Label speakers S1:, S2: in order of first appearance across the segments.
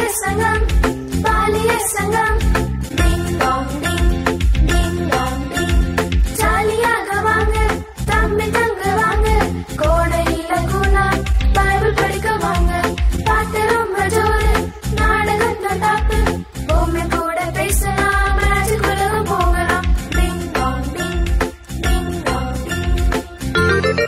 S1: சங்கம் பாலிய சங்கம் ding dong ding ding dong டிங் ஜாலியாக வாங்க தம்பி தங்க வாங்க கோடையில கூலா பைபிள் படிக்க வாங்க பாட்டு ரொம்ப ஜோரு நாடகம் தான் டாப்பு பொம்மை கூட பேசலாம் மேஜிக் உலகம் போகலாம் ding dong ding ding dong டிங்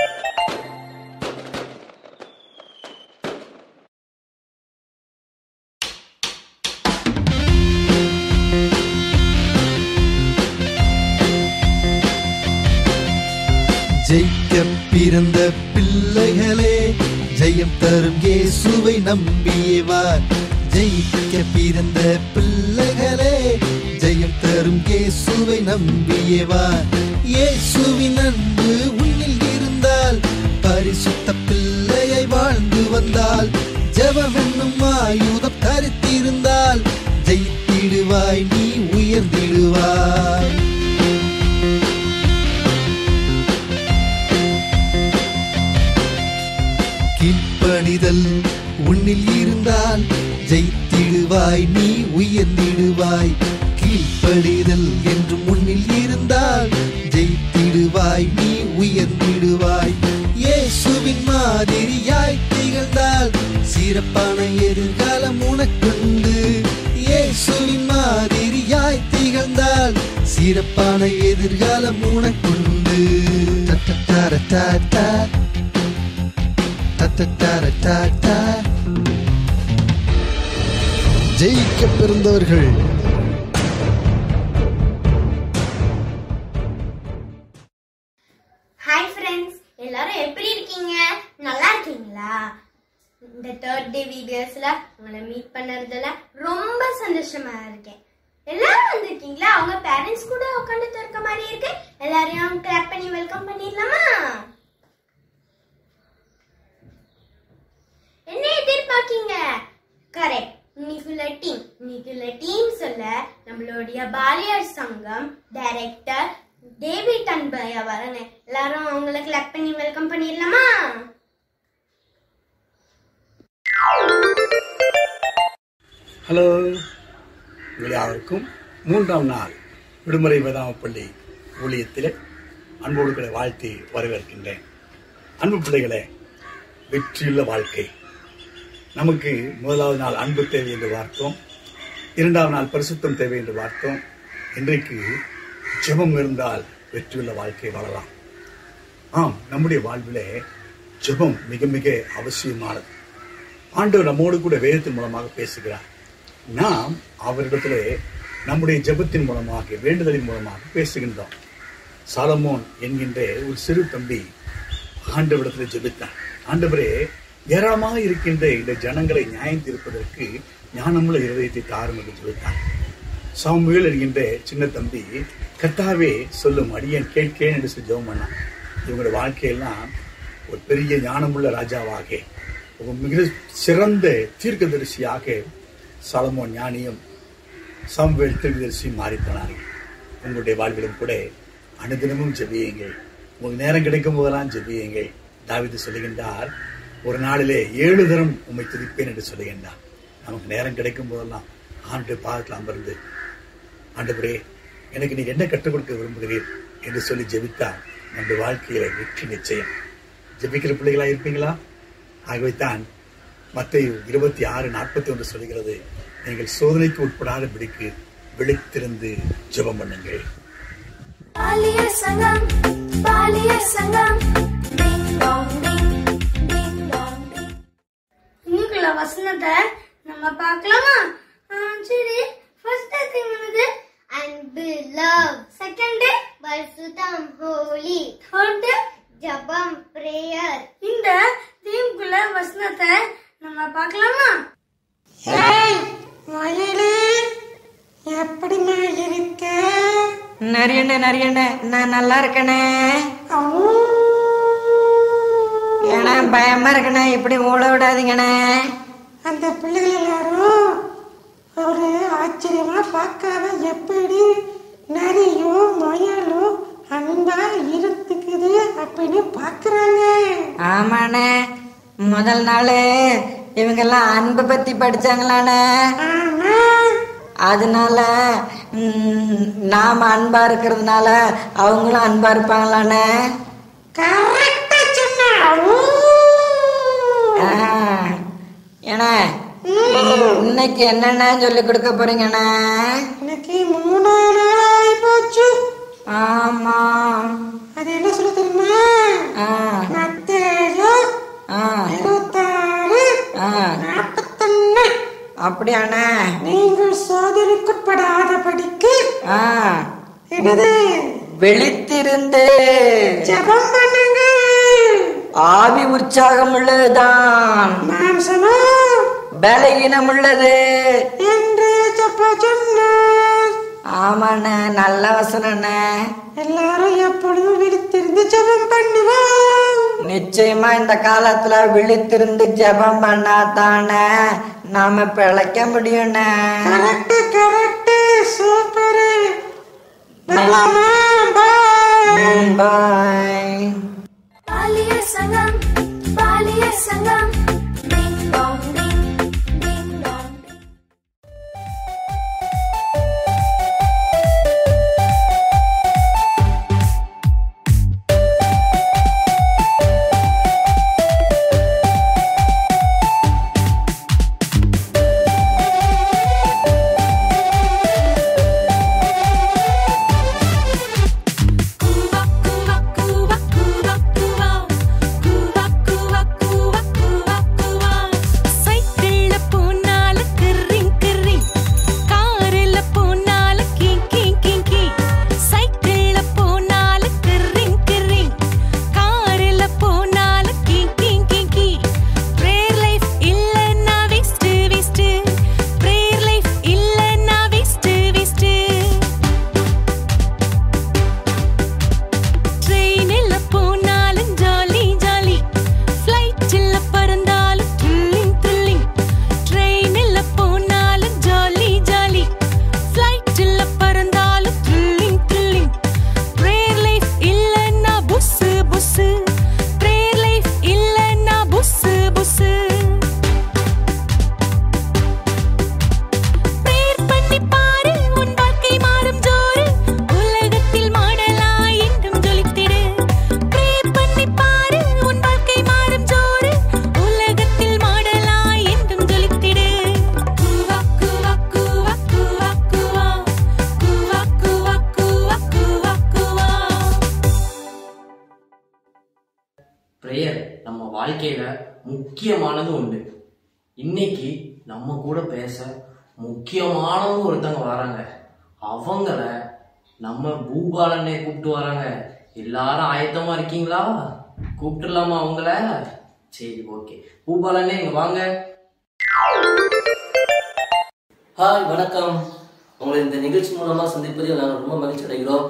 S2: ஜெயிக்க பிறந்த பிள்ளைகளே ஜெயம் தரும் இயேசுவை நம்பியே வா ஜெயிக்க பிறந்த பிள்ளைகளே ஜெயம் தரும் இயேசுவை நம்பியே வா இயேசுவின் அன்பு உன்னில் இருந்தால் பரிசுத்த பிள்ளையை வாழ்ந்து வந்தால் ஜெபம் என்னும் ஆயுதம் தரித்திருந்தால் ஜெயித்திடுவாய் நீ உயர்ந்திடுவாய் கீழ்ப்படிதல் உன்னில் இருந்தால் ஜெயித்திடுவாய் நீ உயர்ந்திடுவாய் கீழ்ப்படிதல் என்றும் உன்னில் இருந்தால் ஜெயித்திடுவாய் நீ உயர்ந்திடுவாய் இயேசுவின் மாதிரியாய் திகழ்ந்தால் சிறப்பான எதிர்காலம் உனக்குண்டு இயேசுவின் மாதிரியாய் திகழ்ந்தால் சிறப்பான எதிர்காலம் உனக்குண்டு தட்டட்டாரட்டாட்டா தத்தத்தாரட்டாட்டா. ஜெயிக்க பிறந்தவர்கள்
S3: ஹாய் ஃப்ரெண்ட்ஸ் எல்லாரும் எப்படி இருக்கீங்க நல்லா இருக்கீங்களா இந்த தேர்ட் டே வீடியோஸ்ல உங்களை மீட் பண்ணறதுல ரொம்ப சந்தோஷமா இருக்கேன் எல்லாரும் வந்திருக்கீங்களா அவங்க பேரண்ட்ஸ் கூட உட்காந்துட்டு இருக்க மாதிரி இருக்கு எல்லாரையும் கிளாப் பண்ணி வெல்கம் பண்ணிடலாமா என்ன எதிர்பார்க்கீங்க கரெக்ட் இன்னைக்குள்ள டீம் இன்னைக்குள்ள டீம் சொல்ல நம்மளுடைய பாலியர் சங்கம் டைரக்டர் டேவிட் அன்பையா வரங்க எல்லாரும் அவங்கள கிளப் பண்ணி வெல்கம் பண்ணிடலாமா
S4: ஹலோ உங்கள் யாருக்கும் மூன்றாம் நாள் விடுமுறை வேதாமப்பள்ளி ஊழியத்தில் அன்போடுகளை வாழ்த்தி வரவேற்கின்றேன் அன்பு பிள்ளைகளே வெற்றியுள்ள வாழ்க்கை நமக்கு முதலாவது நாள் அன்பு தேவை என்று பார்த்தோம் இரண்டாவது நாள் பரிசுத்தம் தேவை என்று பார்த்தோம் இன்றைக்கு ஜெபம் இருந்தால் வெற்றியுள்ள வாழ்க்கை வாழலாம் ஆம் நம்முடைய வாழ்விலே ஜெபம் மிக மிக அவசியமானது ஆண்டவர் நம்மோடு கூட வேதத்தின் மூலமாக பேசுகிறார் நாம் அவரிடத்திலே நம்முடைய ஜெபத்தின் மூலமாக வேண்டுதலின் மூலமாக பேசுகின்றோம் சாலமோன் என்கின்ற ஒரு சிறு தம்பி ஆண்டவரிடத்தில் ஜெபித்தான் ஆண்டவரே ஏராளமாக இருக்கின்ற இந்த ஜனங்களை நியாயம் தீர்ப்பதற்கு ஞானமுள்ள இருதயத்தை தாரும் என்று ஜெபித்தான் சாமுவேல் என்கின்ற சின்ன தம்பி கர்த்தாவே சொல்லும் அடியேன் கேட்கேன் என்று சொல்லி ஜெபம் பண்ணான் இவங்களுடைய வாழ்க்கையெல்லாம் ஒரு பெரிய ஞானமுள்ள ராஜாவாக ஒரு மிக சிறந்த தீர்க்கதரிசியாக சாலமோன் ஞானியும் சாமுவேல் தீர்க்கதரிசியும் மாறி போனார்கள் உங்களுடைய வாழ்விலும் கூட அனுதினமும் ஜெபியுங்கள் உங்களுக்கு நேரம் கிடைக்கும் போதெல்லாம் ஜெபியுங்கள் தாவிது சொல்லுகின்றார் ஒரு நாளிலே ஏழு தரம் உம்மை துதிப்பேன் என்று சொல்லுகின்றார் நமக்கு நேரம் கிடைக்கும் போதெல்லாம் ஆண்டு பாதத்தில் அமர்ந்து ஆண்டவரே எனக்கு நீ என்ன கற்றுக் கொடுக்க விரும்புகிறீர் என்று சொல்லி ஜெபித்தால் நம்முடைய வாழ்க்கையில வெற்றி நிச்சயம் ஜெபிக்கிற பிள்ளைகளா இருப்பீங்களா ஆகவே தான் மத்திய இருபத்தி ஆறு நாற்பத்தி ஒன்று சொல்கிறது நீங்கள் சோதனைக்கு உட்படாத பிடிக்கு விழித்திருந்து ஜெபம் பண்ணுங்கள்
S1: பாலிய சங்கம் பாலிய சங்கம் ding dong ding ding dong டிங்
S3: இன்னைக்குள்ள வசனத்தை நம்ம பார்க்கலாமா ஆ, சரி ஃபர்ஸ்ட் திங் என்னது அன்பு லவ் செகண்ட் பரிசுத்தம் ஹோலி தேர்ட் ஜபம் பிரேயர் இந்த தீம்குள்ள வசனத்தை நம்ம பார்க்கலாமா
S5: எப்படிமா இருக்க
S6: நரியண்ணே நரியண்ணே நான் நல்லா இருக்கனே ஏன்னா பயமா இருக்கண்ணே இப்படி ஓட விடாதீங்கண்ணே
S5: அந்த பிள்ளைகள் எல்லாரும் ஒரு ஆச்சரியமா பார்க்காம எப்படி நரியும் முயலும் அன்பா இருந்துக்குது அப்படின்னு பார்க்கறாங்க
S6: ஆமாண்ணே முதல் நாள் இவங்கெல்லாம் அன்பை பத்தி படிச்சாங்களாண்ணே
S5: ஆமா
S6: அதனால ம், நாம அன்பா இருக்கிறதுனால அவங்களும் அன்பா இருப்பாங்களாண்ணே
S5: கரெக்டா சொன்னா
S6: ஆ, ஏண்ணே இன்னைக்கு என்னென்ன சொல்லி கொடுக்க போறீங்கண்ணே
S5: இன்னைக்கு மூணாவது நாள் ஆகி போச்சு
S6: ஆமா
S5: அது என்ன சொல்ல தெரியுமா
S6: ஆ
S5: மத்தேயு
S6: ஆ
S5: இருபத்தாறு
S6: ஆ
S5: நாற்பத்தொன்னு
S6: அப்படியாண்ணே
S5: நீங்கள் சோதனைக்குட்படாதபடிக்கு
S6: ஆ
S5: என்னது
S6: விழித்திருந்து
S5: ஜெபம் பண்ணுங்க
S6: ஆவி உற்சாகம் உள்ளதுதான்
S5: மாம்சமோ
S6: பலகீனம் உள்ளது
S5: என்று ஜப்ப சொன்னார்
S6: ஆமாண்ணே நல்ல வசனண்ணே
S5: எல்லாரும் எப்பொழுதும் விழித்திருந்து ஜெபம் பண்ணுவோம்
S6: நிச்சயமா இந்த காலத்துல விழித்திருந்து ஜெபம் பண்ணாதானே நாம பிழைக்க முடியும்ண்ணே
S5: கரெக்ட் கரெக்ட் சூப்பர் வரலாமா பாய்
S6: பாய்
S1: பாலிய சங்கம் பாலிய சங்கம் ding dong ding ding dong ding
S7: Cuba, Cuba, Cuba, Cuba, Cuba. Cuba, Cuba, Cuba, Cuba, Cuba. சைக்கிள்ல போனால கிர்ரிங் கிர்ரிங். காருல போனால கீ கீ கீ கீ. சைக்கிள்ல போனால கிர்ரிங் கிர்ரிங். காருல போனால கீ கீ கீ கீ. Prayer life இல்லைன்னா waste, waste. Prayer life இல்லைன்னா waste, waste. ட்ரெயினில் போனாலும் ஜாலி ஜாலி ஃப்ளைட்டில் பறந்தாலும் த்ரில்லிங் த்ரில்லிங் ட்ரெயினில் போனாலும் ஜாலி ஜாலி ஃப்ளைட்டில் பறந்தாலும் த்ரில்லிங் த்ரில்லிங் ப்ரேயர் லைஃப் இல்லைன்னா புஸ்ஸு புஸ்ஸு ப்ரேயர் லைஃப் இல்லைன்னா புஸ்ஸு புஸ்ஸு பிரேயர் பண்ணி பாரு உன் வாழ்க்கை மாறும் ஜோறு உலகத்தில் மாடலாய் என்றும் ஜொலித்திடு பிரேயர் பண்ணி பாரு உன் வாழ்க்கை மாறும் ஜோறு உலகத்தில் மாடலாய் என்றும் ஜொலித்திடு கூவா கூவா கூவா கூவா கூவா கூவா கூவா கூவா கூவா கூவா
S8: ப்ரேயர் நம்ம வாழ்க்கையில முக்கியமானது உண்டு இன்னைக்கு நம்ம கூட பேச முக்கியமானவங்க ஒருத்தங்க வராங்க அவங்கள நம்ம பூபாலனை கூப்பிட்டு வராங்க எல்லாரும் ஆயத்தமா இருக்கீங்களா கூப்பிட்டுலாமா அவங்கள சரி ஓகே பூபாலனே இங்க வாங்க
S9: ஹாய் வணக்கம் உங்களை இந்த நிகழ்ச்சி மூலமா சந்திப்பதில் நாங்கள் ரொம்ப மகிழ்ச்சி அடைகிறோம்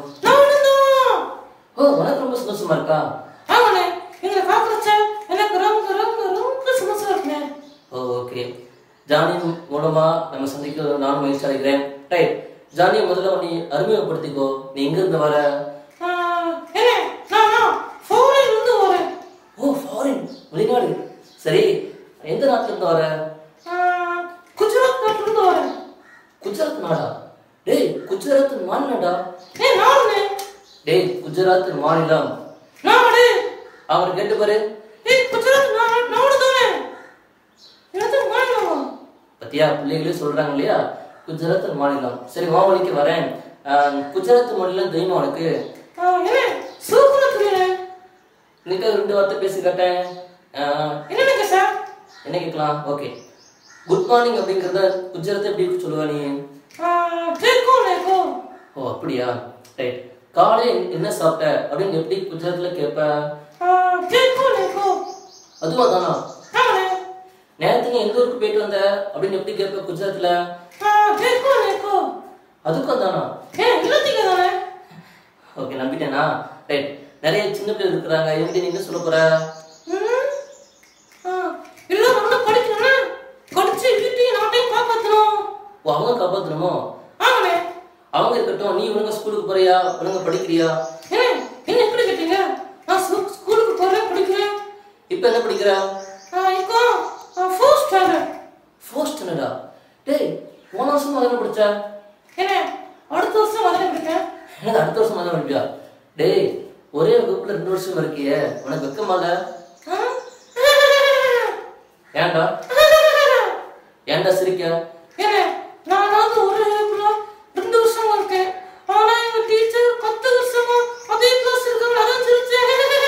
S9: ஓ வணக்கம் ரொம்ப சந்தோஷமா இருக்கா
S5: ஆமாண்ணே எங்களை பார்க்கறச்ச எனக்கு ரொம்ப ரொம்ப ரொம்ப சந்தோஷம் இருக்குண்ணே
S9: ஓ ஓகே ஜானி மூலமா நம்ம சந்திக்க நானும் மகிழ்ச்சி அடைகிறேன் ரைட் ஜானி முதல்ல நீ அறிமுகப்படுத்திக்கோ நீ எங்க இருந்து வர
S5: என்ன நான் ஃபோரில் இருந்து வரேன்
S9: ஓ ஃபாரின் வெளிநாடு சரி எந்த நாட்டுல இருந்து வர
S5: குஜராத் நாட்டுல இருந்து வரேன்
S9: குஜராத் நாடா டேய் குஜராத் மாநிலடா
S5: ஏ நானுண்ணே
S9: டேய் குஜராத் மாநிலம்
S5: நாடு
S9: அவர் கேட்டு பாரு
S5: ஏய் குஜராத் நாடு நாடு தானே எனக்கு மாநிலமா
S9: பத்தியா பிள்ளைகளே சொல்றாங்க இல்லையா குஜராத் மாநிலம் சரி மாவழிக்கு வரேன் ஆஹ், குஜராத் மாநிலம் தெரியுமா உனக்கு
S5: என்ன சூப்பரா தெரியல
S9: இன்னைக்கு ரெண்டு வார்த்தை பேசி கேட்டேன் ஆஹ்,
S5: என்னங்க சார்
S9: என்ன கேட்கலாம் ஓகே குட் மார்னிங் அப்படிங்கறத குஜராத் எப்படி சொல்லுவ நீ
S5: தேக்கோ நேக்கோ
S9: ஓ அப்படியா ரைட் காலை என்ன சாப்பிட்ட அப்படின்னு எப்படி குஜராத்ல கேட்ப
S5: தேக்கோ நேக்கோ
S9: அதுவா தானா
S5: ஆமாண்ணே
S9: நேரத்துக்கு நீ எந்த ஊருக்கு போயிட்டு வந்த அப்படின்னு எப்படி கேட்ப குஜராத்ல
S5: தேக்கோ நேக்கோ
S9: அதுக்கும் தானா
S5: ஏ எல்லாத்துக்கும் தானே
S9: ஓகே நம்பிட்டேனா ரைட் நிறைய சின்ன பிள்ளை இருக்கிறாங்க எப்படி நீ என்ன சொல்ல போற
S5: ம். ஆ, எல்லாம் நல்லா படிக்கணும் படிச்சு வீட்டையும் நாட்டையும் காப்பாத்தணும்
S9: ஓ அவங்க காப்பாத்தணுமோ
S5: ஆமாண்ணே
S9: அவங்க இருக்கட்டும் நீ ஒழுங்கா ஸ்கூலுக்கு போறியா ஒழுங்கா படிக்கிறியா
S5: என்ன என்ன எப்படி கேட்டீங்க நான் ஸ்கூ- ஸ்கூலுக்கு போறேன் படிக்கிறேன்
S9: இப்ப என்ன படிக்கிற
S5: ஆ, இப்போ ஃபர்ஸ்ட்
S9: வருஷம் முதல்ல படிச்ச
S5: என்ன அடுத்த வருஷம் முதல்ல படிப்பேன்
S9: என்னது அடுத்த வருஷம் முதல்ல படிப்பியா டேய் ஒரே வகுப்புல ரெண்டு வருஷம் இருக்கியே உனக்கு வெக்கமால ஏன்டா ஏன்டா சிரிக்க
S5: என்ன நானாவது ஒரு வகுப்புல ரெண்டு வருஷமா இருக்கேன் ஆனா எங்க டீச்சர் பத்து வருஷமா அதே கிளாஸ் இருக்காங்க அதான் சிரிச்சேன்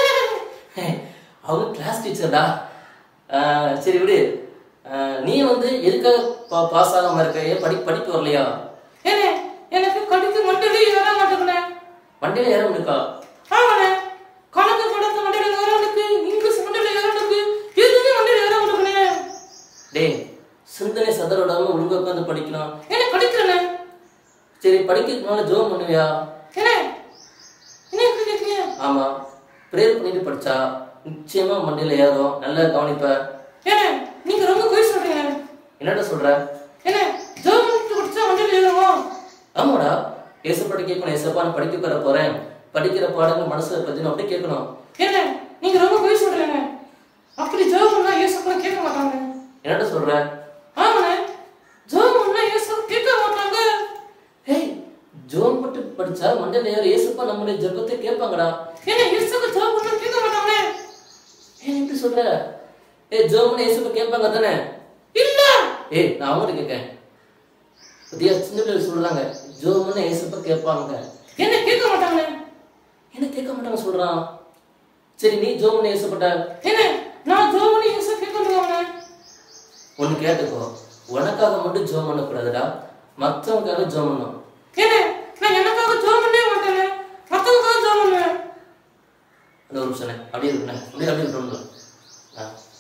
S9: அவங்க கிளாஸ் டீச்சர்டா சரி விடு ஆஹ் நீ வந்து எதுக்காக பா பாஸ் ஆகாம இருக்க ஏன் படி படிப்பு வரலையா
S5: என்ன எனக்கு கடிக்க மண்டலே ஏற மாட்டேங்கண்ணே
S9: வண்டியில ஏற முடியுக்கா
S5: ஆமாண்ணே கணக்கு படத்து மண்டல ஏற எனக்கு இங்கிலீஷ் மண்டல ஏற எனக்கு எதுவுமே மண்டல ஏற மாட்டேங்கண்ணே
S9: டேய் சிந்தனை சதற விடாம ஒழுங்கா உட்காந்து படிக்கலாம்
S5: என்ன படிக்கிறேண்ணே
S9: சரி படிக்கிறதுக்கு மேல ஜோம் பண்ணுவியா
S5: என்ன என்ன இப்படி கேட்கீங்க
S9: ஆமா ப்ரேயர் பண்ணிட்டு படிச்சா நிச்சயமா மண்டையில ஏறும் நல்லா கவனிப்ப
S5: என்ன நீங்க ரொம்ப பொய் சொல்றீங்க
S9: என்னடா சொல்ற
S5: என்ன ஜெர்மன் படிச்சா மண்டல ஏறுமா
S9: ஆமாடா ஏசப்பாட்ட கேட்கணும் ஏசப்பா நான் படிக்க பெற போறேன் படிக்கிற பாடங்கள் மனசுல பத்தின அப்படி கேட்கணும்
S5: என்ன நீங்க ரொம்ப பொய் சொல்றீங்க அப்படி ஜெர்மன்னா ஏசப்பா கேட்க மாட்டாங்க
S9: என்னடா சொல்ற
S5: ஆமாண்ணே ஜெர்மன்னா ஏசப்பா கேட்க மாட்டாங்க
S9: ஹேய் ஜோம் பட்டு படிச்சா மண்டையில ஏறும் ஏசப்பா நம்மளுடைய ஜெபத்தை கேட்பாங்கடா
S5: என்ன ஏசப்பா ஜெர்மன்னா கேட்க மாட்டாங்க
S9: ஏன் எப்படி சொல்ற ஏய் ஜோம்னு ஏசப்பா கேட்பாங்க தானே
S5: இல்ல
S9: ஏய் நான் அவங்ககிட்ட கேட்கேன் புதிய சின்ன பிள்ளைகள் சொல்றாங்க ஜோம்னு ஏசப்பா கேட்பாங்க
S5: என்ன கேட்க மாட்டாங்க
S9: என்ன கேட்க மாட்டாங்க சொல்றான் சரி நீ ஜோம்னு ஏசப்பட்ட
S5: என்ன நான் ஜெர்மனி ஏசப்பா கேட்க மாட்டாங்க
S9: ஒன்னு கேட்டுக்கோ உனக்காக மட்டும் ஜோம் பண்ணக்கூடாதுடா மற்றவங்களுக்காக ஜோம் பண்ணணும்
S5: என்ன நான் எனக்காக ஜெர்மனே மாட்டேன் மத்தவங்களுக்காக ஜெர்மன்
S9: அந்த ஒரு நிமிஷம் அப்படியே இருக்கணும் அப்படியே அப்படியே இருக்கணும் ஆ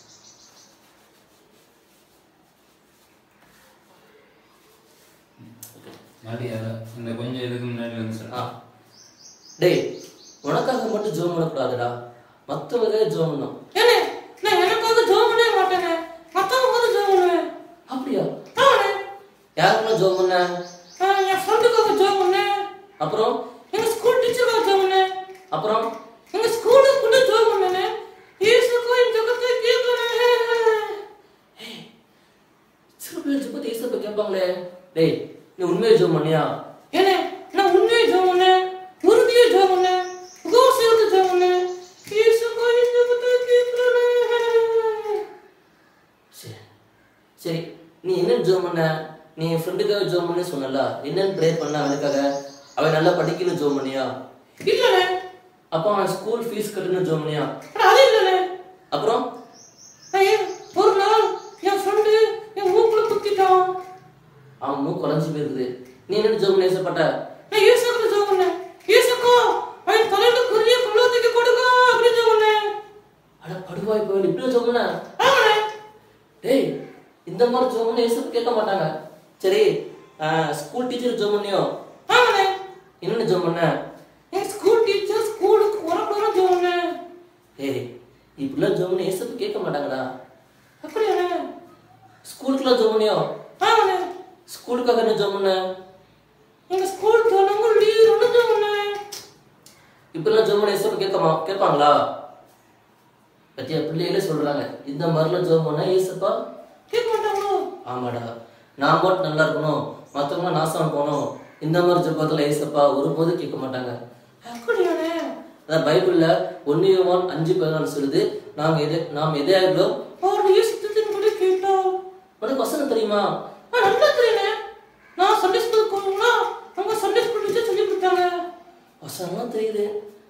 S10: மறுபடியும் அதை இந்த கொஞ்சம் இதுக்கு முன்னாடி வந்து
S9: ஆ
S10: சார்
S9: டேய் உனக்காக மட்டும் ஜோம் பண்ணக்கூடாதுடா மற்றவங்களுக்காக ஜோம் பண்ணணும்
S5: என்ன நான் எனக்காக ஜெர்மனே மாட்டேன் மத்தவங்களுக்காக ஜெர்மன்
S9: அப்படியா
S5: ஆமாண்ணே
S9: யாருக்குன்னா ஜோம் பண்ண
S5: நான் என் ஃப்ரெண்டுக்காக ஜெர்மன்
S9: அப்புறம்
S5: எங்க ஸ்கூல் டீச்சருக்காக ஜெர்மன்
S9: அப்புறம்
S5: எங்க ஸ்கூலுக்கு கூட ஜெர்மன் இயேசுக்கும் இந்த ஜெகத்தை கேட்கணும்
S9: சிறு பிள்ளை ஜெபத்தை ஏசப்பா கேட்பாங்களே டேய் நீ உண்மையை ஜோம் பண்ணியா
S5: என்ன நான் உண்மையை ஜெர்மன் உறுதியை ஜெர்மன் உபவாசத்தை ஜெர்மன் இயேசுக்கும் இந்த ஜெகத்தை கேட்கணும்
S9: சரி சரி நீ என்ன ஜோம் பண்ண நீ என் ஃப்ரெண்டுக்காக ஜோம் பண்ணி சொன்னல என்னன்னு ப்ரேயர் பண்ண அவனுக்காக அவன் நல்லா படிக்கணும் ஜோம் பண்ணியா
S5: இல்லண்ணே
S9: அப்போ அவன் ஸ்கூல் ஃபீஸ் கட்டணும் ஜோம் பண்ணியா
S5: அட, அது இல்லண்ணே
S9: அப்புறம்
S5: நான் ஏன் ஒரு நாள் என் ஃப்ரெண்டு என் மூக்குல குத்திட்டான்
S9: அவன் மூக்கு குறைஞ்சு போயிருக்குது நீ என்ன ஜோம் பண்ணி ஏசப்பட்ட
S5: நான் இயேசுக்கு ஜெபம் பண்ணேன் இயேசுக்கா அவன் தலையில குறிய குள்ளத்துக்கு கொடுங்க அப்படின்னு ஜெபம் பண்ணேன்
S9: அட படுவாய் போய் இப்படி ஜோம் பண்ண
S5: ஆமாண்ணே
S9: டேய் இந்த மாதிரி ஜோம் பண்ணி ஏசப்ப கேட்க மாட்டாங்க சரி ஸ்கூல் டீச்சர் ஜோம் பண்ணியோ
S5: ஆமாண்ணே
S9: என்னென்ன ஜோம் பண்ண
S5: என் ஸ்கூல் டீச்சர் ஸ்கூலுக்கு வரக்கூடாது ஜெபம் பண்ணேன்
S9: ஏய் இப்படிலாம் ஜோம் பண்ணி ஏசப்ப கேட்க மாட்டாங்கடா
S5: அப்படியாண்ணே
S9: ஸ்கூலுக்குலாம் ஜோம் பண்ணியோ
S5: ஆமாண்ணே
S9: ஸ்கூலுக்காக என்ன ஜோம் பண்ண
S5: எங்க ஸ்கூல் தொடங்க லீவ் ஒன்று ஜெபம் பண்ணேன்
S9: இப்படிலாம் ஜோம் பண்ணி ஏசப்ப கேட்கமா கேட்பாங்களா பத்தியா பிள்ளைகளே சொல்றாங்க இந்த மாதிரிலாம் ஜோம் பண்ணா ஏசப்பா
S5: கேட்க மாட்டாங்களோ
S9: ஆமாடா நான் மட்டும் நல்லா இருக்கணும் மற்றவங்க நாசம் போகணும் இந்த மாதிரி ஜெபத்தில் ஏசப்பா ஒருபோது கேட்க மாட்டாங்க
S5: அப்படியாண்ணே
S9: அதான் பைபிள்ல ஒன்னு யோவான் அஞ்சு பதினாலு சொல்லுது நாம் எதை நாம் எதையாகிறோம்
S5: அவர் இயேசு கூட கேட்டோம்
S9: உனக்கு வசனம் தெரியுமா
S5: ஆ, நல்லா தெரியுண்ணே நான் சண்டே ஸ்கூலுக்கு போகணும்னா அவங்க சண்டே ஸ்கூல் டீச்சர் சொல்லி கொடுத்தாங்க
S9: வசனம்லாம் தெரியுது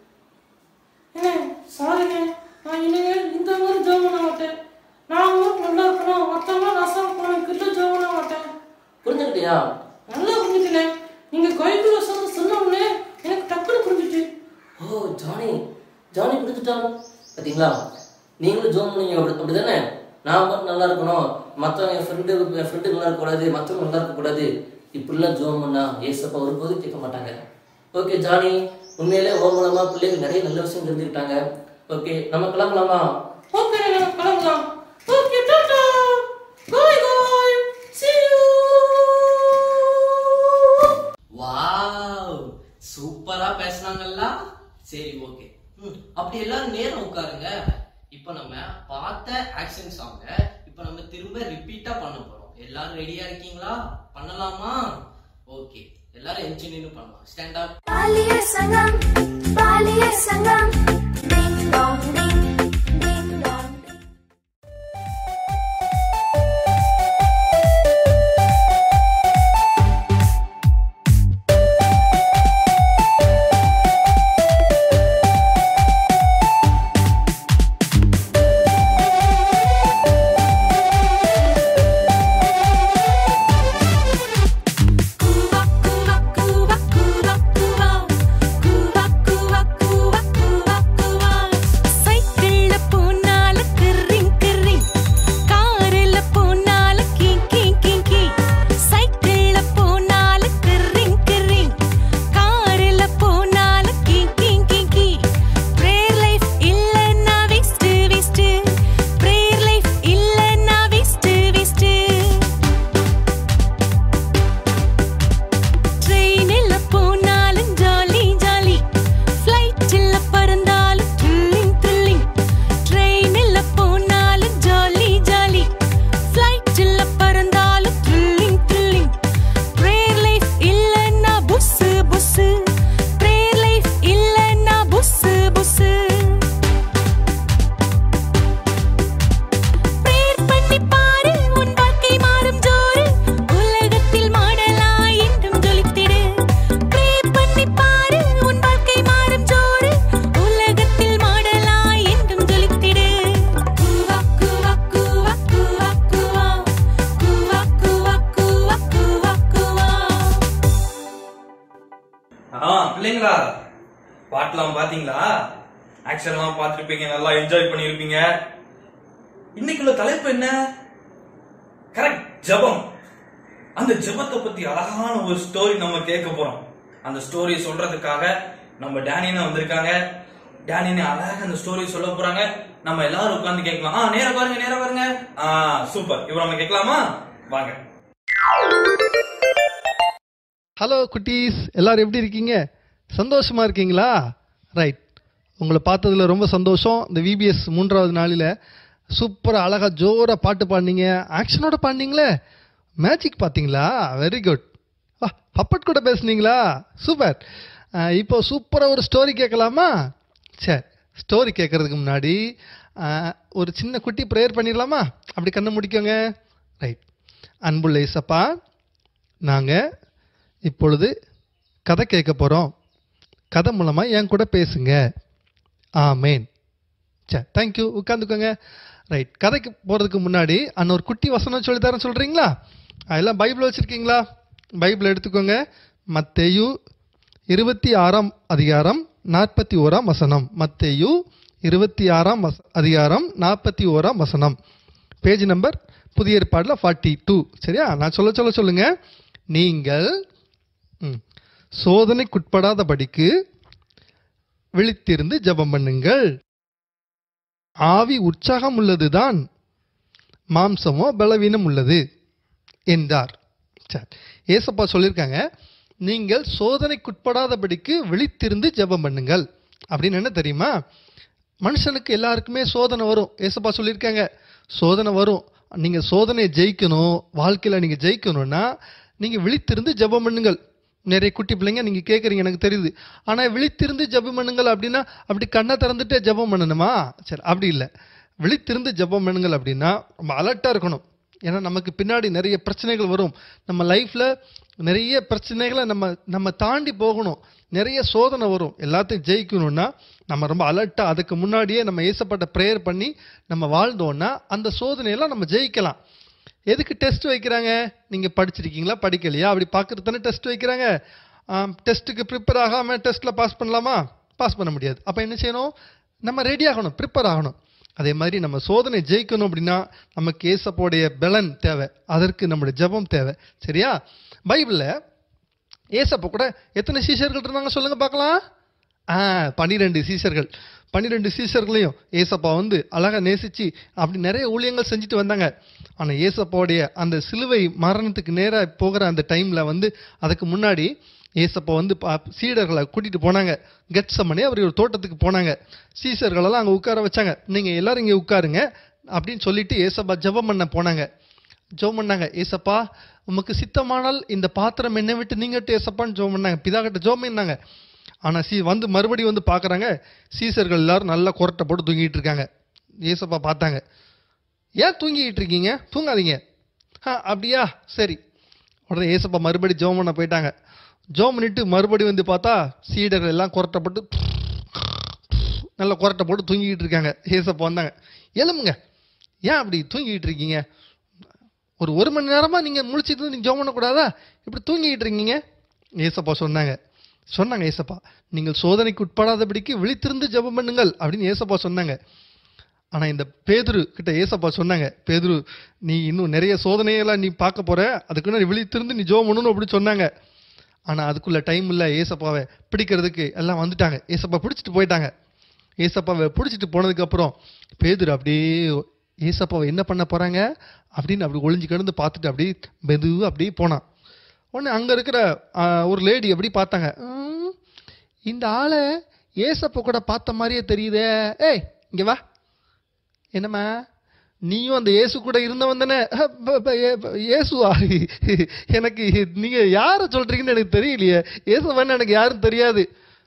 S5: என்ன சாரிண்ணே நான் இனிமே இந்த மாதிரி ஜெபம் பண்ண மாட்டேன் நான் மட்டும் நல்லா இருக்கணும் மற்றவங்க நாசம் போன கிட்ட ஜெபம் பண்ண மாட்டேன்
S9: புரிஞ்சுக்கிட்டியா
S5: நல்லா புரிஞ்சுக்கினேன் நீங்க கைது வசனம் சொன்ன உடனே எனக்கு டக்குனு புரிஞ்சுச்சு
S9: ஓ ஜானி ஜானி புரிஞ்சுட்டான் பாத்தீங்களா நீங்களும் ஜோம் பண்ணீங்க அப்படி அப்படிதானே நான் மட்டும் நல்லா இருக்கணும் மற்றவங்க என் ஃப்ரெண்டு என் ஃப்ரெண்டு நல்லா இருக்கக்கூடாது மற்றவங்க நல்லா இருக்கக்கூடாது இப்படிலாம் ஜோம் பண்ணா ஏசப்பா ஒருபோதும் கேட்க மாட்டாங்க ஓகே ஜானி உண்மையிலே ஓ மூலமா பிள்ளைகள் நிறைய நல்ல விஷயம் தெரிஞ்சுக்கிட்டாங்க ஓகே நம்ம கிளம்பலாமா
S5: ஓகே நம்ம கிளம்பலாம் ஓகே டாடா bye bye see you
S8: wow சூப்பரா பேசுனாங்கல்ல சரி ஓகே அப்படி எல்லாரும் நேரம் உட்காருங்க இப்ப நம்ம பார்த்த ஆக்ஷன் சாங்க இப்ப நம்ம திரும்ப ரிப்பீட்டா பண்ண போறோம் எல்லாரும் ரெடியா இருக்கீங்களா பண்ணலாமா ஓகே எல்லாரும் எஞ்சி நின்று பண்ணலாம் ஸ்டாண்ட் அப்
S1: பாலிய சங்கம் பாலிய சங்கம் ding dong ding ding dong டிங்
S7: கூவா கூவா கூவா கூவா கூவா கூவா கூவா கூவா கூவா கூவா சைக்கிள்ல போனால கிர்ரிங் கிர்ரிங் கார்ல போனால கீ கீ கீ கீ சைக்கிள்ல போனால கிர்ரிங் கிர்ரிங் கார்ல போனால கீ கீ கீ கீ பிரேயர் லைஃப் இல்லன்னா வேஸ்ட் வேஸ்ட் பிரேயர் லைஃப் இல்லன்னா வேஸ்ட் வேஸ்ட் ட்ரெயினில் போனாலும் ஜாலி ஜாலி ஃப்ளைட்டில் பறந்தாலும் த்ரில்லிங் த்ரில்லிங் ட்ரெயினில் போனாலும் ஜாலி ஜாலி ஃப்ளைட்டில் பறந்தாலும் த்ரில்லிங் த்ரில்லிங் ப்ரேயர் லைஃப் இல்லைன்னா புஸ்ஸு புஸ்ஸு ப்ரேயர் லைஃப் இல்லைன்னா புஸ்ஸு புஸ்ஸு பிரேயர் பண்ணி பாரு உன் வாழ்க்கை மாறும் ஜோறு உலகத்தில் மாடலாய் என்றும் ஜொலித்திடு பிரேயர் பண்ணி பாரு உன் வாழ்க்கை மாறும் ஜோறு உலகத்தில் மாடலாய் என்றும் ஜொலித்திடு கூவா கூவா கூவா கூவா கூவா கூவா கூவா கூவா கூவா கூவா
S11: ஆ பிள்ளைங்களா பாட்டுலாம் பாத்தீங்களா ஆக்ஷன்லாம் பார்த்துருப்பீங்க நல்லா என்ஜாய் பண்ணியிருப்பீங்க இன்னைக்குள்ள தலைப்பு என்ன கரெக்ட் ஜெபம் அந்த ஜெபத்தை பத்தி அழகான ஒரு ஸ்டோரி நம்ம கேட்க போறோம் அந்த ஸ்டோரி சொல்றதுக்காக நம்ம டேனினா வந்திருக்காங்க டேனினி அழகாக அந்த ஸ்டோரி சொல்ல போறாங்க நம்ம எல்லாரும் உட்கார்ந்து கேட்கலாம் ஆ நேரா பாருங்க நேரா பாருங்க ஆ சூப்பர் இப்போ நம்ம கேட்கலாமா வாங்க
S2: ஹலோ குட்டீஸ் எல்லாரும் எப்படி இருக்கீங்க சந்தோஷமா இருக்கீங்களா ரைட் உங்களை பார்த்ததுல ரொம்ப சந்தோஷம் இந்த விபிஎஸ் மூன்றாவது நாளில் சூப்பராக அழகாக ஜோராக பாட்டு பாடினீங்க ஆக்ஷனோட பாடினீங்களே மேஜிக் பார்த்தீங்களா வெரி குட் வா பப்பட் கூட பேசுனீங்களா சூப்பர் இப்போ சூப்பராக ஒரு ஸ்டோரி கேட்கலாமா சரி ஸ்டோரி கேட்கறதுக்கு முன்னாடி அஹ், ஒரு சின்ன குட்டி ப்ரேயர் பண்ணிடலாமா அப்படி கண்ணை முடிக்கோங்க ரைட் அன்புள்ள இசப்பா நாங்கள் இப்பொழுது கதை கேட்க போகிறோம் கதை மூலமாக என் கூட பேசுங்க ஆமேன் சரி தேங்க்யூ உட்காந்துக்கோங்க ரைட் கதைக்கு போகிறதுக்கு முன்னாடி அண்ணன் ஒரு குட்டி வசனம் சொல்லி தரேன் சொல்கிறீங்களா அதெல்லாம் பைபிள் வச்சுருக்கீங்களா பைபிள் எடுத்துக்கோங்க மத்தேயு இருபத்தி ஆறாம் அதிகாரம் நாற்பத்தி ஓராம் வசனம் மத்தேயு இருபத்தி ஆறாம் வச அதிகாரம் நாற்பத்தி ஓராம் வசனம் பேஜ் நம்பர் புதிய ஏற்பாடில் ஃபார்ட்டி டூ சரியா நான் சொல்ல சொல்ல சொல்லுங்க நீங்கள் ம், சோதனைக்குட்படாதபடிக்கு விழித்திருந்து ஜெபம் பண்ணுங்கள் ஆவி உற்சாகம் உள்ளதுதான் மாம்சமோ பலவீனம் உள்ளது என்றார் சரி ஏசப்பா சொல்லியிருக்காங்க நீங்கள் சோதனைக்குட்படாதபடிக்கு விழித்திருந்து ஜெபம் பண்ணுங்கள் அப்படின்னு என்ன தெரியுமா மனுஷனுக்கு எல்லாருக்குமே சோதனை வரும் ஏசப்பா சொல்லியிருக்காங்க சோதனை வரும் நீங்கள் சோதனையை ஜெயிக்கணும் வாழ்க்கையில் நீங்கள் ஜெயிக்கணும்னா நீங்கள் விழித்திருந்து ஜெபம் பண்ணுங்கள் நிறைய குட்டி பிள்ளைங்க நீங்கள் கேட்குறீங்க எனக்கு தெரியுது ஆனால் விழித்திருந்து ஜெபம் பண்ணுங்கள் அப்படின்னா அப்படி கண்ணை திறந்துட்டு ஜெபம் பண்ணணுமா சரி அப்படி இல்லை விழித்திருந்து ஜெபம் பண்ணுங்கள் அப்படின்னா ரொம்ப அலர்ட்டாக இருக்கணும் ஏன்னா நமக்கு பின்னாடி நிறைய பிரச்சனைகள் வரும் நம்ம லைஃப்பில் நிறைய பிரச்சனைகளை நம்ம நம்ம தாண்டி போகணும் நிறைய சோதனை வரும் எல்லாத்தையும் ஜெயிக்கணும்னா நம்ம ரொம்ப அலர்ட்டாக அதுக்கு முன்னாடியே நம்ம ஏசப்பட்ட ப்ரேயர் பண்ணி நம்ம வாழ்ந்தோன்னா அந்த சோதனையெல்லாம் நம்ம ஜெயிக்கலாம் எதுக்கு டெஸ்ட் வைக்கிறாங்க நீங்கள் படிச்சிருக்கீங்களா படிக்கலையா அப்படி பார்க்குறது தானே டெஸ்ட் வைக்கிறாங்க டெஸ்ட்டுக்கு ப்ரிப்பேர் ஆகாமல் டெஸ்ட்டில் பாஸ் பண்ணலாமா பாஸ் பண்ண முடியாது அப்போ என்ன செய்யணும் நம்ம ரெடி ஆகணும் ப்ரிப்பேர் ஆகணும் அதே மாதிரி நம்ம சோதனை ஜெயிக்கணும் அப்படின்னா நமக்கு ஏசப்போடைய பலன் தேவை அதற்கு நம்முடைய ஜெபம் தேவை சரியா பைபிளில் ஏசப்ப கூட எத்தனை சீஷர்கள் இருந்தாங்க சொல்லுங்க பார்க்கலாம் ஆ பன்னிரெண்டு சீஷர்கள் பன்னிரெண்டு சீஷர்களையும் ஏசப்பா வந்து அழகாக நேசிச்சு அப்படி நிறைய ஊழியங்கள் செஞ்சுட்டு வந்தாங்க ஆனால் ஏசப்பாவுடைய அந்த சிலுவை மரணத்துக்கு நேராக போகிற அந்த டைமில் வந்து அதுக்கு முன்னாடி ஏசப்பா வந்து பா- சீடர்களை கூட்டிகிட்டு போனாங்க கெட்சமனே அவர் ஒரு தோட்டத்துக்கு போனாங்க சீசர்களெல்லாம் அங்கே உட்கார வச்சாங்க நீங்கள் எல்லாரும் இங்கே உட்காருங்க அப்படின்னு சொல்லிட்டு ஏசப்பா ஜெபம் பண்ண போனாங்க ஜோம் பண்ணாங்க ஏசப்பா உமக்கு சித்தமானால் இந்த பாத்திரம் என்னை விட்டு நீங்கட்டு ஏசப்பான்னு ஜோம் பண்ணாங்க பிதா கிட்ட ஜோம் பண்ணாங்க ஆனா சீ வந்து மறுபடியும் வந்து பார்க்கறாங்க சீசர்கள் எல்லாரும் நல்லா கொரட்டை போட்டு தூங்கிட்டு இருக்காங்க ஏசப்பா பார்த்தாங்க ஏன் தூங்கிட்டு இருக்கீங்க தூங்காதீங்க ஆ அப்படியா சரி உடனே ஏசப்பா மறுபடியும் ஜோம் பண்ண போயிட்டாங்க ஜோம் பண்ணிட்டு மறுபடியும் வந்து பார்த்தா சீடர்கள் எல்லாம் கொரட்டப்பட்டு நல்லா கொரட்டை போட்டு தூங்கிக்கிட்டு இருக்காங்க ஏசப்பா வந்தாங்க எழும்புங்க ஏன் அப்படி தூங்கிக்கிட்டு இருக்கீங்க ஒரு ஒரு மணி நேரமா நீங்க முழிச்சிட்டு நீங்க ஜோம் பண்ணக்கூடாதா இப்படி தூங்கிக்கிட்டு இருக்கீங்க ஏசப்பா சொன்னாங்க சொன்னாங்க ஏசப்பா நீங்கள் சோதனைக்கு உட்படாதபடிக்கு விழித்திருந்து ஜெபம் பண்ணுங்கள் அப்படின்னு ஏசப்பா சொன்னாங்க ஆனா இந்த பேதுரு கிட்ட ஏசப்பா சொன்னாங்க பேதுரு நீ இன்னும் நிறைய சோதனையெல்லாம் நீ பார்க்க போற அதுக்கு முன்னாடி விழித்திருந்து நீ ஜோம் பண்ணணும் அப்படி சொன்னாங்க ஆனா அதுக்குள்ள டைம் இல்ல ஏசப்பாவை பிடிக்கிறதுக்கு எல்லாம் வந்துட்டாங்க ஏசப்பா பிடிச்சிட்டு போயிட்டாங்க ஏசப்பாவை பிடிச்சிட்டு போனதுக்கு அப்புறம் பேதுரு அப்படியே ஏசப்பாவை என்ன பண்ண போறாங்க அப்படின்னு அப்படி ஒளிஞ்சு கிடந்து பார்த்துட்டு அப்படியே மெதுவா அப்படியே போனான் உடனே அங்க இருக்கிற ஆ, ஒரு லேடி எப்படி பார்த்தாங்க "ம், இந்த ஆளை ஏசப்பா கூட பார்த்த மாதிரியே தெரியுதே ஏய் இங்க வா என்னம்மா நீயும் அந்த இயேசு கூட இருந்தவன் தானே அஹ், ப- ப- ஏ- ப- இயேசுவா எனக்கு நீங்க யார சொல்றீங்கன்னு எனக்கு தெரியலையே இயேசுவன் எனக்கு யாரும் தெரியாது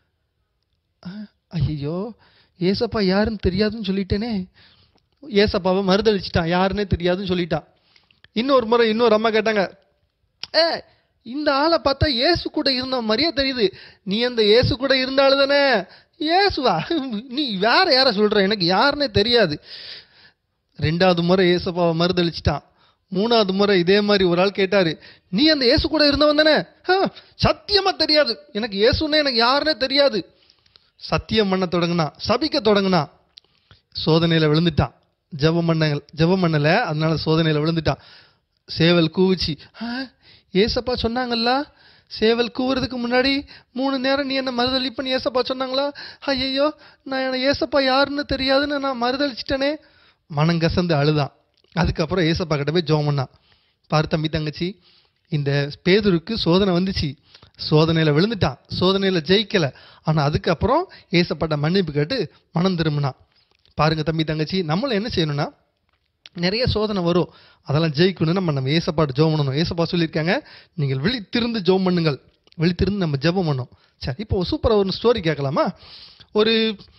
S2: ஐயோ ஏசப்பா யாருன்னு தெரியாதுன்னு சொல்லிட்டேனே ஏசப்பாவை மறுதளிச்சிட்டான் யாருன்னே தெரியாதுன்னு சொல்லிட்டான் இன்னொரு முறை இன்னொரு அம்மா கேட்டாங்க ஏ இந்த ஆளை பார்த்தா இயேசு கூட இருந்த மாதிரியே தெரியுது நீ அந்த இயேசு கூட இருந்த ஆளு தானே இயேசுவா நீ வேற யார சொல்ற எனக்கு யாருன்னே தெரியாது ரெண்டாவது முறை ஏசப்பாவை மறுதளிச்சிட்டான் மூணாவது முறை இதே மாதிரி ஒரு ஆள் கேட்டாரு நீ அந்த இயேசு கூட இருந்தவன் தானே "ஆ, சத்தியமா தெரியாது எனக்கு இயேசுன்னே எனக்கு யாருன்னே தெரியாது சத்தியம் பண்ண தொடங்குனா சபிக்க தொடங்குனா சோதனையில விழுந்துட்டான் ஜெபம் பண்ண ஜெபம் பண்ணல அதனால சோதனையில விழுந்துட்டான் சேவல் கூவுச்சு "ஆ, ஏசப்பா சொன்னாங்கல்ல சேவல் கூவுறதுக்கு முன்னாடி மூணு நேரம் நீ என்ன மறுதளிப்பன்னு ஏசப்பா சொன்னாங்களா ஐயோ நான் என்ன ஏசப்பா யாருன்னு தெரியாதுன்னு நான் மறுதளிச்சிட்டேனே மனங்கசந்து அழுதான் அதுக்கப்புறம் ஏசப்பா கிட்ட போய் ஜோம் பண்ணான் பாரு தம்பி தங்கச்சி இந்த பேதுருக்கு சோதனை வந்துச்சு சோதனையில விழுந்துட்டான் சோதனையில ஜெயிக்கல ஆனா அதுக்கப்புறம் ஏசப்பாட்ட மன்னிப்பு கேட்டு மனம் திரும்பினான் பாருங்க தம்பி தங்கச்சி நம்மள என்ன செய்யணும்னா நிறைய சோதனை வரும் அதெல்லாம் ஜெயிக்கணும்னு நம்ம நம்ம ஏசப்பாட்டு ஜெபம் பண்ணணும் ஏசப்பா சொல்லியிருக்காங்க நீங்கள் விழித்திருந்து ஜெபம் பண்ணுங்கள் விழித்திருந்து நம்ம ஜெபம் பண்ணோம் சரி இப்போ சூப்பராக ஒரு ஸ்டோரி கேட்கலாமா ஒரு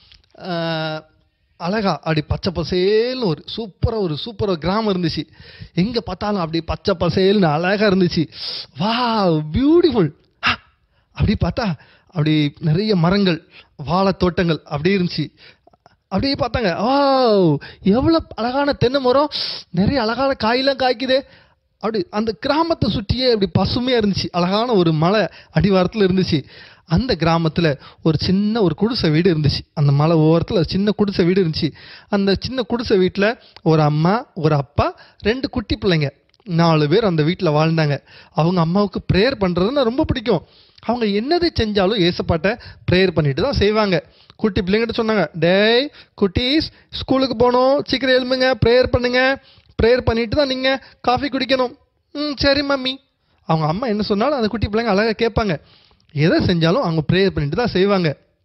S2: ஆஹ், அழகா அப்படி பச்சை பசேல்னு ஒரு சூப்பராக ஒரு சூப்பராக கிராமம் இருந்துச்சு எங்கே பார்த்தாலும் அப்படி பச்சை பசேல்னு அழகா இருந்துச்சு வா பியூட்டிஃபுல் அப்படி பார்த்தா அப்படி நிறைய மரங்கள் வாழைத் தோட்டங்கள் அப்படி இருந்துச்சு அப்படியே பார்த்தாங்க ஆ எவ்வளோ அழகான தென்னை மரம் நிறைய அழகான காயெல்லாம் காய்க்குதே அப்படி அந்த கிராமத்தை சுற்றியே அப்படி பசுமையாக இருந்துச்சு அழகான ஒரு மலை அடிவாரத்தில் இருந்துச்சு அந்த கிராமத்தில் ஒரு சின்ன ஒரு குடிசை வீடு இருந்துச்சு அந்த மலை ஓரத்தில் சின்ன குடிசை வீடு இருந்துச்சு அந்த சின்ன குடிசை வீட்டில் ஒரு அம்மா ஒரு அப்பா ரெண்டு குட்டி பிள்ளைங்க நாலு பேர் அந்த வீட்டில் வாழ்ந்தாங்க அவங்க அம்மாவுக்கு ப்ரேயர் பண்ணுறதுன்னா ரொம்ப பிடிக்கும் அவங்க என்னது செஞ்சாலும் ஏசப்பாட்ட ப்ரேயர் பண்ணிட்டு தான் செய்வாங்க குட்டி பிள்ளைங்கிட்ட சொன்னாங்க டேய் குட்டீஸ் ஸ்கூலுக்கு போகணும் சீக்கிரம் எழும்புங்க ப்ரேயர் பண்ணுங்க ப்ரேயர் பண்ணிட்டு தான் நீங்கள் காஃபி குடிக்கணும் ம் சரி மம்மி அவங்க அம்மா என்ன சொன்னாலும் அந்த குட்டி பிள்ளைங்க அழகாக கேட்பாங்க எதை செஞ்சாலும் அவங்க ப்ரேயர் பண்ணிட்டு தான் செய்வாங்க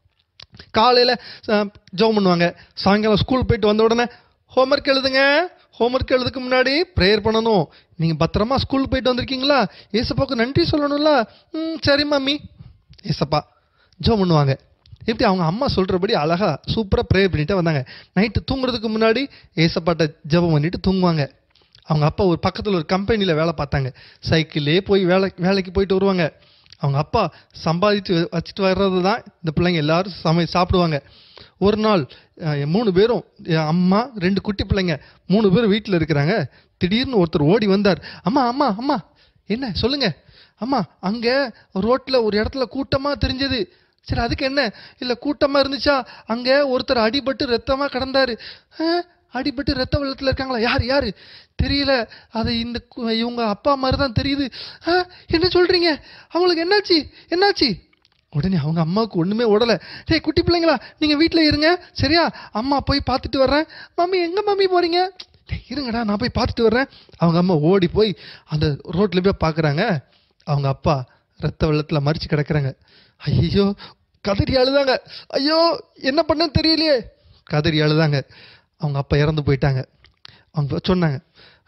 S2: காலையில் ஜெபம் பண்ணுவாங்க சாயங்காலம் ஸ்கூல் போயிட்டு வந்த உடனே ஹோம்ஒர்க் எழுதுங்க ஹோம்ஒர்க் எழுதுக்கு முன்னாடி ப்ரேயர் பண்ணணும் நீங்கள் பத்திரமா ஸ்கூல் போயிட்டு வந்திருக்கீங்களா ஏசப்பாவுக்கு நன்றி சொல்லணும்ல ம் சரி மம்மி ஏசப்பா ஜெபம் பண்ணுவாங்க இப்படி அவங்க அம்மா சொல்கிறபடி அழகா சூப்பராக ப்ரேயர் பண்ணிட்டு வந்தாங்க நைட்டு தூங்குறதுக்கு முன்னாடி ஏசப்பாட்ட ஜெபம் பண்ணிட்டு தூங்குவாங்க அவங்க அப்பா ஒரு பக்கத்தில் ஒரு கம்பெனியில் வேலை பார்த்தாங்க சைக்கிளே போய் வேலை வேலைக்கு போயிட்டு வருவாங்க அவங்க அப்பா சம்பாதிச்சு வ- வச்சுட்டு வர்றது தான் இந்த பிள்ளைங்க எல்லாரும் சமை சாப்பிடுவாங்க ஒரு நாள் அஹ், மூணு பேரும் என் அம்மா ரெண்டு குட்டி பிள்ளைங்க மூணு பேரும் வீட்டில் இருக்கிறாங்க திடீர்னு ஒருத்தர் ஓடி வந்தார் அம்மா அம்மா அம்மா என்ன சொல்லுங்க அம்மா அங்கே ரோட்டில் ஒரு இடத்துல கூட்டமாக தெரிஞ்சது சரி அதுக்கு என்ன இல்லை கூட்டமாக இருந்துச்சா அங்கே ஒருத்தர் அடிபட்டு ரத்தமாக கிடந்தாரு "ஆ, அடிபட்டு ரத்த வெள்ளத்தில் இருக்காங்களா யார் யார் தெரியல அது இந்த கு- இவங்க அப்பா மாதிரி தான் தெரியுது "ஆ, என்ன சொல்றீங்க அவங்களுக்கு என்னாச்சு என்னாச்சு உடனே அவங்க அம்மாவுக்கு ஒண்ணுமே ஓடல டேய் குட்டி பிள்ளைங்களா நீங்க வீட்ல இருங்க சரியா அம்மா போய் பார்த்துட்டு வர்றேன் மம்மி எங்க மம்மி போறீங்க "டேய், இருங்கடா நான் போய் பார்த்துட்டு வர்றேன் அவங்க அம்மா ஓடி போய் அந்த ரோட்ல போய் பார்க்கறாங்க அவங்க அப்பா ரத்த வெள்ளத்துல மறிச்சு கிடக்குறாங்க ஐயோ கதறி அழுதாங்க ஐயோ என்ன பண்ண தெரியலையே கதறி அழுதாங்க அவங்க அப்பா இறந்து போயிட்டாங்க அவங்க சொன்னாங்க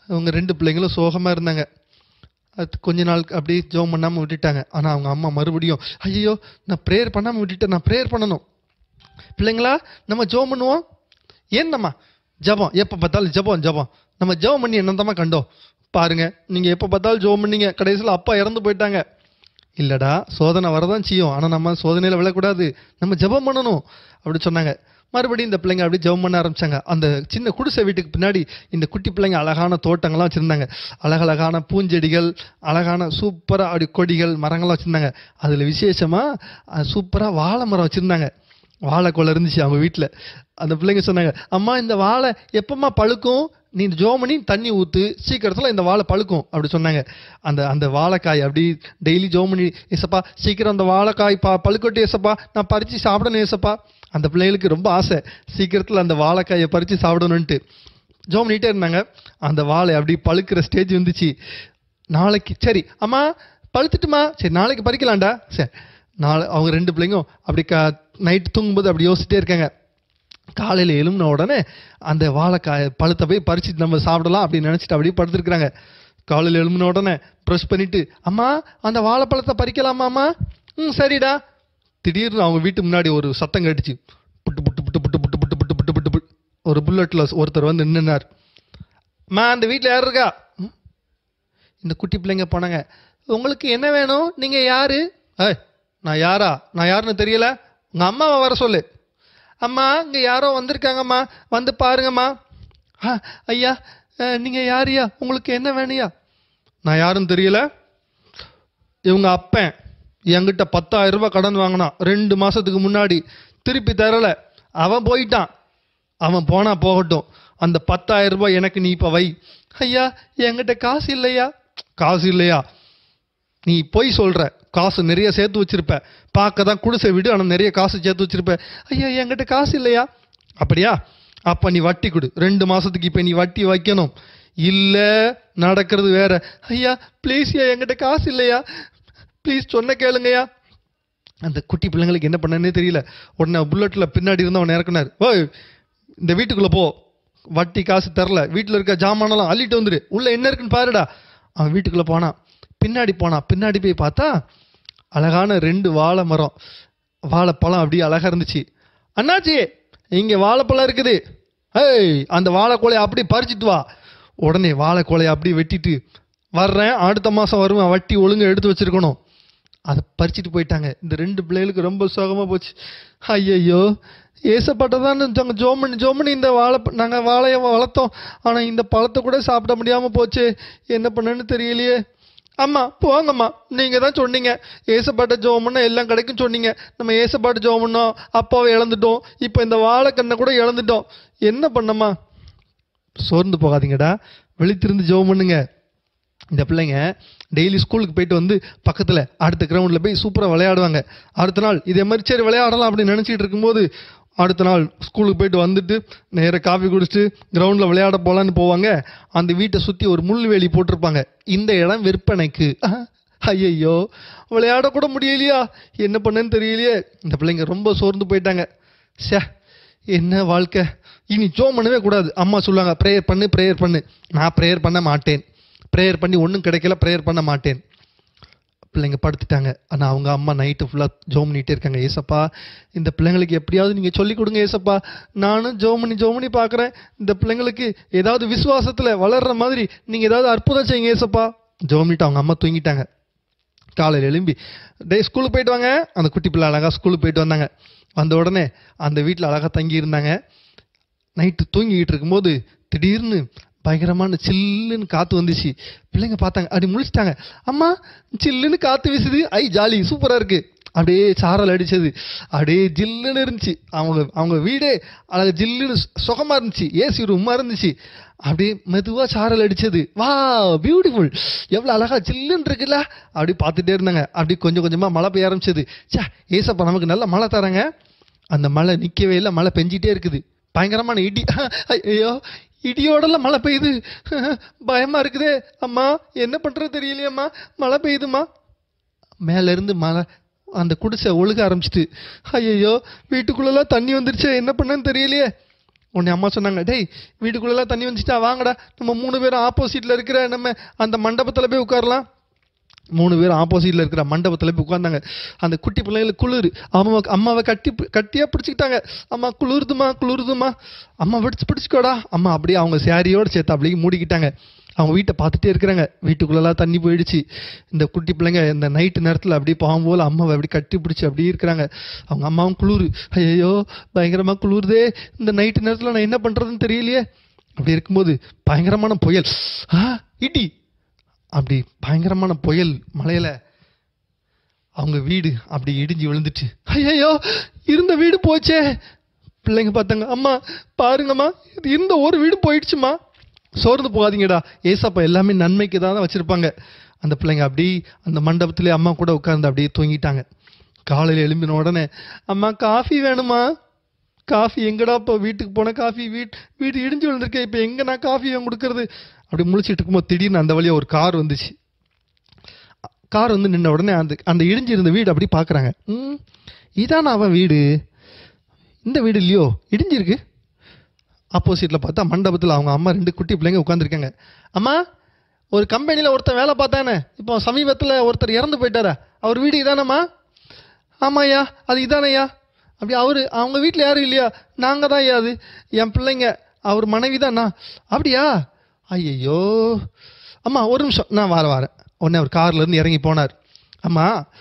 S2: அவங்க ரெண்டு பிள்ளைங்களும் சோகமாக இருந்தாங்க அது கொஞ்ச நாள் அப்படியே ஜெபம் பண்ணாமல் விட்டுட்டாங்க ஆனால் அவங்க அம்மா மறுபடியும் ஐயோ நான் ப்ரேயர் பண்ணாமல் விட்டுட்டேன் நான் ப்ரேயர் பண்ணணும் பிள்ளைங்களா நம்ம ஜெபம் பண்ணுவோம் என்னம்மா ஜெபம் எப்போ பார்த்தாலும் ஜெபம் ஜெபம் நம்ம ஜெபம் பண்ணி என்னந்தம்மா கண்டோம் பாருங்க நீங்கள் எப்போ பார்த்தாலும் ஜெபம் பண்ணீங்க கடைசியில் அப்பா இறந்து போயிட்டாங்க இல்லடா சோதனை வரதான் செய்யும் ஆனால் நம்ம சோதனையில் விழக்கூடாது நம்ம ஜெபம் பண்ணணும் அப்படி சொன்னாங்க மறுபடியும் இந்த பிள்ளைங்க அப்படியே ஜெபம் பண்ண ஆரம்பிச்சாங்க அந்த சின்ன குடிசை வீட்டுக்கு பின்னாடி இந்த குட்டி பிள்ளைங்க அழகான தோட்டங்கள்லாம் வச்சுருந்தாங்க அழகழகான பூஞ்செடிகள் அழகான சூப்பராக அப்படி கொடிகள் மரங்கள்லாம் வச்சுருந்தாங்க அதில் விசேஷமாக சூப்பராக வாழை மரம் வச்சுருந்தாங்க வாழைக்கொலை இருந்துச்சு அவங்க வீட்டில் அந்த பிள்ளைங்க சொன்னாங்க அம்மா இந்த வாழை எப்பம்மா பழுக்கும் நீ இந்த ஜோமனி தண்ணி ஊற்று சீக்கிரத்தில் இந்த வாழை பழுக்கும் அப்படி சொன்னாங்க அந்த அந்த வாழைக்காய் அப்படி டெய்லி ஜோமனி ஏசப்பா சீக்கிரம் அந்த வாழைக்காய் பா பழுக்கட்டு ஏசப்பா நான் பறித்து சாப்பிடணும் ஏசப்பா அந்த பிள்ளைகளுக்கு ரொம்ப ஆசை சீக்கிரத்தில் அந்த வாழைக்காயை பறித்து சாப்பிடணுன்ட்டு ஜோம் பண்ணிட்டே இருந்தாங்க அந்த வாழை அப்படி பழுக்கிற ஸ்டேஜ் வந்துச்சு நாளைக்கு சரி அம்மா பழுத்துட்டுமா சரி நாளைக்கு பறிக்கலாம்டா சரி நாளை அவங்க ரெண்டு பிள்ளைங்களும் அப்படி கா நைட்டு தூங்கும்போது அப்படி யோசிச்சிட்டே இருக்காங்க காலையில் எழும்பின உடனே அந்த வாழைக்காய் பழுத்தை போய் பறிச்சுட்டு நம்ம சாப்பிடலாம் அப்படின்னு நினச்சிட்டு அப்படியே படுத்துருக்குறாங்க காலையில் எழும்பின உடனே ப்ரெஷ் பண்ணிட்டு அம்மா அந்த வாழைப்பழத்தை பறிக்கலாமாம்மா ம் சரிடா திடீர்னு அவங்க வீட்டு முன்னாடி ஒரு சத்தம் கேட்டுச்சு புட்டு புட்டு புட்டு புட்டு புட்டு புட்டு புட்டு புட்டு புட்டு புட்டு ஒரு புல்லட்டில் ஒருத்தர் வந்து நின்றுனார் அம்மா அந்த வீட்டில் யார் இருக்கா ம்? இந்த குட்டி பிள்ளைங்க போனாங்க உங்களுக்கு என்ன வேணும் நீங்கள் யாரு ஏய் நான் யாரா நான் யாருன்னு தெரியல உங்கள் அம்மாவை வர சொல்லு அம்மா இங்கே யாரோ வந்திருக்காங்கம்மா வந்து பாருங்கம்மா ஆ ஐயா நீங்கள் யாருயா உங்களுக்கு என்ன வேணுயா நான் யாருன்னு தெரியல இவங்க அப்பன் என்கிட்ட பத்தாயிரம் ரூபாய் கடன் வாங்கினான் ரெண்டு மாசத்துக்கு முன்னாடி திருப்பி தரல அவன் போயிட்டான் அவன் போனா போகட்டும் அந்த பத்தாயிரம் ரூபாய் எனக்கு நீ இப்ப வை ஐயா என்கிட்ட காசு இல்லையா காசு இல்லையா நீ பொய் சொல்ற காசு நிறைய சேர்த்து வச்சிருப்ப பார்க்க தான் குடிசை விடு ஆனால் நிறைய காசு சேர்த்து வச்சிருப்ப ஐயா என்கிட்ட காசு இல்லையா அப்படியா அப்ப நீ வட்டி கொடு ரெண்டு மாசத்துக்கு இப்ப நீ வட்டி வைக்கணும் இல்ல நடக்கிறது வேற ஐயா ப்ளீஸ்யா என்கிட்ட காசு இல்லையா ப்ளீஸ் சொன்ன கேளுங்கய்யா அந்த குட்டி பிள்ளைங்களுக்கு என்ன பண்ணனே தெரியல உடனே புல்லட்டில் பின்னாடி இருந்தவன் இறக்குனார் ஓய் இந்த வீட்டுக்குள்ளே போ வட்டி காசு தரல வீட்டில் இருக்க ஜாமானெல்லாம் அள்ளிட்டு வந்துரு உள்ள என்ன இருக்குன்னு பாருடா அவன் வீட்டுக்குள்ளே போனான் பின்னாடி போனான் பின்னாடி போய் பார்த்தா அழகான ரெண்டு வாழை மரம் வாழைப்பழம் அப்படியே அழகா இருந்துச்சு அண்ணாச்சி இங்கே வாழைப்பழம் இருக்குது ஏய் அந்த வாழைக்கோலையை அப்படி பறிச்சிட்டு வா உடனே வாழைக்கோலையை அப்படி வெட்டிட்டு வர்றேன் அடுத்த மாதம் வருவேன் வட்டி ஒழுங்கா எடுத்து வச்சிருக்கணும் அதை பறிச்சுட்டு போயிட்டாங்க இந்த ரெண்டு பிள்ளைகளுக்கு ரொம்ப சோகமாக போச்சு ஐயையோ ஏசப்பட்ட தான் நாங்கள் ஜோமணி ஜோமணி இந்த வாழை நாங்கள் வாழையை வளர்த்தோம் ஆனால் இந்த பழத்தை கூட சாப்பிட முடியாமல் போச்சு என்ன பண்ணேன்னு தெரியலையே அம்மா போங்கம்மா நீங்கள் தான் சொன்னீங்க ஏசப்பாட்ட ஜோமன்னா எல்லாம் கிடைக்கும் சொன்னீங்க நம்ம ஏசப்பாட்டு ஜோமன்னோம் அப்பாவை இழந்துட்டோம் இப்போ இந்த வாழைக்கண்ணை கூட இழந்துட்டோம் என்ன பண்ணம்மா சோர்ந்து போகாதீங்கடா விழித்திருந்து ஜெபம் பண்ணுங்க இந்த பிள்ளைங்க டெய்லி ஸ்கூலுக்கு போயிட்டு வந்து பக்கத்தில் அடுத்த கிரவுண்டில் போய் சூப்பராக விளையாடுவாங்க அடுத்த நாள் இதே மாதிரி சரி விளையாடலாம் அப்படின்னு நினச்சிட்டு இருக்கும்போது அடுத்த நாள் ஸ்கூலுக்கு போயிட்டு வந்துட்டு நேராக காஃபி குடிச்சிட்டு கிரவுண்டில் விளையாட போகலான்னு போவாங்க அந்த வீட்டை சுற்றி ஒரு முள்வேலி போட்டிருப்பாங்க இந்த இடம் விற்பனைக்கு ஐயையோ விளையாடக்கூட முடியலையா என்ன பண்ணேன்னு தெரியலையே இந்த பிள்ளைங்க ரொம்ப சோர்ந்து போயிட்டாங்க சே என்ன வாழ்க்கை இனி ஜோம் பண்ணவே கூடாது அம்மா சொல்லுவாங்க ப்ரேயர் பண்ணு ப்ரேயர் பண்ணு நான் ப்ரேயர் பண்ண மாட்டேன் ப்ரேயர் பண்ணி ஒன்றும் கிடைக்கல ப்ரேயர் பண்ண மாட்டேன் பிள்ளைங்க படுத்துட்டாங்க ஆனால் அவங்க அம்மா நைட்டு ஃபுல்லாக ஜோம் பண்ணிட்டே இருக்காங்க ஏசப்பா இந்த பிள்ளைங்களுக்கு எப்படியாவது நீங்கள் சொல்லிக் கொடுங்க ஏசப்பா நானும் ஜோம் பண்ணி ஜோம் பண்ணி பார்க்குறேன் இந்த பிள்ளைங்களுக்கு ஏதாவது விசுவாசத்தில் வளர்ற மாதிரி நீங்கள் ஏதாவது அற்புதம் செய்யுங்க ஏசப்பா ஜோம் பண்ணிட்டு அவங்க அம்மா தூங்கிட்டாங்க காலையில் எழும்பி டே ஸ்கூலுக்கு போயிட்டு வாங்க அந்த குட்டி பிள்ளை அழகாக ஸ்கூலுக்கு போயிட்டு வந்தாங்க வந்த உடனே அந்த வீட்டில் அழகாக தங்கி இருந்தாங்க நைட்டு தூங்கிக்கிட்டு இருக்கும்போது திடீர்னு பயங்கரமான சில்லுன்னு காற்று வந்துச்சு பிள்ளைங்க பார்த்தாங்க அப்படி முழிச்சிட்டாங்க அம்மா சில்லுன்னு காற்று வீசுது ஐ ஜாலி சூப்பராக இருக்குது அப்படியே சாரல் அடிச்சது அப்படியே ஜில்லுன்னு இருந்துச்சு அவங்க அவங்க வீடே அழகு ஜில்லுன்னு சுகமாக இருந்துச்சு ஏசி ரூமாக இருந்துச்சு அப்படியே மெதுவாக சாரல் அடிச்சது வா பியூட்டிஃபுல் எவ்வளோ அழகா ஜில்லுன்னு இருக்குல்ல அப்படி பார்த்துட்டே இருந்தாங்க அப்படி கொஞ்சம் கொஞ்சமாக மழை பெய்ய ஆரம்பிச்சது சே ஏசப்பா நமக்கு நல்ல மழை தராங்க அந்த மழை நிற்கவே இல்லை மழை பெஞ்சிட்டே இருக்குது பயங்கரமான இடி ஐயோ இடியோடலாம் மழை பெய்யுது பயமா இருக்குதே அம்மா என்ன பண்றது தெரியலையம்மா மழை பெய்யுதுமா மேல இருந்து மழை அந்த குடிசை ஒழுக ஆரம்பிச்சிட்டு ஐயோ வீட்டுக்குள்ளெல்லாம் தண்ணி வந்துருச்சு என்ன பண்ணன்னு தெரியலையே உடனே அம்மா சொன்னாங்க டேய் வீட்டுக்குள்ளெல்லாம் தண்ணி வந்துச்சுட்டா வாங்கடா நம்ம மூணு பேரும் ஆப்போசிட்ல இருக்கிற நம்ம அந்த மண்டபத்தில் போய் உட்காரலாம் மூணு பேரும் ஆப்போசிட்ல இருக்கிற மண்டபத்தில் போய் உட்கார்ந்தாங்க அந்த குட்டி பிள்ளைங்களுக்கு குளிர் அம்மா அம்மாவை கட்டி கட்டியா பிடிச்சிக்கிட்டாங்க அம்மா குளிருதுமா குளிருதுமா அம்மா பிடிச்சு பிடிச்சிக்கோடா அம்மா அப்படியே அவங்க சாரியோட சேர்த்து அப்படியே மூடிக்கிட்டாங்க அவங்க வீட்டை பார்த்துட்டே இருக்கிறாங்க வீட்டுக்குள்ளெல்லாம் தண்ணி போயிடுச்சு இந்த குட்டி பிள்ளைங்க இந்த நைட்டு நேரத்தில் அப்படியே பாவம் போல அம்மாவை அப்படி கட்டி பிடிச்சி அப்படியே இருக்கிறாங்க அவங்க அம்மாவும் குளிர் ஐயோ பயங்கரமாக குளிருதே இந்த நைட்டு நேரத்தில் நான் என்ன பண்ணுறதுன்னு தெரியலையே அப்படி இருக்கும்போது பயங்கரமான புயல் ஆ இடி அப்படி பயங்கரமான புயல் மலையில அவங்க வீடு அப்படி இடிஞ்சு விழுந்துச்சு ஐயோ இருந்த வீடு போச்சே பிள்ளைங்க பார்த்தாங்க அம்மா பாருங்கம்மா இது இருந்த ஒரு வீடு போயிடுச்சுமா சோர்ந்து போகாதீங்கடா ஏசப்பா எல்லாமே நன்மைக்கு தான் வச்சிருப்பாங்க அந்த பிள்ளைங்க அப்படி அந்த மண்டபத்திலே அம்மா கூட உட்கார்ந்து அப்படியே தூங்கிட்டாங்க காலையில் எழும்பின உடனே அம்மா காஃபி வேணுமா காஃபி எங்கடா இப்போ வீட்டுக்கு போன காஃபி வீட் வீடு இடிஞ்சு விழுந்திருக்கேன் இப்போ எங்க நான் காஃபி வாங்கி கொடுக்கறது அப்படி முழிச்சிட்டு இருக்கும்போது திடீர்னு அந்த வழியா ஒரு கார் வந்துச்சு கார் வந்து நின்ன உடனே அந்த அந்த இடிஞ்சிருந்த வீடு அப்படி பார்க்குறாங்க ம் இதான அவன் வீடு இந்த வீடு இல்லையோ இடிஞ்சிருக்கு ஆப்போசிட்டில் பார்த்தா மண்டபத்தில் அவங்க அம்மா ரெண்டு குட்டி பிள்ளைங்க உட்காந்துருக்காங்க அம்மா ஒரு கம்பெனியில் ஒருத்தன் வேலை பார்த்தானே இப்போ சமீபத்தில் ஒருத்தர் இறந்து போயிட்டாரா அவர் வீடு இதானம்மா ஆமாய்யா அது இதானையா அப்படி அவரு அவங்க வீட்டில் யாரும் இல்லையா நாங்கள் தான் ஐயா அது என் பிள்ளைங்க அவர் மனைவி தான் நான் அப்படியா ஐயையோ அம்மா ஒரு நிமிஷம் நான் வர வரேன் உடனே அவர் கார்ல இருந்து இறங்கி போனார் அம்மா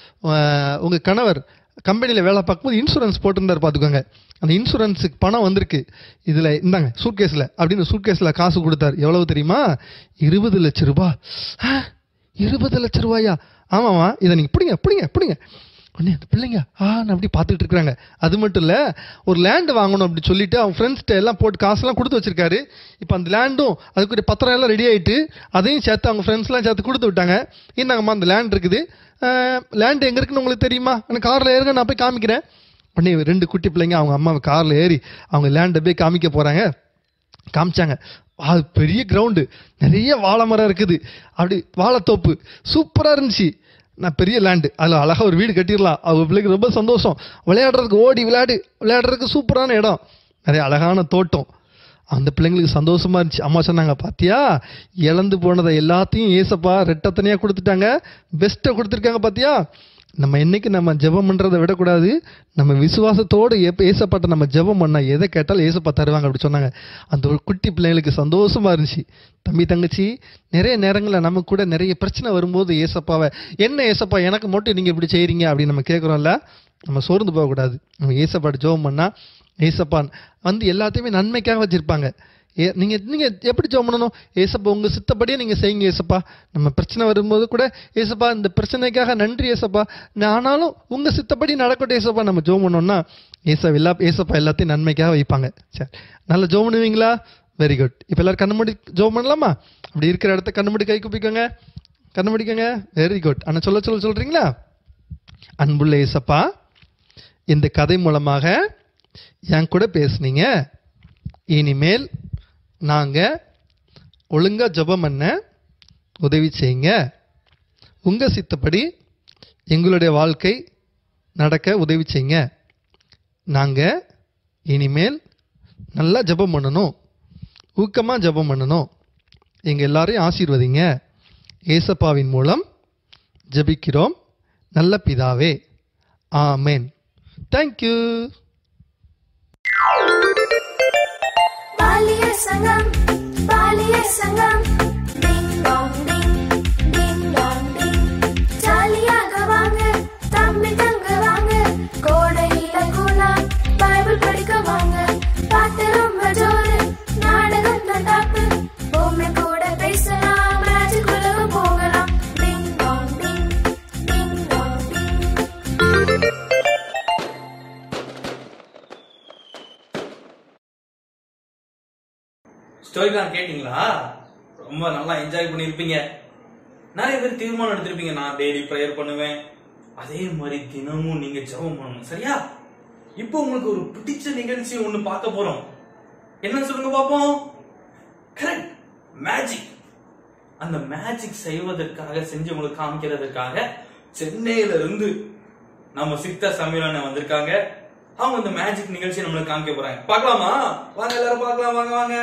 S2: அஹ், உங்க கணவர் கம்பெனியில் வேலை பார்க்கும்போது இன்சூரன்ஸ் போட்டிருந்தார் பார்த்துக்கோங்க அந்த இன்சூரன்ஸுக்கு பணம் வந்திருக்கு இதில் இந்தாங்க சூட்கேஸில் அப்படின்னு சூட்கேஸில் காசு கொடுத்தார் எவ்வளவு தெரியுமா இருபது லட்ச ரூபாய் ஆ, இருபது லட்ச ரூபாயா ஆமாம்மா இதை நீங்கள் பிடிங்க பிடிங்க பிடிங்க உடனே அந்த பிள்ளைங்க ஆ நான் அப்படி பார்த்துட்டு இருக்கிறாங்க அது மட்டும் இல்லை ஒரு லேண்டு வாங்கணும் அப்படி சொல்லிட்டு அவங்க ஃப்ரெண்ட்ஸ்கிட்ட எல்லாம் போட்டு காசுலாம் கொடுத்து வச்சிருக்காரு இப்போ அந்த லேண்டும் அதுக்குரிய பத்திரம் எல்லாம் ரெடி ஆயிட்டு அதையும் சேர்த்து அவங்க ஃப்ரெண்ட்ஸ்லாம் சேர்த்து கொடுத்து விட்டாங்க இந்தாங்கம்மா அந்த லேண்ட் இருக்குது லேண்ட் எங்கே இருக்குன்னு உங்களுக்கு தெரியுமா எனக்கு காரில் ஏறுங்க நான் போய் காமிக்கிறேன் உடனே ரெண்டு குட்டி பிள்ளைங்க அவங்க அம்மாவை காரில் ஏறி அவங்க லேண்டை போய் காமிக்க போகிறாங்க காமிச்சாங்க அது பெரிய கிரவுண்டு நிறைய வாழை மரம் இருக்குது அப்படி வாழைத்தோப்பு சூப்பராக இருந்துச்சு நான் பெரிய லேண்டு அதில் அழகாக ஒரு வீடு கட்டிடலாம் அவங்க பிள்ளைக்கு ரொம்ப சந்தோஷம் விளையாடுறதுக்கு ஓடி விளையாடு விளையாடுறதுக்கு சூப்பரான இடம் நிறைய அழகான தோட்டம் அந்த பிள்ளைங்களுக்கு சந்தோஷமா இருந்துச்சு அம்மா சொன்னாங்க பாத்தியா இழந்து போனதை எல்லாத்தையும் ஏசப்பா ரெட்டத்தனையாக கொடுத்துட்டாங்க பெஸ்ட்டை கொடுத்துருக்காங்க பாத்தியா நம்ம என்னைக்கு நம்ம ஜெபம் பண்றதை விடக்கூடாது நம்ம விசுவாசத்தோடு எப்ப ஏசப்பாட்ட நம்ம ஜெபம் பண்ணா எதை கேட்டாலும் ஏசப்பா தருவாங்க அப்படி சொன்னாங்க அந்த ஒரு குட்டி பிள்ளைங்களுக்கு சந்தோஷமா இருந்துச்சு தம்பி தங்கச்சி நிறைய நேரங்களில் நமக்கு கூட நிறைய பிரச்சனை வரும்போது ஏசப்பாவை என்ன ஏசப்பா எனக்கு மட்டும் நீங்க இப்படி செய்றீங்க அப்படின்னு நம்ம கேட்குறோம்ல நம்ம சோர்ந்து போகக்கூடாது நம்ம ஏசப்பாட்ட ஜெபம் பண்ணா ஏசப்பான் வந்து எல்லாத்தையுமே நன்மைக்காக வச்சிருப்பாங்க ஏ நீங்கள் நீங்கள் எப்படி ஜெபம் பண்ணணும் ஏசப்பா உங்கள் சித்தப்படியே நீங்கள் செய்யுங்க ஏசப்பா நம்ம பிரச்சனை வரும்போது கூட ஏசப்பா இந்த பிரச்சனைக்காக நன்றி ஏசப்பா நான் ஆனாலும் உங்கள் சித்தப்படி நடக்கட்டும் ஏசப்பா நம்ம ஜெபம் பண்ணோம்னா ஏசா எல்லா ஏசப்பா எல்லாத்தையும் நன்மைக்காக வைப்பாங்க சரி நல்லா ஜெபம் பண்ணுவீங்களா வெரி குட் இப்போ எல்லாரும் கண்ணு மூடி ஜெபம் பண்ணலாமா அப்படி இருக்கிற இடத்த கண்ணு மூடி கை குப்பிக்கோங்க கண்ணு மூடிக்கோங்க வெரி குட் அண்ணா சொல்ல சொல்ல சொல்கிறீங்களா அன்புள்ள ஏசப்பா இந்த கதை மூலமாக என் கூட பேசுனீங்க இனிமேல் நாங்கள் ஒழுங்காக ஜெபம் பண்ண உதவி செய்யுங்க உங்கள் சித்தப்படி எங்களுடைய வாழ்க்கை நடக்க உதவி செய்யுங்க நாங்கள் இனிமேல் நல்லா ஜெபம் பண்ணணும் ஊக்கமாக ஜெபம் பண்ணணும் எங்கள் எல்லாரையும் ஆசீர்வதிங்க ஏசப்பாவின் மூலம் ஜெபிக்கிறோம் நல்ல பிதாவே ஆமேன் தேங்க்யூ
S1: பாலிய சங்கம் பாலிய சங்கம் ding dong ding ding dong டிங் ஜாலியாக வாங்க தம்பி தங்க வாங்க கோடையில கூலாம் பைபிள் படிக்க வாங்க பாட்டு ரொம்ப ஜோரு நாடகம் தான் டாப்பு பொம்மை கூட பேசலாம் மேஜிக் உலகம் போகலாம் ding dong ding ding dong டிங்
S11: ஸ்டோரிலாம் கேட்டிங்களா ரொம்ப நல்லா என்ஜாய் பண்ணியிருப்பீங்க நிறைய பேர் தீர்மானம் எடுத்திருப்பீங்க நான் டெய்லி ப்ரேயர் பண்ணுவேன் அதே மாதிரி தினமும் நீங்க ஜெபம் பண்ணணும் சரியா இப்போ உங்களுக்கு ஒரு பிடிச்ச நிகழ்ச்சி ஒண்ணு பார்க்க போறோம் என்ன சொல்லுங்க பாப்போம் கரெக்ட் மேஜிக் அந்த மேஜிக் செய்வதற்காக செஞ்சு உங்களுக்கு காமிக்கிறதுக்காக சென்னையில இருந்து நம்ம சித்த சமீரனை வந்திருக்காங்க அவங்க இந்த மேஜிக் நிகழ்ச்சி நம்மளுக்கு காமிக்க போறாங்க பார்க்கலாமா வாங்க எல்லாரும் பார்க்கலாம் வாங்க வாங்க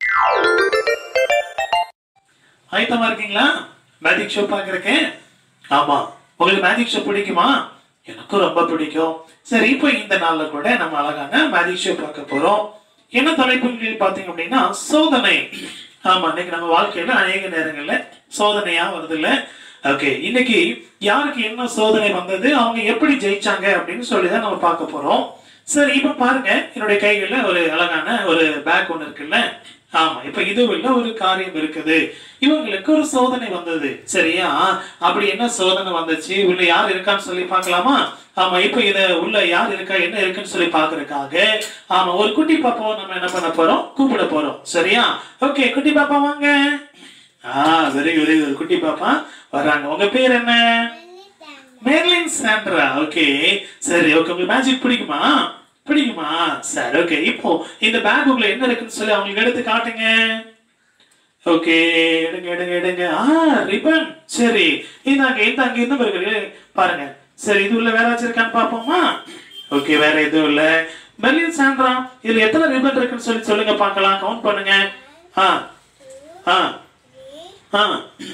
S12: ஆயத்தமா இருக்கீங்களா மேஜிக் ஷோ பாக்குறக்கு ஆமா உங்களுக்கு மேஜிக் ஷோ பிடிக்குமா எனக்கும் ரொம்ப பிடிக்கும் சரி இப்போ இந்த நாள்ல கூட நம்ம அழகான மேஜிக் ஷோ பார்க்க போறோம் என்ன தலைப்புன்னு சொல்லி பாத்தீங்க அப்படின்னா சோதனை ஆமா இன்னைக்கு நம்ம வாழ்க்கையில அநேக நேரங்கள்ல சோதனையா வருது இல்ல ஓகே இன்னைக்கு யாருக்கு என்ன சோதனை வந்தது அவங்க எப்படி ஜெயிச்சாங்க அப்படின்னு சொல்லி தான் நம்ம பார்க்க போறோம் சரி இப்ப பாருங்க என்னுடைய கைகள்ல ஒரு அழகான ஒரு பேக் ஒண்ணு இருக்குல்ல ஆமா இப்ப இதுவுள்ள ஒரு காரியம் இருக்குது இவங்களுக்கு ஒரு சோதனை வந்தது சரியா அப்படி என்ன சோதனை வந்துச்சு உள்ள யார் இருக்கான்னு சொல்லி பார்க்கலாமா ஆமா இப்ப இத உள்ள யார் இருக்கா என்ன இருக்குன்னு சொல்லி பாக்குறதுக்காக ஆமா ஒரு குட்டி பாப்பாவை நம்ம என்ன பண்ண போறோம் கூப்பிட போறோம் சரியா ஓகே குட்டி பாப்பா வாங்க ஆ வெரி வெரி ஒரு குட்டி பாப்பா வர்றாங்க உங்க பேர் என்ன மேர்லின் சாண்ட்ரா ஓகே சரி ஓகே உங்களுக்கு மேஜிக் பிடிக்குமா பிடிக்குமா சரி ஓகே இப்போ இந்த பேக் உங்களை என்ன இருக்குன்னு சொல்லி அவங்களுக்கு எடுத்து காட்டுங்க ஓகே எடுங்க எடுங்க எடுங்க ஆ ரிப்பன் சரி இந்தாங்க இந்தாங்க இந்த இருக்கு பாருங்க சரி இது உள்ள வேற ஏதாச்சும் இருக்கான்னு பாப்போமா ஓகே வேற எதுவும் இல்ல மெர்லின் சாண்ட்ரா இதுல எத்தனை ரிப்பன் இருக்குன்னு சொல்லி சொல்லுங்க பார்க்கலாம் கவுண்ட் பண்ணுங்க ஆ ஆ ஆ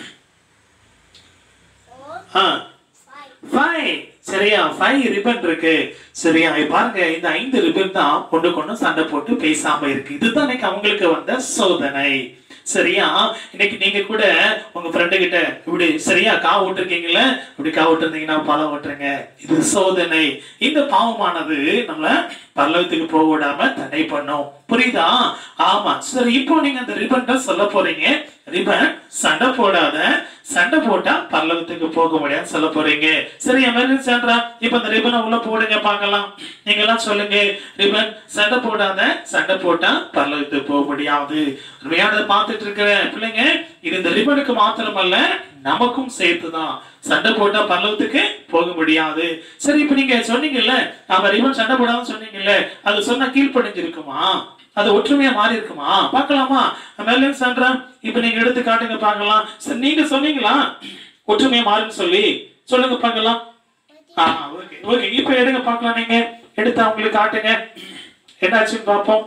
S12: ஆ ஃபைவ் சரியா ஃபைவ் ரிப்பன் இருக்கு சரியா இப்ப பாருங்க இந்த ஐந்து ரிப்பன் தான் கொண்டு கொண்டு சண்டை போட்டு பேசாம இருக்கு இதுதான் இன்னைக்கு அவங்களுக்கு வந்த சோதனை சரியா இன்னைக்கு நீங்க கூட உங்க ஃப்ரெண்டு கிட்ட இப்படி சரியா கா ஓட்டிருக்கீங்கல்ல இப்படி கா ஓட்டிருந்தீங்கன்னா பழம் ஓட்டுறீங்க இது சோதனை இந்த பாவமானது நம்மள பல்லவத்துக்கு போக விடாம தடை பண்ணும் புரியுதா ஆமா சரி இப்போ நீங்க அந்த ரிப்பன் சொல்ல போறீங்க ரிப்பன் சண்டை போடாத சண்டை போட்டா பல்லவத்துக்கு போக முடியாது சொல்ல போறீங்க சரி எமர்ஜென்சி சான்றா இப்ப அந்த ரிப்பனை உள்ள போடுங்க பார்க்கலாம் நீங்க எல்லாம் சொல்லுங்க ரிப்பன் சண்டை போடாத சண்டை போட்டா பல்லவத்துக்கு போக முடியாது உண்மையானதை பார்த்துட்டு இருக்கிற பிள்ளைங்க இது இந்த ரிப்பனுக்கு மாத்திரமல்ல நமக்கும் சேர்த்துதான் சண்டை போட்டா பல்லவத்துக்கு போக முடியாது சரி இப்ப நீங்க சொன்னீங்கல்ல அவன் ரிப்பன் சண்டை போடாதுன்னு சொன்னீங்கல்ல அது சொன்னா கீழ்ப்படிஞ்சிருக்குமா அது ஒற்றுமையா மாறி இருக்குமா பார்க்கலாமா மெல்லின் சான்றா இப்ப நீங்க எடுத்து காட்டுங்க பார்க்கலாம் சரி நீங்க சொன்னீங்களா ஒற்றுமையா மாறுன்னு சொல்லி சொல்லுங்க பார்க்கலாம் ஆ ஓகே ஓகே இப்ப எடுங்க பார்க்கலாம் நீங்க எடுத்து அவங்களுக்கு காட்டுங்க என்னாச்சுன்னு பார்ப்போம்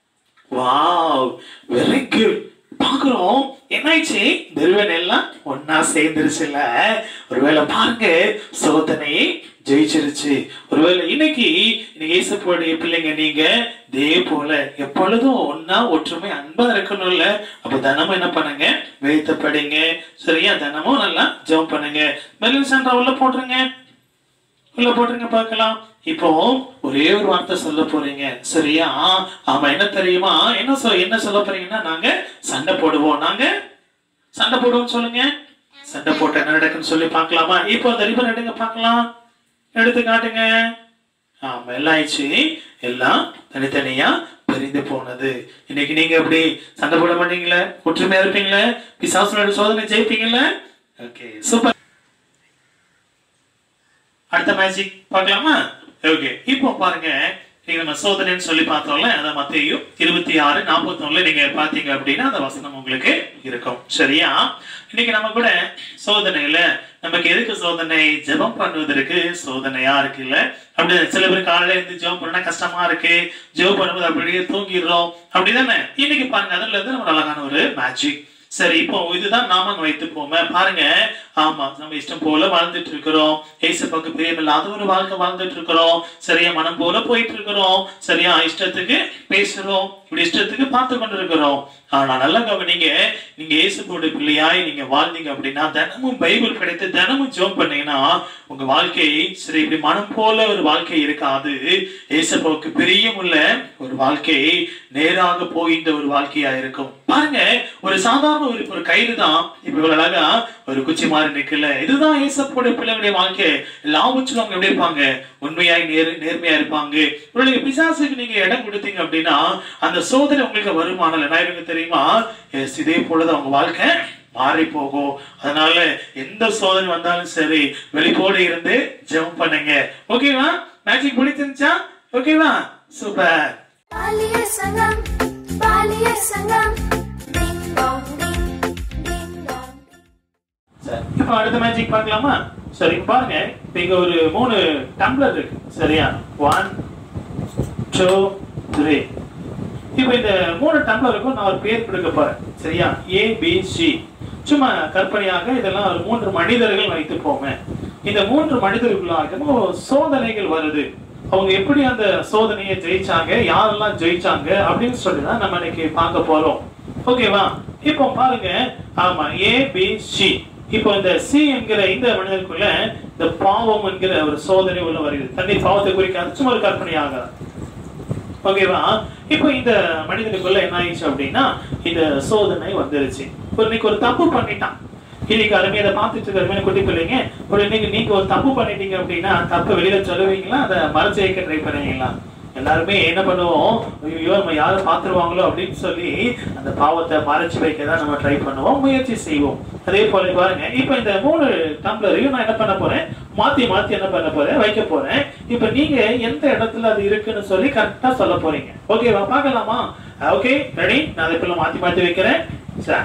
S12: வாவ் வெரி குட் பாக்குறோம் என்னாச்சு நிறுவனம் எல்லாம் ஒன்னா சேர்ந்துருச்சுல்ல ஒருவேளை பாருங்க சோதனை ஜெயிச்சிருச்சு ஒருவேளை இன்னைக்கு இன்னைக்கு ஏசப்போடைய பிள்ளைங்க நீங்க இதே போல எப்பொழுதும் ஒன்னா ஒற்றுமை அன்பா இருக்கணும்ல அப்ப தினமும் என்ன பண்ணுங்க வேத்த படிங்க சரியா தினமும் நல்லா ஜெபம் பண்ணுங்க மெல்லின் சான்றா உள்ள போட்டுருங்க உள்ள போட்டுருங்க பார்க்கலாம் இப்போ ஒரே ஒரு வார்த்தை சொல்ல போறீங்க சரியா ஆமா என்ன தெரியுமா என்ன சொல் என்ன சொல்ல போறீங்கன்னா நாங்க சண்டை போடுவோம் நாங்க சண்டை போடுவோம் சொல்லுங்க சண்டை போட்ட என்ன நடக்குன்னு சொல்லி பார்க்கலாமா இப்போ அந்த ரிப்பன் எடுங்க பார்க்கலாம் எடுத்து காட்டுங்க ஆமா எல்லாம் ஆயிடுச்சு எல்லாம் தனித்தனியா பிரிந்து போனது இன்னைக்கு நீங்க எப்படி சண்டை போட மாட்டீங்களே ஒற்றுமையா இருப்பீங்களே பிசாசனோட சோதனை ஜெயிப்பீங்களே ஓகே சூப்பர் அடுத்த மேஜிக் பார்க்கலாமா ஓகே இப்போ பாருங்க நீங்க நம்ம சோதனைன்னு சொல்லி பார்த்தோம்ல அதை மத்தையும் இருபத்தி ஆறு நாற்பத்தி ஒண்ணுல நீங்க பாத்தீங்க அப்படின்னா அந்த வசனம் உங்களுக்கு இருக்கும் சரியா இன்னைக்கு நம்ம கூட சோதனையில நமக்கு எதுக்கு சோதனை ஜெபம் பண்ணுவதற்கு சோதனையா இருக்குல்ல அப்படி சில பேர் காலையில இருந்து ஜெபம் பண்ணா கஷ்டமா இருக்கு ஜெபம் பண்ணும்போது அப்படியே தூங்கிடுறோம் அப்படிதானே இன்னைக்கு பாருங்க அதுல இருந்து நம்ம அழகான ஒரு மேஜிக் சரி இப்போ இதுதான் நாம வைத்துப்போமே பாருங்க ஆமா நம்ம இஷ்டம் போல வாழ்ந்துட்டு இருக்கிறோம் ஏசப்பாக்கு பிரியமில்லாத ஒரு வாழ்க்கை வாழ்ந்துட்டு இருக்கிறோம் சரியா மனம் போல போயிட்டு இருக்கிறோம் சரியா இஷ்டத்துக்கு பேசுறோம் இப்படி இஷ்டத்துக்கு பார்த்து கொண்டு இருக்கிறோம் ஆனா நல்லா கவனிங்க நீங்க இயேசுவோட பிள்ளையாய் நீங்க வாழ்ந்தீங்க அப்படின்னா தினமும் பைபிள் கிடைத்து தினமும் ஜோம் பண்ணீங்கன்னா உங்க வாழ்க்கை சரி இப்படி மனம் போல ஒரு வாழ்க்கை இருக்காது ஏசப்பாவுக்கு பிரியமுள்ள ஒரு வாழ்க்கை நேராக போகின்ற ஒரு வாழ்க்கையா இருக்கும் பாருங்க ஒரு சாதாரண ஒரு ஒரு கயிறு தான் இப்ப இவ்வளவு அழகா ஒரு குச்சி மாதிரி நிக்கல இதுதான் ஏசப்போட பிள்ளைகளுடைய வாழ்க்கை லாபச்சும் அவங்க எப்படி இருப்பாங்க உண்மையாய் நேர் நேர்மையா இருப்பாங்க உங்களுடைய பிசாசுக்கு நீங்க இடம் கொடுத்தீங்க அப்படின்னா அந்த சோதனை உங்களுக்கு வருமானம் என்ன ஆயிருங்க தெரியுமா எஸ் இதே போலதான் அவங்க வாழ்க்கை மாறி போகும் அதனால எந்த சோதனை வந்தாலும் சரி வெளிப்போடு இருந்து ஜெபம் பண்ணுங்க ஓகேவா மேஜிக் பிடிச்சிருந்துச்சா ஓகேவா சூப்பர்
S1: பாலிய சங்கம் பாலிய சங்கம் ding dong ding ding Tang
S12: சரி இப்போ அடுத்த மேஜிக் பார்க்கலாமா சரி இங்க பாருங்க இப்ப இங்க ஒரு மூணு டம்ளர் இருக்கு சரியா ஒன் டூ த்ரீ இப்போ இந்த மூணு டம்ளருக்கும் நான் ஒரு பேர் கொடுக்க போறேன் சரியா ஏ பி சி சும்மா கற்பனையாக இதெல்லாம் ஒரு மூன்று மனிதர்கள் வைத்து போங்க இந்த மூன்று மனிதர்களுக்குள்ளாக சோதனைகள் வருது அவங்க எப்படி அந்த சோதனையை ஜெயிச்சாங்க யாரெல்லாம் ஜெயிச்சாங்க அப்படின்னு சொல்லி தான் நம்ம இன்னைக்கு பார்க்க போறோம் ஓகேவா இப்போ பாருங்க ஆமா ஏ பி சி இப்போ இந்த சி என்கிற இந்த மனிதனுக்குள்ள இந்த பாவம் என்கிற ஒரு சோதனை உள்ள வருகிறது தண்ணி பாவத்தை குறிக்காது சும்மா ஒரு கற்பனையாக ஓகேவா இப்போ இந்த மனிதனுக்குள்ள என்ன ஆயிடுச்சு அப்படின்னா இந்த சோதனை வந்துருச்சு ஒரு இன்னைக்கு ஒரு தப்பு பண்ணிட்டான் இன்னைக்கு அருமை அதை பார்த்துட்டு இருக்க அருமையான குட்டி பிள்ளைங்க ஒரு இன்னைக்கு நீங்க ஒரு தப்பு பண்ணிட்டீங்க அப்படின்னா தப்பு வெளியில சொல்லுவீங்களா அதை மறைச்சு வைக்க ட்ரை பண்ணுவீங்களா எல்லாருமே என்ன பண்ணுவோம் ஐயோ நம்ம யாரும் பார்த்துருவாங்களோ அப்படின்னு சொல்லி அந்த பாவத்தை மறைச்சு வைக்க தான் நம்ம ட்ரை பண்ணுவோம் முயற்சி செய்வோம் அதே போல பாருங்க இப்போ இந்த மூணு டம்ளரையும் நான் என்ன பண்ண போறேன் மாத்தி மாத்தி என்ன பண்ண போறேன் வைக்க போறேன் இப்போ நீங்க எந்த இடத்துல அது இருக்குன்னு சொல்லி கரெக்டா சொல்ல போறீங்க ஓகேவா பார்க்கலாமா ஓகே ரெடி நான் அதை இப்ப மாத்தி மாத்தி வைக்கிறேன் சார்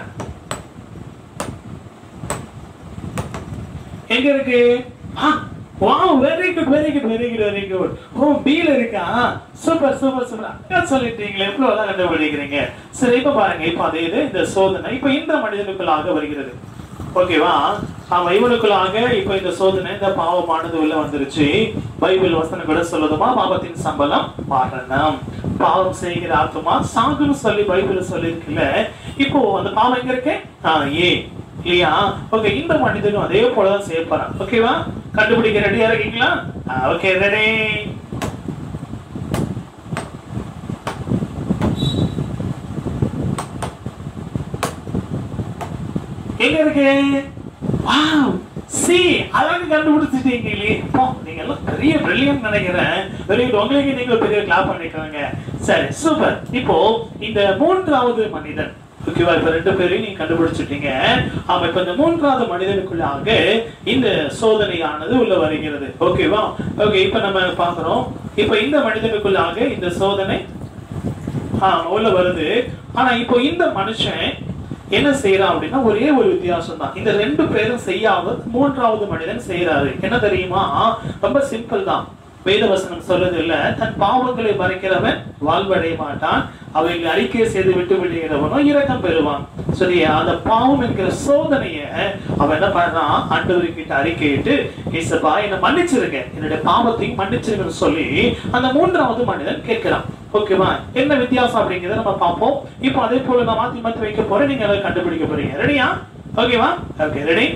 S12: எங்க இருக்கு wow very good very good very good very good ஓ பீல இருக்கா சூப்பர் சூப்பர் சூப்பர் அக்கா சொல்லிட்டீங்களே எவ்வளவு அழகா கண்டுபிடிக்கிறீங்க சரி இப்ப பாருங்க இப்ப அதே இது இந்த சோதனை இப்ப இந்த மனிதனுக்குள்ளாக வருகிறது ஓகேவா ஆமா இவனுக்குள்ளாக இப்ப இந்த சோதனை இந்த பாவமானது உள்ள வந்துருச்சு பைபிள் வசனம் கூட சொல்லுதுமா பாவத்தின் சம்பளம் மரணம் பாவம் செய்கிற ஆத்மா சாகுன்னு சொல்லி பைபிள் சொல்லியிருக்குல்ல இப்போ அந்த பாவம் எங்க இருக்கு ஆ, ஏ இல்லையா ஓகே இந்த மனிதனும் அதே போலதான் செய்ய போறான் ஓகேவா கண்டுபிடிக்க ரெடியா இருக்கீங்களா ஓகே ரெடி எங்க இருக்கு வாவ் சி அழகு கண்டுபிடிச்சிட்டீங்களே அப்பா, நீங்க எல்லாம் பெரிய பிரில்லியன்ட் நினைக்கிறேன் வெரி குட் உங்களுக்கு நீங்க ஒரு பெரிய கிளாப் பண்ணிக்கோங்க சரி சூப்பர் இப்போ இந்த மூன்றாவது மனிதன் ஓகேவா இப்ப ரெண்டு பேரையும் நீங்க கண்டுபிடிச்சிட்டீங்க ஆமா இப்ப இந்த மூன்றாவது மனிதனுக்குள்ளாக இந்த சோதனையானது உள்ள வருகிறது ஓகேவா ஓகே இப்ப நம்ம பாக்குறோம் இப்ப இந்த மனிதனுக்குள்ளாக இந்த சோதனை ஆ, உள்ள வருது ஆனா இப்போ இந்த மனுஷன் என்ன செய்யறான் அப்படின்னா ஒரே ஒரு வித்தியாசம் தான் இந்த ரெண்டு பேரும் செய்யாத மூன்றாவது மனிதன் செய்யறாரு என்ன தெரியுமா ரொம்ப சிம்பிள் தான் வேதவசனம் சொல்றது இல்ல தன் பாவங்களை மறைக்கிறவன் வாழ்வடைய மாட்டான் அவைகளை அறிக்கை செய்து விட்டு விடுகிறவனோ இரக்கம் பெறுவான் சரியா அந்த பாவம் என்கிற சோதனைய அவன் என்ன பண்றான் ஆண்டவர்கிட்ட அறிக்கையிட்டு ஏசப்பா என்னை மன்னிச்சிருங்க என்னுடைய பாவத்தையும் மன்னிச்சிருங்கன்னு சொல்லி அந்த மூன்றாவது மனிதன் கேட்கிறான் ஓகேவா என்ன வித்தியாசம் அப்படிங்கறத நம்ம பார்ப்போம் இப்போ அதே போல நான் மாத்தி மாத்தி வைக்க போறேன் நீங்க அதை கண்டுபிடிக்க போறீங்க ரெடியா ஓகேவா ஓகே ரெடி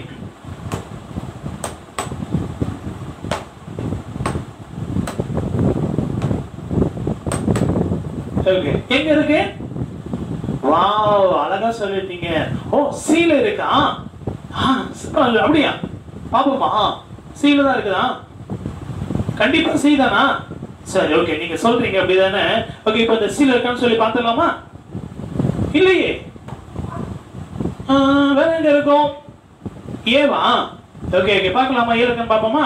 S12: ஓகே எங்க இருக்கு வாவ் அழகா சொல்லிட்டீங்க ஓ சீல இருக்கா ஆ, சூப்பர். அப்படியா பாப்போமா சீல தான் இருக்குதா கண்டிப்பா சி தானா சரி ஓகே நீங்க சொல்றீங்க அப்படிதானே ஓகே இப்போ இந்த சீல இருக்கான்னு சொல்லி பார்த்துடலாமா இல்லையே ஆ, வேற எங்க இருக்கும் ஏவா ஓகே ஓகே பார்க்கலாமா ஏ இருக்கான்னு பார்ப்போமா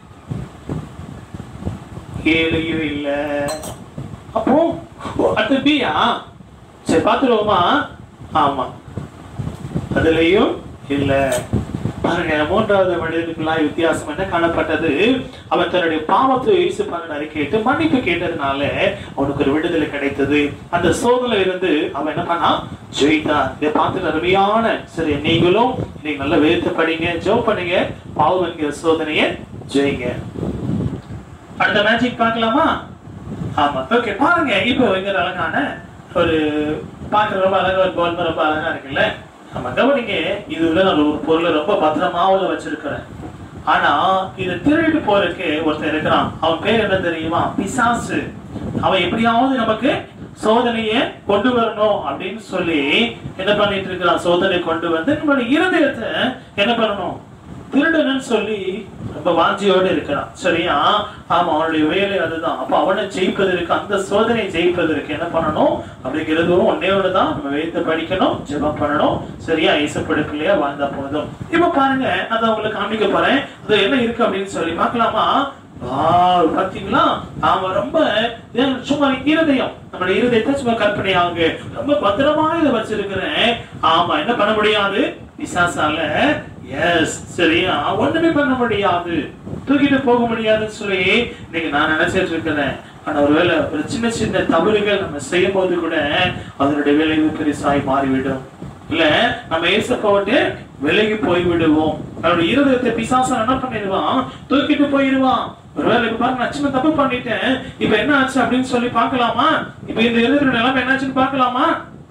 S12: ஏழையும் இல்ல அப்போ ஓ, அடுத்து பியா சரி பார்த்துருவோமா ஆமா அதுலயும் இல்ல பாருங்க மூன்றாவது மனிதனுக்குள்ளாய் வித்தியாசம் என்ன காணப்பட்டது அவன் தன்னுடைய பாவத்தை இயேசு பாருங்க அறிக்கையிட்டு மன்னிப்பு கேட்டதுனால அவனுக்கு ஒரு விடுதலை கிடைத்தது அந்த சோதனை இருந்து அவன் என்ன பண்ணா ஜெயித்தான் இதை பார்த்து அருமையான சரி நீங்களும் நீங்க நல்லா வேத்து படிங்க ஜோ பண்ணுங்க பாவம் என்கிற சோதனையை ஜெயிங்க அடுத்த மேஜிக் பார்க்கலாமா ஆமா ஓகே பாருங்க இப்போ இங்க ஒரு அழகான ஒரு பார்க்க ரொம்ப அழகா ஒரு பால் ரொம்ப அழகா இருக்குல்ல ஆமா கவனிங்க இதுல நான் ஒரு பொருளை ரொம்ப பத்திரமா உள்ள வச்சிருக்கிறேன் ஆனா இதை திருடிட்டு போறதுக்கு ஒருத்தன் இருக்கிறான் அவன் பேர் என்ன தெரியுமா பிசாசு அவன் எப்படியாவது நமக்கு சோதனையை கொண்டு வரணும் அப்படின்னு சொல்லி என்ன பண்ணிட்டு இருக்கிறான் சோதனை கொண்டு வந்து நம்மளுடைய இருதயத்தை என்ன பண்ணணும் திருடனுன்னு சொல்லி ரொம்ப வாஞ்சியோடு இருக்கிறான் சரியா ஆமா அவனுடைய வேலை அதுதான் அப்ப அவனை ஜெயிப்பதற்கு அந்த சோதனை ஜெயிப்பதற்கு என்ன பண்ணணும் அப்படிங்கிறதும் ஒன்னே ஒண்ணுதான் நம்ம வைத்து படிக்கணும் ஜெபம் பண்ணணும் சரியா இசப்படுக்கலையா வாழ்ந்தா போதும் இப்ப பாருங்க அதை உங்களுக்கு காமிக்க போறேன் அது என்ன இருக்கு அப்படின்னு சொல்லி பார்க்கலாமா வாவ், பாத்தீங்களா அவன் ரொம்ப ஏன் சும்மா இருதயம் நம்மளுடைய இருதயத்தை சும்மா கற்பனை ஆகுங்க ரொம்ப பத்திரமா இதை வச்சிருக்கிறேன் ஆமா என்ன பண்ண முடியாது பிசாசால எஸ் சரியா ஒண்ணுமே பண்ண முடியாது தூக்கிட்டு போக முடியாதுன்னு சொல்லி இன்னைக்கு நான் நினைச்சிட்டு இருக்கிறேன் ஆனா ஒருவேளை ஒரு சின்ன சின்ன தவறுகள் நம்ம செய்யும் போது கூட அதனுடைய விளைவு பெருசாய் மாறிவிடும் இல்ல நம்ம ஏசப்பா விட்டு விலகி போய் விடுவோம் அவருடைய இருதயத்தை பிசாசம் என்ன பண்ணிடுவான் தூக்கிட்டு போயிடுவான் ஒருவேளை இப்ப பாருங்க நான் சின்ன தப்பு பண்ணிட்டேன் இப்ப என்ன ஆச்சு அப்படின்னு சொல்லி பார்க்கலாமா இப்ப இந்த இருதய நிலைமை என்னாச்சுன்னு பார்க்கலாமா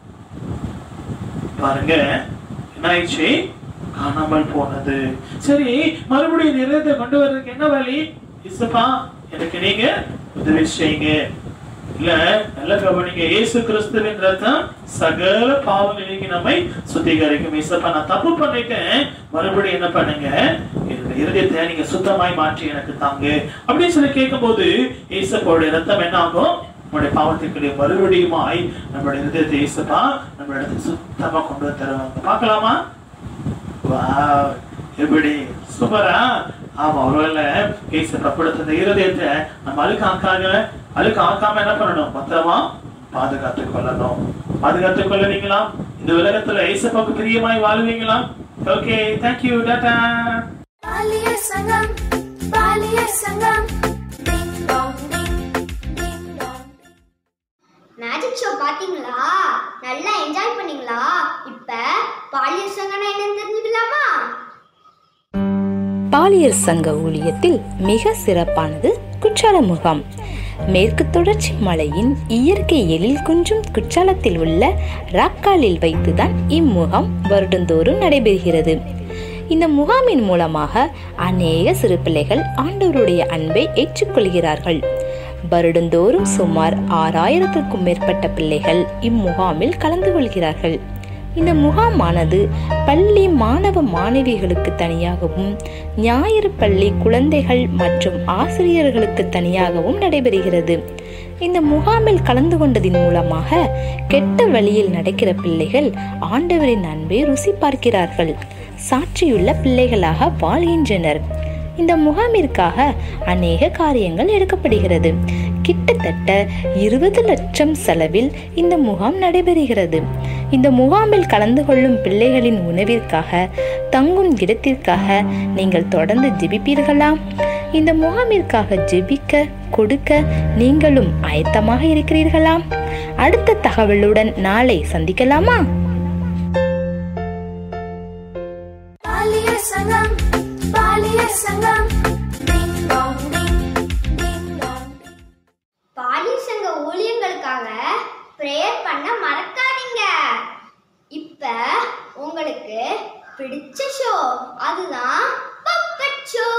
S12: பாருங்க என்ன ஆயிடுச்சு காணாமல் போனது சரி மறுபடியும் இந்த இருதயத்தை கொண்டு வர்றதுக்கு என்ன வழி இசப்பா எனக்கு நீங்க உதவி செய்யுங்க இல்ல நல்ல கவனிங்க இயேசு கிறிஸ்துவின் ரத்தம் சகல பாவங்களுக்கு நம்மை சுத்திகரிக்கும் இசப்பா நான் தப்பு பண்ணிட்டேன் மறுபடியும் என்ன பண்ணுங்க என்னுடைய இருதயத்தை நீங்க சுத்தமாய் மாற்றி எனக்கு தாங்க அப்படின்னு சொல்லி கேட்கும்போது இயேசப்பாவுடைய ரத்தம் என்ன ஆகும் நம்முடைய பாவத்திற்குரிய மறுபடியுமாய் நம்முடைய இருதயத்தை இயேசப்பா நம்ம இடத்துக்கு சுத்தமா கொண்டு வந்து தருவாங்க பார்க்கலாமா வாவ் எப்படி சூப்பரா ஆமா ஒருவேளை ஏசப்பா கொடுத்த இந்த இருதயத்தை நம்ம அழுக்கு ஆக்காக அழுக்கு ஆக்காம என்ன பண்ணணும் பத்திரமா பாதுகாத்துக் கொள்ளணும் பாதுகாத்துக் கொள்ளுவீங்களா இந்த உலகத்துல ஏசப்பாவுக்கு பிரியமாய் வாழ்வீங்களா ஓகே தேங்க்யூ டாடா
S1: பாலிய சங்கம் பாலிய சங்கம் ding dong ding ding dong
S3: magic show பாத்தீங்களா நல்லா என்ஜாய் பண்ணீங்களா இப்ப பாலியல் சங்கனா என்னன்னு தெரிஞ்சுக்கலாமா
S13: பாலியல் சங்க ஊழியத்தில் மிக சிறப்பானது குற்றால முகாம் மேற்கு தொடர்ச்சி மலையின் இயற்கை எழில் குன்றும் குற்றாலத்தில் உள்ள ராக்காலில் வைத்துதான் இம்முகாம் வருடந்தோறும் நடைபெறுகிறது இந்த முகாமின் மூலமாக அநேக சிறு பிள்ளைகள் ஆண்டவருடைய அன்பை ஏற்றுக்கொள்கிறார்கள் வருடந்தோறும் சுமார் ஆறாயிரத்திற்கும் மேற்பட்ட பிள்ளைகள் இம்முகாமில் கலந்து கொள்கிறார்கள் இந்த முகாமானது பள்ளி மாணவ மாணவிகளுக்கு தனியாகவும் ஞாயிறு பள்ளி குழந்தைகள் மற்றும் ஆசிரியர்களுக்கு தனியாகவும் நடைபெறுகிறது இந்த முகாமில் கலந்து கொண்டதின் மூலமாக கெட்ட வழியில் நடக்கிற பிள்ளைகள் ஆண்டவரின் அன்பை ருசி பார்க்கிறார்கள் சாட்சியுள்ள பிள்ளைகளாக வாழ்கின்றனர் இந்த முகாமிற்காக அநேக காரியங்கள் எடுக்கப்படுகிறது கிட்டத்தட்ட இருபது லட்சம் செலவில் இந்த முகாம் நடைபெறுகிறது இந்த முகாமில் கலந்து கொள்ளும் பிள்ளைகளின் உணவிற்காக தங்கும் இடத்திற்காக நீங்கள் தொடர்ந்து ஜெபிப்பீர்களா இந்த முகாமிற்காக ஜெபிக்க கொடுக்க நீங்களும் ஆயத்தமாக இருக்கிறீர்களா அடுத்த தகவலுடன் நாளை சந்திக்கலாமா
S1: பாலிய சங்கம் பாலிய சங்கம் ding dong ding ding Tang
S3: பாலியல் சங்க ஊழியங்களுக்காக ப்ரேயர் பண்ண மறக்காதீங்க இப்ப உங்களுக்கு பிடிச்ச ஷோ அதுதான் பப்பட் ஷோ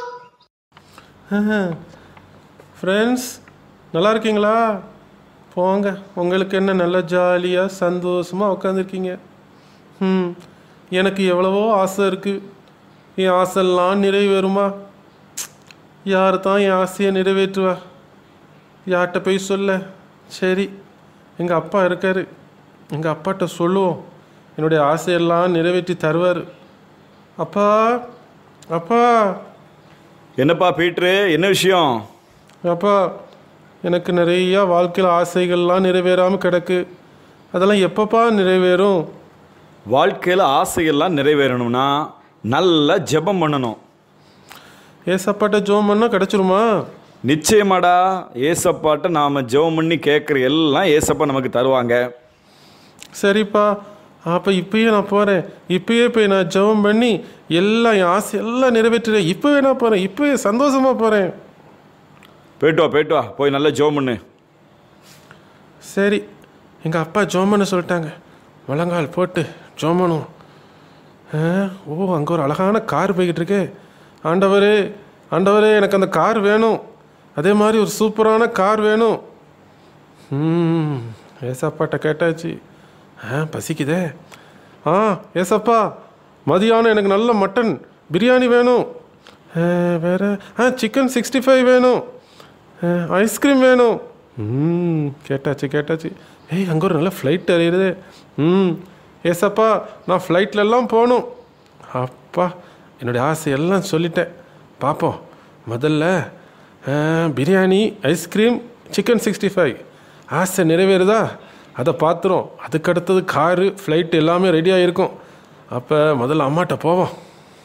S14: ஃப்ரெண்ட்ஸ் நல்லா இருக்கீங்களா போங்க உங்களுக்கு என்ன நல்லா ஜாலியாக சந்தோஷமாக உட்காந்துருக்கீங்க ம் எனக்கு எவ்வளவோ ஆசை இருக்குது என் ஆசைலாம் நிறைவேறுமா யார் தான் என் ஆசையை நிறைவேற்றுவா யார்கிட்ட போய் சொல்ல சரி எங்கள் அப்பா இருக்காரு எங்கள் அப்பாட்ட சொல்லுவோம் என்னுடைய ஆசையெல்லாம் நிறைவேற்றி தருவார் அப்பா அப்பா
S15: என்னப்பா பீட்ரு என்ன விஷயம்
S14: அப்பா எனக்கு நிறையா வாழ்க்கையில் ஆசைகள்லாம் நிறைவேறாமல் கிடக்கு அதெல்லாம் எப்பப்பா நிறைவேறும்
S15: வாழ்க்கையில் ஆசையெல்லாம் நிறைவேறணும்னா நல்லா ஜெபம் பண்ணணும்
S14: ஏசப்பாட்ட ஜோம் பண்ணால் கிடச்சிருமா
S15: நிச்சயமாடா ஏசப்பாட்ட நாம் ஜெபம் பண்ணி கேட்குற எல்லாம் ஏசப்பா நமக்கு தருவாங்க
S14: சரிப்பா அப்போ இப்பயே நான் போகிறேன் இப்பயே போய் நான் ஜெபம் பண்ணி எல்லாம் என் ஆசை எல்லாம் நிறைவேற்றுறேன் இப்போவே நான் போகிறேன் இப்போவே சந்தோஷமாக போகிறேன்
S15: போயிட்டு வா போயிட்டு வா போய் நல்லா ஜெபம் பண்ணு
S14: சரி எங்கள் அப்பா ஜோம் பண்ண சொல்லிட்டாங்க முழங்கால் போட்டு ஜோம் பண்ணுவோம் ஆ, ஓ அங்கே ஒரு அழகான கார் போய்கிட்டு இருக்கே ஆண்டவரே ஆண்டவரே எனக்கு அந்த கார் வேணும் அதே மாதிரி ஒரு சூப்பரான கார் வேணும் ம் ஏசப்பாட்ட கேட்டாச்சு ஆ பசிக்குதே ஆ ஏசப்பா மதியானம் எனக்கு நல்ல மட்டன் பிரியாணி வேணும் ஆ, வேற ஆ சிக்கன் சிக்ஸ்டி ஃபைவ் வேணும் ஆ, ஐஸ்கிரீம் வேணும் ம் கேட்டாச்சு கேட்டாச்சு ஏய் அங்கே ஒரு நல்ல ஃப்ளைட் அறியுது ம் ஏசப்பா நான் ஃப்ளைட்லலாம் போகணும் அப்பா என்னுடைய ஆசையெல்லாம் சொல்லிட்டேன் பார்ப்போம் முதல்ல ஆ, biryani ice cream chicken sixty five ஆசை நிறைவேறுதா அதை பார்த்துரும் அதுக்கடுத்தது காரு ஃப்ளைட் எல்லாமே ரெடியாக இருக்கும் அப்போ முதல்ல அம்மாட்ட போவோம்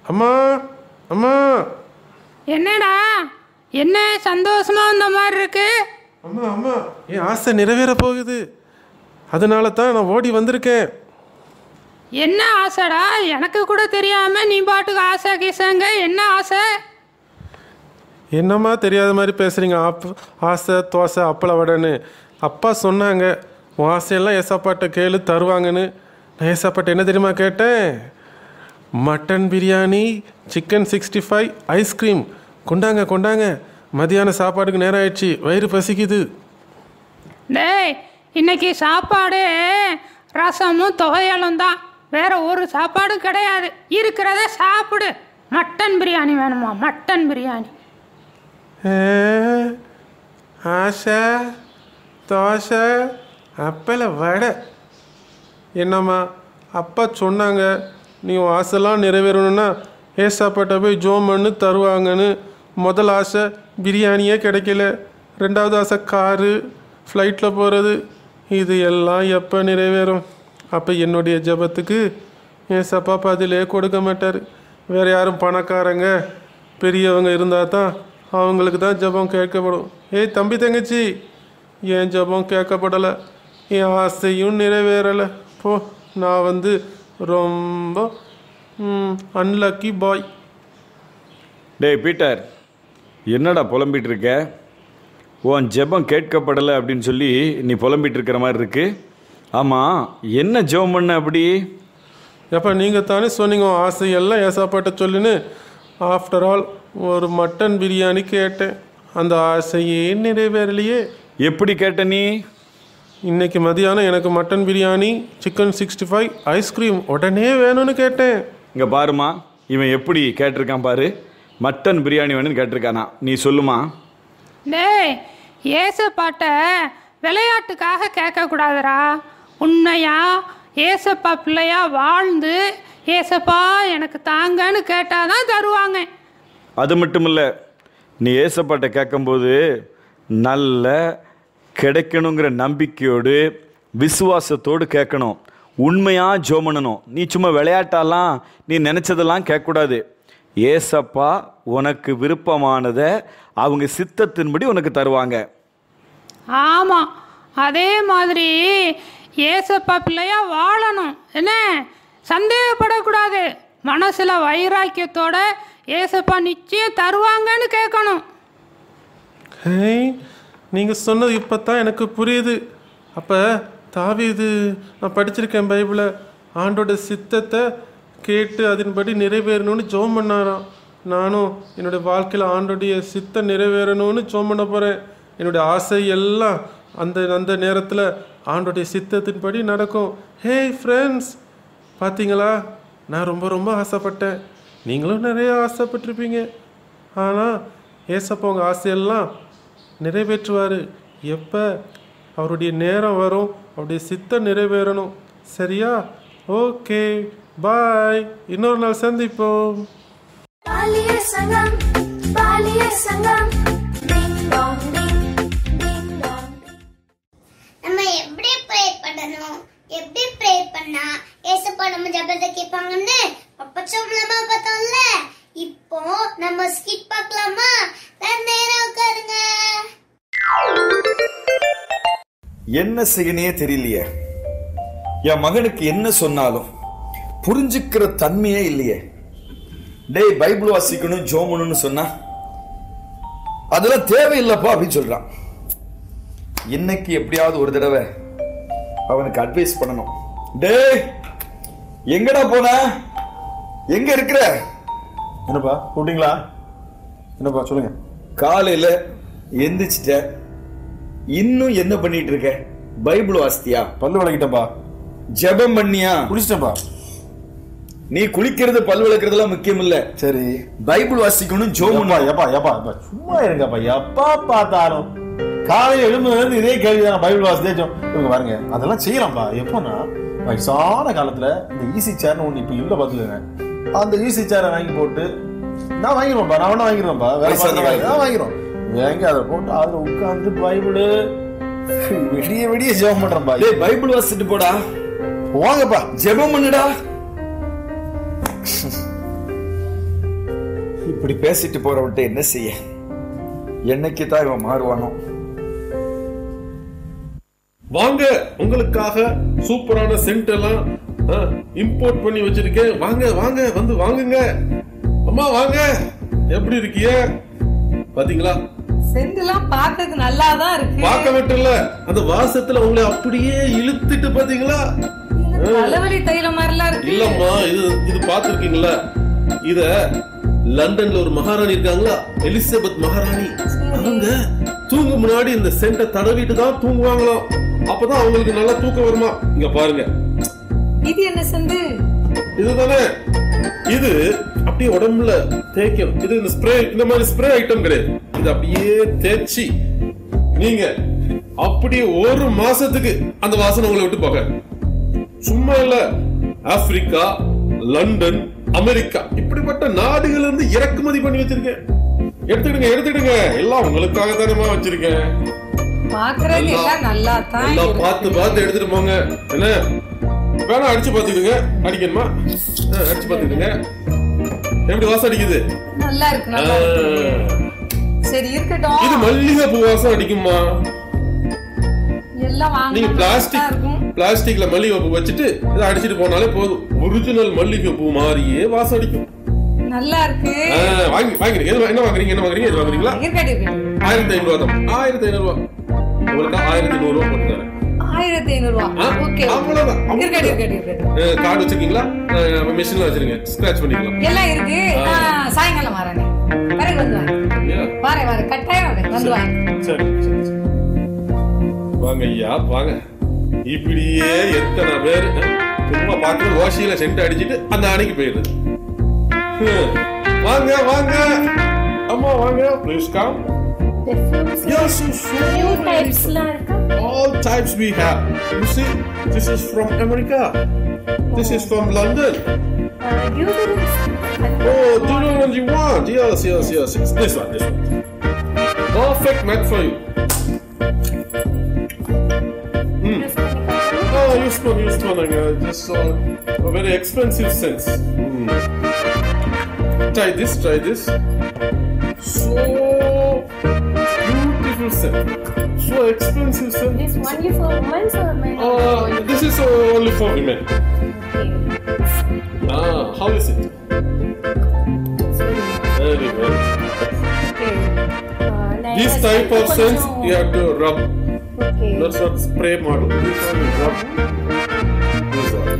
S14: அம்மா அம்மா
S5: என்னடா என்ன சந்தோஷமா வந்த மாதிரி இருக்கு
S14: அம்மா அம்மா என் ஆசை நிறைவேற போகுது அதனால தான் நான் ஓடி வந்திருக்கேன்
S5: என்ன ஆசைடா எனக்கு கூட தெரியாம நீ பாட்டுக்கு ஆசை கீசங்க என்ன ஆசை
S14: என்னம்மா தெரியாத மாதிரி பேசுகிறீங்க அப் ஆசை தோசை அப்பள வடைன்னு அப்பா சொன்னாங்க உன் ஆசையெல்லாம் ஏசாப்பாட்ட கேளு தருவாங்கன்னு நான் ஏசாப்பாட்ட என்ன தெரியுமா கேட்டேன் mutton biryani chicken sixty five ice cream கொண்டாங்க கொண்டாங்க மதியான சாப்பாடுக்கு நேரம் ஆயிடுச்சு வயிறு பசிக்குது
S5: டேய் இன்னைக்கு சாப்பாடு ரசமும் தொகையலும் தான் வேற ஒரு சாப்பாடும் கிடையாது இருக்கிறத சாப்பிடு மட்டன் பிரியாணி வேணுமா மட்டன் பிரியாணி
S14: ஏ, ஆசை தோசை அப்பள வடை என்னம்மா அப்பா சொன்னாங்க நீ உன் ஆசைலாம் நிறைவேறணும்னா ஏசாப்பாட்ட போய் ஜோம் பண்ணு தருவாங்கன்னு முதல் ஆசை பிரியாணியே கிடைக்கல ரெண்டாவது ஆசை காரு ஃப்ளைட்டில் போகிறது இது எல்லாம் எப்போ நிறைவேறும் அப்போ என்னுடைய ஜெபத்துக்கு ஏசப்பா பதிலே கொடுக்க மாட்டார் வேறு யாரும் பணக்காரங்க பெரியவங்க இருந்தால் தான் அவங்களுக்கு தான் ஜெபம் கேட்கப்படும் ஏய் தம்பி தங்கச்சி என் ஜெபம் கேட்கப்படலை என் ஆசையும் நிறைவேறலை போ நான் வந்து ரொம்ப அன்லக்கி பாய்
S15: டேய் பீட்டர் என்னடா புலம்பிட்டு இருக்க உன் ஜெபம் கேட்கப்படலை அப்படின்னு சொல்லி நீ புலம்பிட்டு இருக்கிற மாதிரி இருக்கு ஆமாம் என்ன ஜெபம் பண்ண அப்படி
S14: எப்போ நீங்கள் தானே சொன்னீங்க உன் ஆசையெல்லாம் ஏசாப்பாட்ட சொல்லுன்னு ஆஃப்டர் ஆல் ஒரு மட்டன் பிரியாணி கேட்டேன் அந்த ஆசையே நிறைவேறலையே
S15: எப்படி கேட்ட நீ
S14: இன்னைக்கு மதியானம் எனக்கு mutton biryani chicken sixty five ice cream உடனே வேணும்னு கேட்டேன்
S15: இங்கே பாருமா இவன் எப்படி கேட்டிருக்கான் பாரு மட்டன் பிரியாணி வேணும்னு கேட்டிருக்கானா நீ சொல்லுமா
S5: டேய் ஏசப்பாட்ட விளையாட்டுக்காக கேட்கக்கூடாதுடா உண்மையா ஏசப்பா பிள்ளையா வாழ்ந்து ஏசப்பா எனக்கு தாங்கன்னு கேட்டாதான் தருவாங்க
S15: அது மட்டும் இல்லை நீ ஏசப்பாட்ட கேட்கும்போது நல்ல கிடைக்கணுங்கிற நம்பிக்கையோடு விசுவாசத்தோடு கேட்கணும் உண்மையாக ஜோம் பண்ணணும் நீ சும்மா விளையாட்டாலாம் நீ நினச்சதெல்லாம் கேட்கக்கூடாது ஏசப்பா உனக்கு விருப்பமானதை அவங்க சித்தத்தின்படி உனக்கு தருவாங்க
S5: ஆமாம் அதே மாதிரி ஏசப்பா பிள்ளையா வாழணும் என்ன சந்தேகப்படக்கூடாது மனசில் வைராக்கியத்தோட ஏசப்பா நிச்சயம் தருவாங்கன்னு கேட்கணும்
S14: ஹேய் நீங்கள் சொன்னது இப்போ தான் எனக்கு புரியுது அப்போ தாவீது நான் படிச்சிருக்கேன் பைபிளை ஆண்டோட சித்தத்தை கேட்டு அதன்படி நிறைவேறணும்னு ஜோம் பண்ணாராம் நானும் என்னுடைய வாழ்க்கையில் ஆண்டோடைய சித்தம் நிறைவேறணும்னு ஜோம் பண்ண போகிறேன் என்னுடைய ஆசை எல்லாம் அந்த அந்த நேரத்தில் ஆண்டோடைய சித்தத்தின்படி நடக்கும் ஹேய் ஃப்ரெண்ட்ஸ் பார்த்தீங்களா நான் ரொம்ப ரொம்ப ஆசைப்பட்டேன் நீங்களும் நிறைய ஆசைப்பட்டிருப்பீங்க ஆனால் ஏசப்பா உங்கள் ஆசையெல்லாம் நிறைவேற்றுவார் எப்போ அவருடைய நேரம் வரும் அவருடைய சித்தம் நிறைவேறணும் சரியா ஓகே பாய் இன்னொரு நாள் சந்திப்போம்
S1: பாலிய சங்கம் பாலிய சங்கம் ding dong ding ding Tang
S3: நம்ம எப்படி ப்ரே பண்ணணும் எப்படி ப்ரே பண்ணா ஏசப்பா நம்ம ஜெபத்தை கேட்பாங்கன்னு அப்ப சொல்லலாமா பார்த்தோம்ல இப்போ நம்ம ஸ்கிட் பார்க்கலாமா ரெண்டு நேரம் உட்காருங்க
S15: என்ன செய்யணையே தெரியலையே என் மகனுக்கு என்ன சொன்னாலும் புரிஞ்சுக்கிற தன்மையே இல்லையே டேய் பைபிள் வாசிக்கணும் ஜோமணும்னு சொன்னா அதெல்லாம் தேவையில்லைப்பா அப்படின்னு சொல்றான் இன்னைக்கு எப்படியாவது ஒரு தடவை அவனுக்கு அட்வைஸ் பண்ணணும் டேய் எங்கடா போன எங்க இருக்கிற
S16: என்னப்பா கூப்பிட்டீங்களா என்னப்பா சொல்லுங்க
S15: காலையில எந்திரிச்சிட்ட இன்னும் என்ன பண்ணிட்டு இருக்க பைபிள் வாசித்தியா
S16: பல்லு விளக்கிட்டப்பா
S15: ஜெபம் பண்ணியா
S16: குளிச்சிட்டப்பா
S15: நீ குளிக்கிறது பல் விளக்குறதுலாம் முக்கியம் இல்ல
S16: சரி
S15: பைபிள் வாசிக்கணும் ஜோம்
S16: எப்பா எப்பா எப்பா எப்பா சும்மா இருங்கப்பா எப்பா பார்த்தாலும் காலையில எழும்புல இருந்து இதே கேள்வி தான் பைபிள் வாசித்தே ஜோ- இவங்க பாருங்க அதெல்லாம் செய்யலாம்ப்பா எப்போன்னா வயசான காலத்துல இந்த ஈஸி சேர்னு ஒண்ணு இப்ப இல்ல பாத்துக்கோங்க அந்த ஈஸி சேரை வாங்கி போட்டு நான் வாங்கிடுவேன்ப்பா நான் வேணா வாங்கிடுவேன்ப்பா வேற
S15: வயசான
S16: பார்த்து
S15: காலத்துல.
S16: நான் வாங்கிடுவோம் வாங்கி அதை போட்டு அதுல உட்கார்ந்து பைபிள் விடிய விடிய ஜெபம் பண்றேன்ப்பா
S15: டேய் பைபிள் வாசிட்டு போடா
S16: போங்கப்பா
S15: ஜெபம் பண்ணுடா இப்படி பேசிட்டு போறவன்ட்ட என்ன செய்ய என்னைக்கு தான் இவன் மாறுவானோ
S14: வாங்க உங்களுக்காக சூப்பரான சென்ட் எல்லாம் இம்போர்ட் பண்ணி வச்சிருக்கேன் வாங்க வாங்க வந்து வாங்குங்க அம்மா வாங்க எப்படி இருக்கீங்க பாத்தீங்களா
S17: செண்டெல்லாம் பார்க்கறதுக்கு நல்லா தான் இருக்கு
S14: பார்க்க மட்டும் இல்ல அந்த வாசத்துல உங்களை அப்படியே இழுத்துட்டு பாத்தீங்களா ஆ.
S17: தலைவலி தைலம் மாதிரிலாம் இருக்கு
S14: இல்லம்மா இது இது பாத்துருக்கீங்களா இத லண்டன்ல ஒரு மகாராணி இருக்காங்களா எலிசபெத் மகாராணி அவங்க தூங்க முன்னாடி இந்த சென்ட தடவிட்டு தான் தூங்குவாங்களாம் அப்பதான் அவங்களுக்கு நல்லா தூக்கம் வருமா இங்க பாருங்க
S17: இது என்ன செண்டு
S14: இதுதானே இது அப்படியே உடம்புல தேய்க்கும் இது இந்த ஸ்ப்ரே இந்த மாதிரி ஸ்ப்ரே ஐட்டம் கிடையாது இது அப்படியே தேய்ச்சி நீங்க அப்படியே ஒரு மாசத்துக்கு அந்த வாசனை உங்களை விட்டு போக சும்மா இல்ல ஆப்பிரிக்கா லண்டன் அமெரிக்கா இப்படிப்பட்ட நாடுகள்ல இருந்து இறக்குமதி பண்ணி வச்சிருக்கேன் எடுத்துடுங்க எடுத்துடுங்க எல்லாம் உங்களுக்காக தானேமா வச்சிருக்கேன்
S17: பாக்குறதுக்கு எல்லாம் நல்லா தான்
S14: எல்லாம் பார்த்து பார்த்து எடுத்துட்டு போங்க என்ன வேணா அடிச்சு பார்த்துக்கிடுங்க அடிக்கணுமா ஆ, அடிச்சு பார்த்துக்கிடுங்க எப்படி வாசம் அடிக்குது
S17: நல்லா இருக்கு நல்லா
S14: ஆ,
S17: இருக்கு சரி
S14: இது
S17: இருக்கட்டும்
S14: மல்லிகை பூ வாசம் அடிக்குமா
S17: எல்லாம்
S14: நீங்க
S17: வாங்க
S14: பிளாஸ்டிக் பிளாஸ்டிக்ல மல்லிகை பூ வச்சுட்டு இதை அடிச்சிட்டு போனாலே போதும் ஒரிஜினல் மல்லிகை பூ மாதிரியே வாசம் அடிக்கும்
S17: நல்லா இருக்கு
S14: ஆ, வாங்கி வாங்கிருங்க எது- என்ன வாங்குறீங்க என்ன வாங்குறீங்க எது வாங்குறீங்களா
S17: இருக்கட்டும் இருக்கட்டும்
S14: ஆயிரத்தி ஐநூறு ரூபா தான் ஆயிரத்தி ஐநூறு ரூபா உங்களுக்கு ஆயிரத்தி நூறு ரூபா போட்டு தரேன்
S17: ஆயிரத்தி ஐநூறு ரூபா
S14: ஆ,
S17: ஓகே
S14: அவ்வளவுதான்,
S17: இருக்கட்டும் இருக்கட்டும் இருக்கட்டும்
S14: கார்டு வச்சிருக்கீங்களா மிஷின்ல வச்சிருங்க ஸ்கிராச் பண்ணிக்கலாம்
S17: எல்லாம் இருக்கு
S14: ஆ.
S17: நான் சாயங்காலம் வரேன் பிறகு வந்து வாங்க வரேன் வரேன் கட்டாயம் வரேன் வந்து வாங்க
S14: சரி சரி, சரி. வாங்க ஐயா வாங்க இப்படியே எத்தனை பேர் அஹ், சும்மா பார்த்து ஓசியில சென்ட் அடிச்சிட்டு அந்த அணைக்கு போயிடுது ஹம். வாங்க வாங்க அம்மா வாங்க please come Yes, yes, yes. All types we have. You see, this is from America. This is from London. Oh, do you know what you want? Yes, yes, yes, yes. This one, this one. Perfect match for you. Mm. Oh, use one, use one. Uh, just uh, a very expensive sense. Mm. Try this, try this. So beautiful scent. So expensive scent. This
S18: only for women or men?
S14: Uh, this is uh, only for women. Ah, how is it? Very well. This type of scents you have to rub.
S18: Okay.
S14: That's not spray model. This one you rub. This one.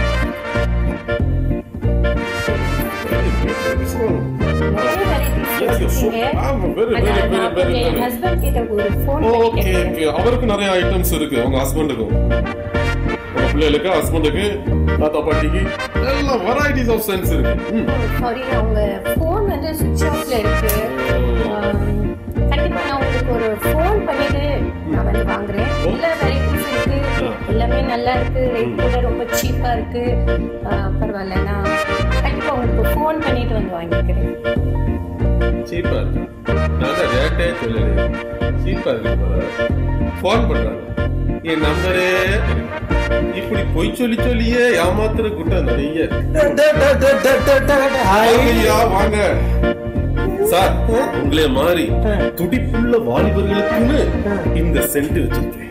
S14: Very good. This one. Yes, yes. So, I'm very, very, very, very,
S18: என்
S14: very.
S18: Husband கிட்ட ஒரு phone
S14: okay okay அவருக்கு நிறைய items இருக்கு உங்க ஹஸ்பண்டுக்கும் உங்க பிள்ளைகளுக்கு ஹஸ்பண்டுக்கு தாத்தா பாட்டிக்கு எல்லாம் வெரைட்டிஸ் ஆஃப் சென்ஸ் இருக்கு ம்.
S18: சாரி அவங்க ஃபோன் வந்து சுவிட்ச் ஆஃப்ல இருக்கு ஆம், கண்டிப்பா நான் உங்களுக்கு ஒரு ஃபோன் பண்ணிட்டு நான் வந்து வாங்குறேன் எல்லா வெரைட்டிஸ் இருக்கு எல்லாமே நல்லா இருக்கு ரேட் கூட ரொம்ப சீப்பா இருக்கு ஆ, பரவாயில்ல நான் கண்டிப்பா உங்களுக்கு ஃபோன் பண்ணிட்டு வந்து வாங்கிக்கிறேன்
S14: சீப்பா இருக்கு நான் தான் ரேட்டே சொல்லலையே சீப்பா இருக்கு ஃபோன் பண்றாங்க என் நம்பரே இப்படி பொய் சொல்லி சொல்லியே ஏமாத்துற கூட்டம் நிறைய ஐயா, வாங்க சார் உங்களே மாதிரி துடிப்புள்ள வாலிபர்களுக்குன்னு இந்த சென்ட் வச்சிருக்கேன்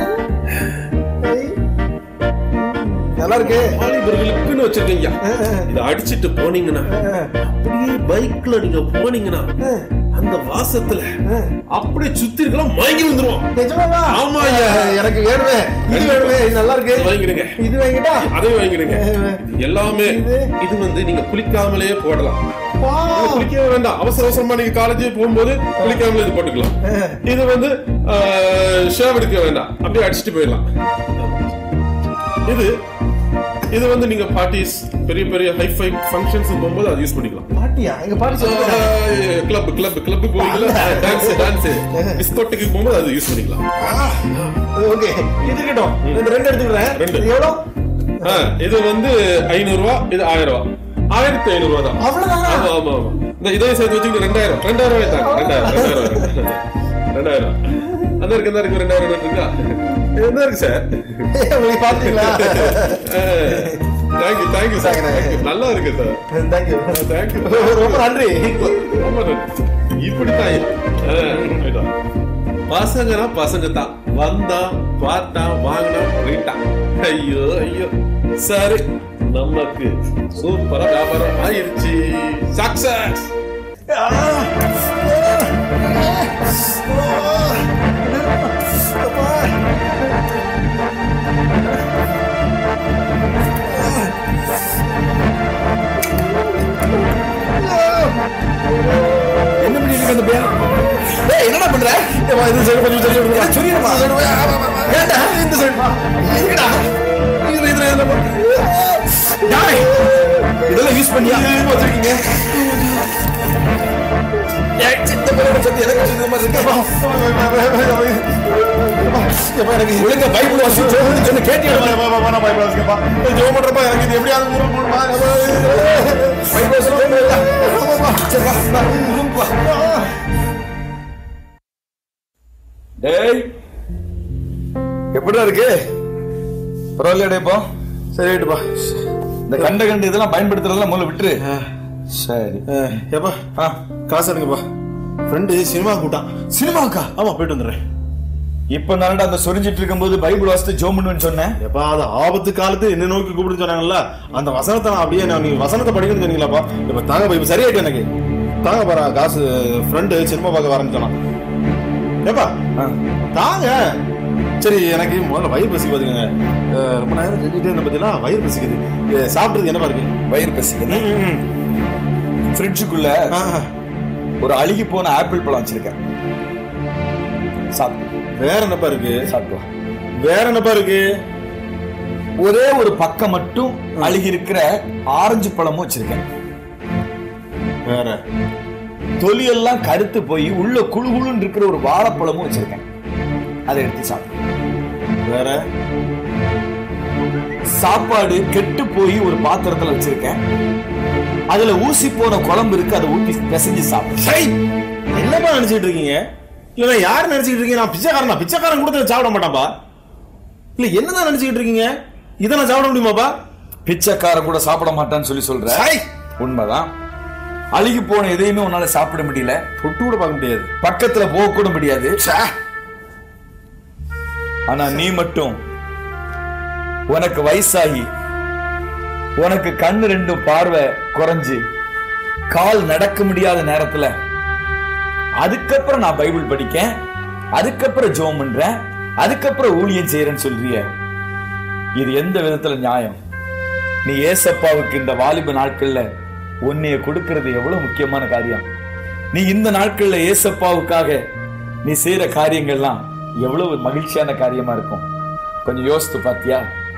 S16: நல்லா இருக்கு
S14: வாலிபர்களுக்குன்னு வச்சிருக்கேன் ஐயா இத அடிச்சிட்டு போனீங்கன்னா அப்படியே பைக்ல நீங்க போனீங்கன்னா அந்த வாசத்துல அப்படியே சுத்தி இருக்கலாம் மயங்கி வந்துருவோம்
S16: நிஜமாவா?
S14: ஆமா ஐயா
S16: எனக்கு வேணுமே இது வேணுமே இது நல்லா இருக்கு
S14: இது வாங்கிடுங்க
S16: இது வாங்கிட்டா
S14: அதையும் வாங்கிடுங்க இது எல்லாமே இது வந்து நீங்க குளிக்காமலே போடலாம் இது குளிக்கவே வேண்டாம் அவசர அவசரமா நீங்க காலேஜ் போகும்போது குளிக்காமலே இது போட்டுக்கலாம் இது வந்து ஷேவ் எடுக்க வேண்டாம் அப்படியே அடிச்சுட்டு போயிடலாம் இது இது வந்து நீங்க பார்ட்டிஸ் பெரிய பெரிய ஹைஃபை ஃபங்க்ஷன்ஸ் போகும்போது அது யூஸ் பண்ணிக்கலாம்
S16: பாட்டியா எங்க பாட்டி சொல்லுங்க
S14: கிளப் கிளப் கிளப் போவீங்களா டான்ஸ் டான்ஸ் டிஸ்கோட்டுக்கு போகும்போது அது யூஸ் பண்ணிக்கலாம்
S16: ஓகே இது இருக்கட்டும் இந்த ரெண்டு எடுத்துக்கிறேன்
S14: ரெண்டு.
S16: இது எவ்வளோ
S14: ஆ, இது வந்து ஐநூறு ரூபா இது ஆயிரம் ரூபா ஆயிரத்தி ஐநூறு ரூபா தான்
S16: அவ்வளவுதானா?
S14: ஆமா ஆமா ஆமா இந்த இதையும் சேர்த்து வச்சுக்கிட்டு ரெண்டாயிரம் ரெண்டாயிரம் ரூபாய் தாங்க ரெண்டாயிரம் ரெண்டாயிரம் ரெண்டாயிரம் அந்த இருக்கு அந்த இருக்கு ரெண்டாயிரம் இருக்கா என்ன இருக்கு சார்
S16: உங்களுக்கு பாத்தீங்களா?
S14: தேங்க்யூ தேங்க்யூ சார் தேங்க்யூ நல்லா இருக்கு சார்
S16: தேங்க்யூ
S14: தேங்க்யூ
S16: ரொம்ப நன்றி
S14: ரொம்ப நன்றி இப்படித்தான் ஆ, ரைட்டா. பசங்கன்னா பசங்க தான் வந்தா பார்த்தா வாங்கினா போயிட்டா ஐயோ ஐயோ சரி நமக்கு சூப்பரா வியாபாரம் ஆயிருச்சு சக்சஸ்
S16: என்ன பண்ணிட்டு இருக்க அந்த பையன் டேய் என்னடா பண்ற ஏப்பா இந்த சைடு கொஞ்சம் சொல்லி விடுங்க சொல்லிடுமா ஏண்டா இந்த சைடு வா எங்கடா இதுல இதுல இதுல போ. டேய் இதெல்லாம் யூஸ் பண்ணியா வச்சிருக்கீங்க ஏய், சின்ன பையனோட சத்தி எனக்கு சின்ன மாதிரி இருக்கேப்பா. ஏப்பா, எனக்கு ஒழுங்கா பைபிள் வாசி ஜோம் சொன்ன கேட்டியா நான் பைபிள் வாசிக்கப்பா ஜோம் பண்றப்பா எனக்கு இது எப்படியாவது ஊருக்கு போகணுமா பைபிள் வாசி ஜோம் சரி வா நான் ரூமுக்கு வா
S15: டேய் எப்படிடா இருக்கு பரவாயில்லையாடா இப்போ
S16: சரி ரைட்டுப்பா
S15: இந்த கண்ட கண்டு இதெல்லாம் பயன்படுத்துறதெல்லாம் முதல்ல விட்டுரு சரி
S16: ஏப்பா ஆ காசு எடுங்கப்பா ஃப்ரெண்டு சினிமா கூட்டான்
S15: சினிமாவுக்கா
S16: ஆமா போயிட்டு வந்துடுறேன்
S15: இப்ப நான்டா அந்த சொரிஞ்சிட்டு இருக்கும்போது பைபிள் வாசித்து ஜோம் பண்ணுவேன்னு சொன்னேன்
S16: எப்பா அது ஆபத்து காலத்து என்ன நோக்கி கூப்பிடுன்னு சொன்னாங்கல்ல அந்த வசனத்தை நான் அப்படியே நான் நீங்க வசனத்தை படிக்கணும்னு சொன்னீங்களாப்பா இப்ப தாங்க இப்ப சரியாயிட்டு எனக்கு தாங்க பாரா காசு ஃப்ரெண்டு சினிமா பார்க்க வரேன்னு சொன்னான் ஏப்பா தாங்க சரி எனக்கு முதல்ல வயிறு பசி பாத்துக்கங்க அஹ், ரொம்ப நேரம் செஞ்சுட்டே இருந்த பத்திலாம் வயிறு பசிக்குது இது சாப்பிட்றது என்னப்பா இருக்கு
S15: வயிறு பசிக்குது ஃப்ரிட்ஜுக்குள்ள ஒரு அழுகி போன ஆப்பிள் பழம் வச்சிருக்கேன் சாப்பிடு
S16: வேற என்னப்பா இருக்கு
S15: சாப்பிட்டு வா.
S16: வேற என்னப்பா இருக்கு
S15: ஒரே ஒரு பக்கம் மட்டும் அழுகி இருக்கிற ஆரஞ்சு பழமும் வச்சிருக்கேன்
S16: வேற
S15: தொலியெல்லாம் கருத்து போய் உள்ள குழு குழுன்னு இருக்கிற ஒரு வாழைப்பழமும் வச்சிருக்கேன் அதை எடுத்து சாப்பிடு
S16: வேற
S15: சாப்பாடு கெட்டு போய் ஒரு பாத்திரத்துல வச்சிருக்கேன் அதுல ஊசி போன குழம்பு இருக்கு அதை ஊத்தி பிசைஞ்சு சாப்பிடு
S16: சை என்னப்பா நினைச்சிட்டு இருக்கீங்க இல்ல யார் நினைச்சிட்டு இருக்கீங்க நான் பிச்சைக்காரனா பிச்சைக்காரன் கொடுத்து சாப்பிட மாட்டான்பா இல்ல என்னதான் நினைச்சிட்டு இருக்கீங்க இதை நான் சாப்பிட முடியுமாப்பா
S15: பிச்சைக்காரன் கூட சாப்பிட மாட்டான்னு சொல்லி சொல்ற உண்மைதான் அழுகி போன எதையுமே உன்னால சாப்பிட முடியல
S16: தொட்டு கூட பார்க்க முடியாது
S15: பக்கத்துல போக கூட முடியாது ஆனா நீ மட்டும் உனக்கு வயசாகி உனக்கு கண்ணு ரெண்டும் பார்வை குறைஞ்சு கால் நடக்க முடியாத நேரத்துல அதுக்கப்புறம் நான் பைபிள் படிக்கேன் அதுக்கப்புறம் ஜோம் பண்றேன் அதுக்கப்புறம் ஊழியம் செய்யறேன்னு சொல்றிய இது எந்த விதத்துல நியாயம் நீ ஏசப்பாவுக்கு இந்த வாலிப நாட்கள்ல உன்னைய கொடுக்கிறது எவ்வளவு முக்கியமான காரியம் நீ இந்த நாட்கள்ல ஏசப்பாவுக்காக நீ செய்யற காரியங்கள்லாம் எவ்வளவு மகிழ்ச்சியான காரியமா இருக்கும் கொஞ்சம் யோசித்து பாத்தியா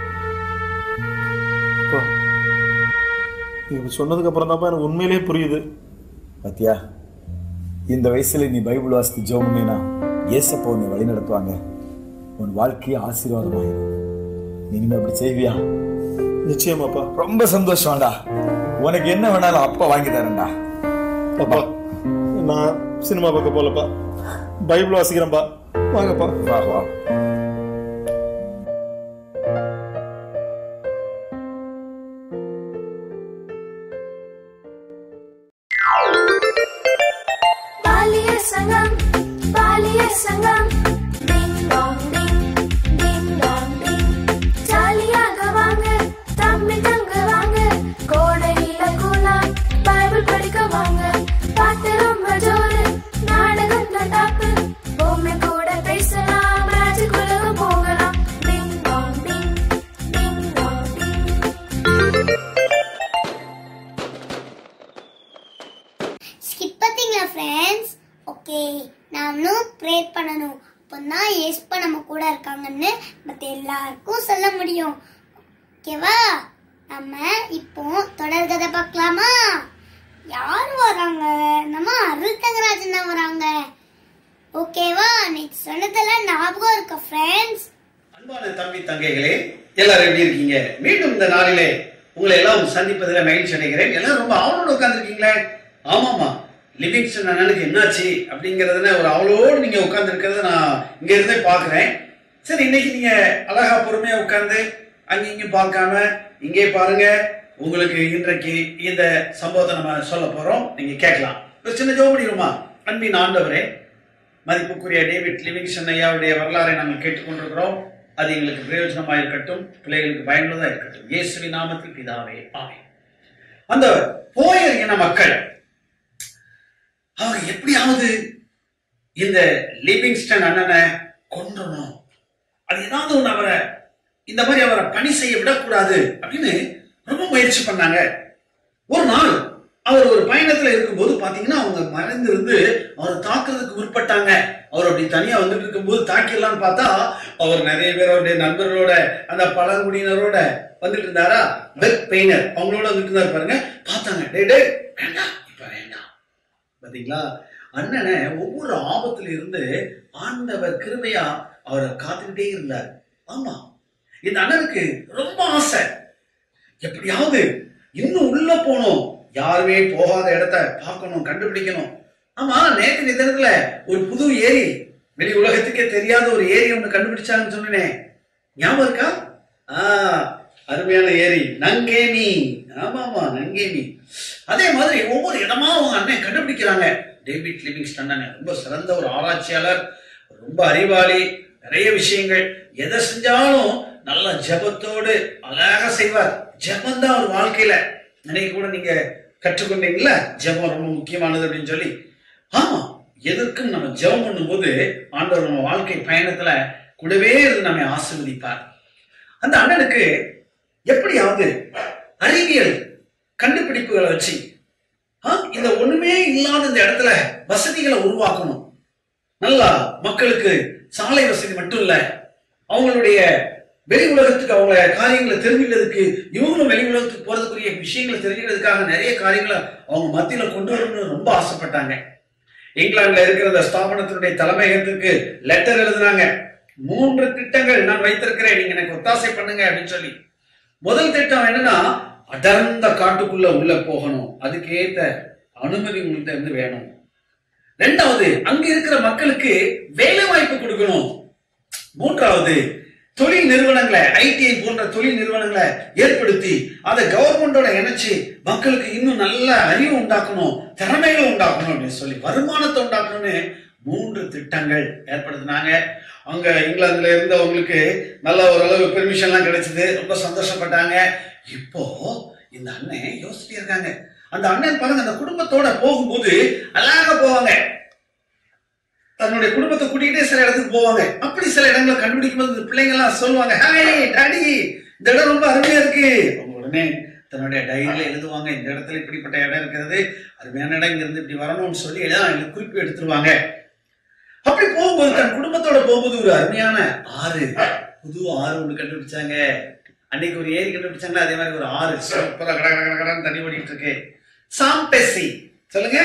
S16: நீங்க சொன்னதுக்கு அப்புறம் தான்ப்பா எனக்கு உண்மையிலேயே புரியுது
S15: பாத்தியா இந்த வயசுல நீ பைபிள் வாசித்து ஜோம் பண்ணினா ஏசப்பா உன்னை வழி நடத்துவாங்க உன் வாழ்க்கையே ஆசீர்வாதமாயிரும் நீ இனிமே அப்படி செய்வியா
S16: நிச்சயமாப்பா
S15: ரொம்ப சந்தோஷம்டா உனக்கு என்ன வேணாலும் அப்பா வாங்கி தரேன்டா
S16: அப்பா நான் சினிமா பார்க்க போலப்பா பைபிள் வாசிக்கிறேன்ப்பா வாங்கப்பா
S15: வா வா
S1: பாலிய சங்கம் பாலிய சங்கம் ding dong ding ding dong டிங் ஜாலியாக வாங்க தம்பி தங்க வாங்க கோடையில கூலாம் பைபிள் படிக்க வாங்க பாட்டு ரொம்ப ஜோரு நாடகம் டாப்பு பொம்மை கூட பேசலாம் மேஜிக் உலகம் போகலாம் ding dong ding ding dong ding
S3: skip பார்த்தீங்களா ஃப்ரெண்ட்ஸ் ஓகே நாமளும் ப்ரே பண்ணணும் அப்போதான் ஏஸ்பா நம்ம கூட இருக்காங்கன்னு மற்ற எல்லாருக்கும் சொல்ல முடியும் ஓகேவா நம்ம இப்போ தொடர் கதை பார்க்கலாமா யார் வராங்க நம்ம அருள் தங்கராஜன் தான் வராங்க ஓகேவா நேற்று சொன்னதெல்லாம் ஞாபகம் இருக்கா ஃப்ரெண்ட்ஸ்
S19: அன்பான தம்பி தங்கைகளே எல்லாரும் எப்படி இருக்கீங்க மீண்டும் இந்த நாளிலே உங்களை எல்லாம் சந்திப்பதில் மகிழ்ச்சி அடைகிறேன் எல்லாரும் ரொம்ப ஆவலோடு உட்கார்ந்துருக்கீங்களே ஆமாமா லிவிங்ஸ்டன் அண்ணனுக்கு என்னாச்சு அப்படிங்கறதுல ஒரு அவளோடு நீங்க உட்கார்ந்துருக்கிறத நான் இங்க இருந்தே பாக்குறேன் சரி இன்னைக்கு நீங்க அழகா பொறுமையா உட்கார்ந்து அங்கேயும் இங்கேயும் பார்க்காம இங்கே பாருங்க உங்களுக்கு இன்றைக்கு இந்த சம்பவத்தை நம்ம சொல்ல போறோம் நீங்க கேட்கலாம் ஒரு சின்ன ஜோம் பண்ணிடுமா அன்பின் ஆண்டவரே மதிப்புக்குரிய டேவிட் லிவிங்ஸ்டன் ஐயாவுடைய வரலாறை நாங்கள் கேட்டுக்கொண்டிருக்கிறோம் அது எங்களுக்கு பிரயோஜனமாக இருக்கட்டும் பிள்ளைகளுக்கு பயனுள்ளதா இருக்கட்டும் இயேசுவின் நாமத்தில் பிதாவே ஆமென் அந்த போயர் இன மக்கள் அவங்க எப்படியாவது இந்த லிவிங்ஸ்டன் அண்ணனை கொன்றணும் அது ஏதாவது ஒண்ணு அவரை இந்த மாதிரி அவரை பணி செய்ய விடக்கூடாது அப்படின்னு ரொம்ப முயற்சி பண்ணாங்க ஒரு நாள் அவர் ஒரு பயணத்துல இருக்கும்போது பாத்தீங்கன்னா அவங்க மறைந்து இருந்து அவரை தாக்குறதுக்கு முற்பட்டாங்க அவர் அப்படி தனியா வந்துட்டு இருக்கும்போது தாக்கிடலாம்னு பார்த்தா அவர் நிறைய பேர் அவருடைய நண்பர்களோட அந்த பழங்குடியினரோட வந்துட்டு இருந்தாரா வெப் பெயினர் அவங்களோட வந்துட்டு இருந்தாரு பாருங்க பார்த்தாங்க டே டே வேண்டாம் இப்ப வேண்டாம் பாத்தீங்களா அண்ணனை ஒவ்வொரு ஆபத்துல இருந்து ஆண்டவர் கிருபையா அவரை காத்துக்கிட்டே இருந்தார் ஆமா இந்த அண்ணனுக்கு ரொம்ப ஆசை எப்படியாவது இன்னும் உள்ள போகணும் யாருமே போகாத இடத்த பார்க்கணும் கண்டுபிடிக்கணும் ஆமா நேற்று நிதனத்துல ஒரு புது ஏரி வெளி உலகத்துக்கே தெரியாத ஒரு ஏரி ஒண்ணு கண்டுபிடிச்சாங்கன்னு சொன்னேனே ஞாபகம் இருக்கா ஆ அருமையான ஏரி நங்கேமி ஆமா ஆமா நங்கேமி அதே மாதிரி ஒவ்வொரு இடமா அவங்க அண்ணன் கண்டுபிடிக்கிறாங்க டேவிட் லிவிங்ஸ்டன் அண்ணன் ரொம்ப சிறந்த ஒரு ஆராய்ச்சியாளர் ரொம்ப அறிவாளி நிறைய விஷயங்கள் எதை செஞ்சாலும் நல்ல ஜெபத்தோடு அழகா செய்வார் ஜெபம் தான் அவர் வாழ்க்கையில இன்னைக்கு கூட நீங்க கற்றுக்கொண்டீங்கல்ல ஜெபம் ரொம்ப முக்கியமானது அப்படின்னு சொல்லி ஆமா எதற்கும் நம்ம ஜெபம் பண்ணும்போது ஆண்டவர் நம்ம வாழ்க்கை பயணத்துல கூடவே இருந்து நம்மை ஆசீர்வதிப்பார் அந்த அண்ணனுக்கு எப்படியாவது அறிவியல் கண்டுபிடிப்புகளை வச்சு ஆ, இந்த ஒண்ணுமே இல்லாத இந்த இடத்துல வசதிகளை உருவாக்கணும் நல்லா மக்களுக்கு சாலை வசதி மட்டும் இல்ல அவங்களுடைய வெளி உலகத்துக்கு அவங்க காரியங்களை தெரிஞ்சுக்கிறதுக்கு இவங்களும் வெளி உலகத்துக்கு போறதுக்குரிய விஷயங்களை தெரிஞ்சுக்கிறதுக்காக நிறைய காரியங்களை அவங்க மத்தியில கொண்டு வரணும்னு ரொம்ப ஆசைப்பட்டாங்க இங்கிலாந்துல இருக்கிற அந்த ஸ்தாபனத்தினுடைய தலைமையகத்துக்கு லெட்டர் எழுதுனாங்க மூன்று திட்டங்கள் நான் வைத்திருக்கிறேன் நீங்க எனக்கு ஒத்தாசை பண்ணுங்க அப்படின்னு சொல்லி முதல் திட்டம் என்னன்னா அடர்ந்த காட்டுக்குள்ள உள்ள போகணும் அதுக்கேத்த அனுமதி உங்கள்கிட்ட இருந்து வேணும் ரெண்டாவது அங்க இருக்கிற மக்களுக்கு வேலை வாய்ப்பு கொடுக்கணும் மூன்றாவது தொழில் நிறுவனங்களை ஐடிஐ போன்ற தொழில் நிறுவனங்களை ஏற்படுத்தி அதை கவர்மெண்டோட இணைச்சு மக்களுக்கு இன்னும் நல்ல அறிவு உண்டாக்கணும் திறமைகளை உண்டாக்கணும் அப்படின்னு சொல்லி வருமானத்தை உண்டாக்கணும்னு மூன்று திட்டங்கள் ஏற்படுத்தினாங்க அங்க இங்கிலாந்துல இருந்தவங்களுக்கு நல்ல ஓரளவு பெர்மிஷன் எல்லாம் கிடைச்சது ரொம்ப சந்தோஷப்பட்டாங்க இப்போ இந்த அண்ணன் யோசிச்சுட்டே இருக்காங்க அந்த அண்ணன் பாருங்க அந்த குடும்பத்தோட போகும்போது அழகா போவாங்க தன்னுடைய குடும்பத்தை கூட்டிகிட்டே சில இடத்துக்கு போவாங்க அப்படி சில இடங்களை கண்டுபிடிக்கும் போது இந்த பிள்ளைங்க எல்லாம் சொல்லுவாங்க ஹாய் டாடி இந்த இடம் ரொம்ப அருமையா இருக்கு அவங்க உடனே தன்னுடைய டைரியில எழுதுவாங்க இந்த இடத்துல இப்படிப்பட்ட இடம் இருக்கிறது அருமையான இடம் இங்க இருந்து இப்படி வரணும்னு சொல்லி எல்லாம் குறிப்பு எடுத்துருவாங்க அப்படி போகும்போது தன் குடும்பத்தோட போகும்போது ஒரு அருமையான ஆறு புது ஆறு ஒண்ணு கண்டுபிடிச்சாங்க அன்னைக்கு ஒரு ஏரி கண்டுபிடிச்சாங்களா அதே மாதிரி ஒரு ஆறு சூப்பரா கட கட கட கடன்னு தண்ணி ஓடிட்டு இருக்கு சாம்பெசி சொல்லுங்க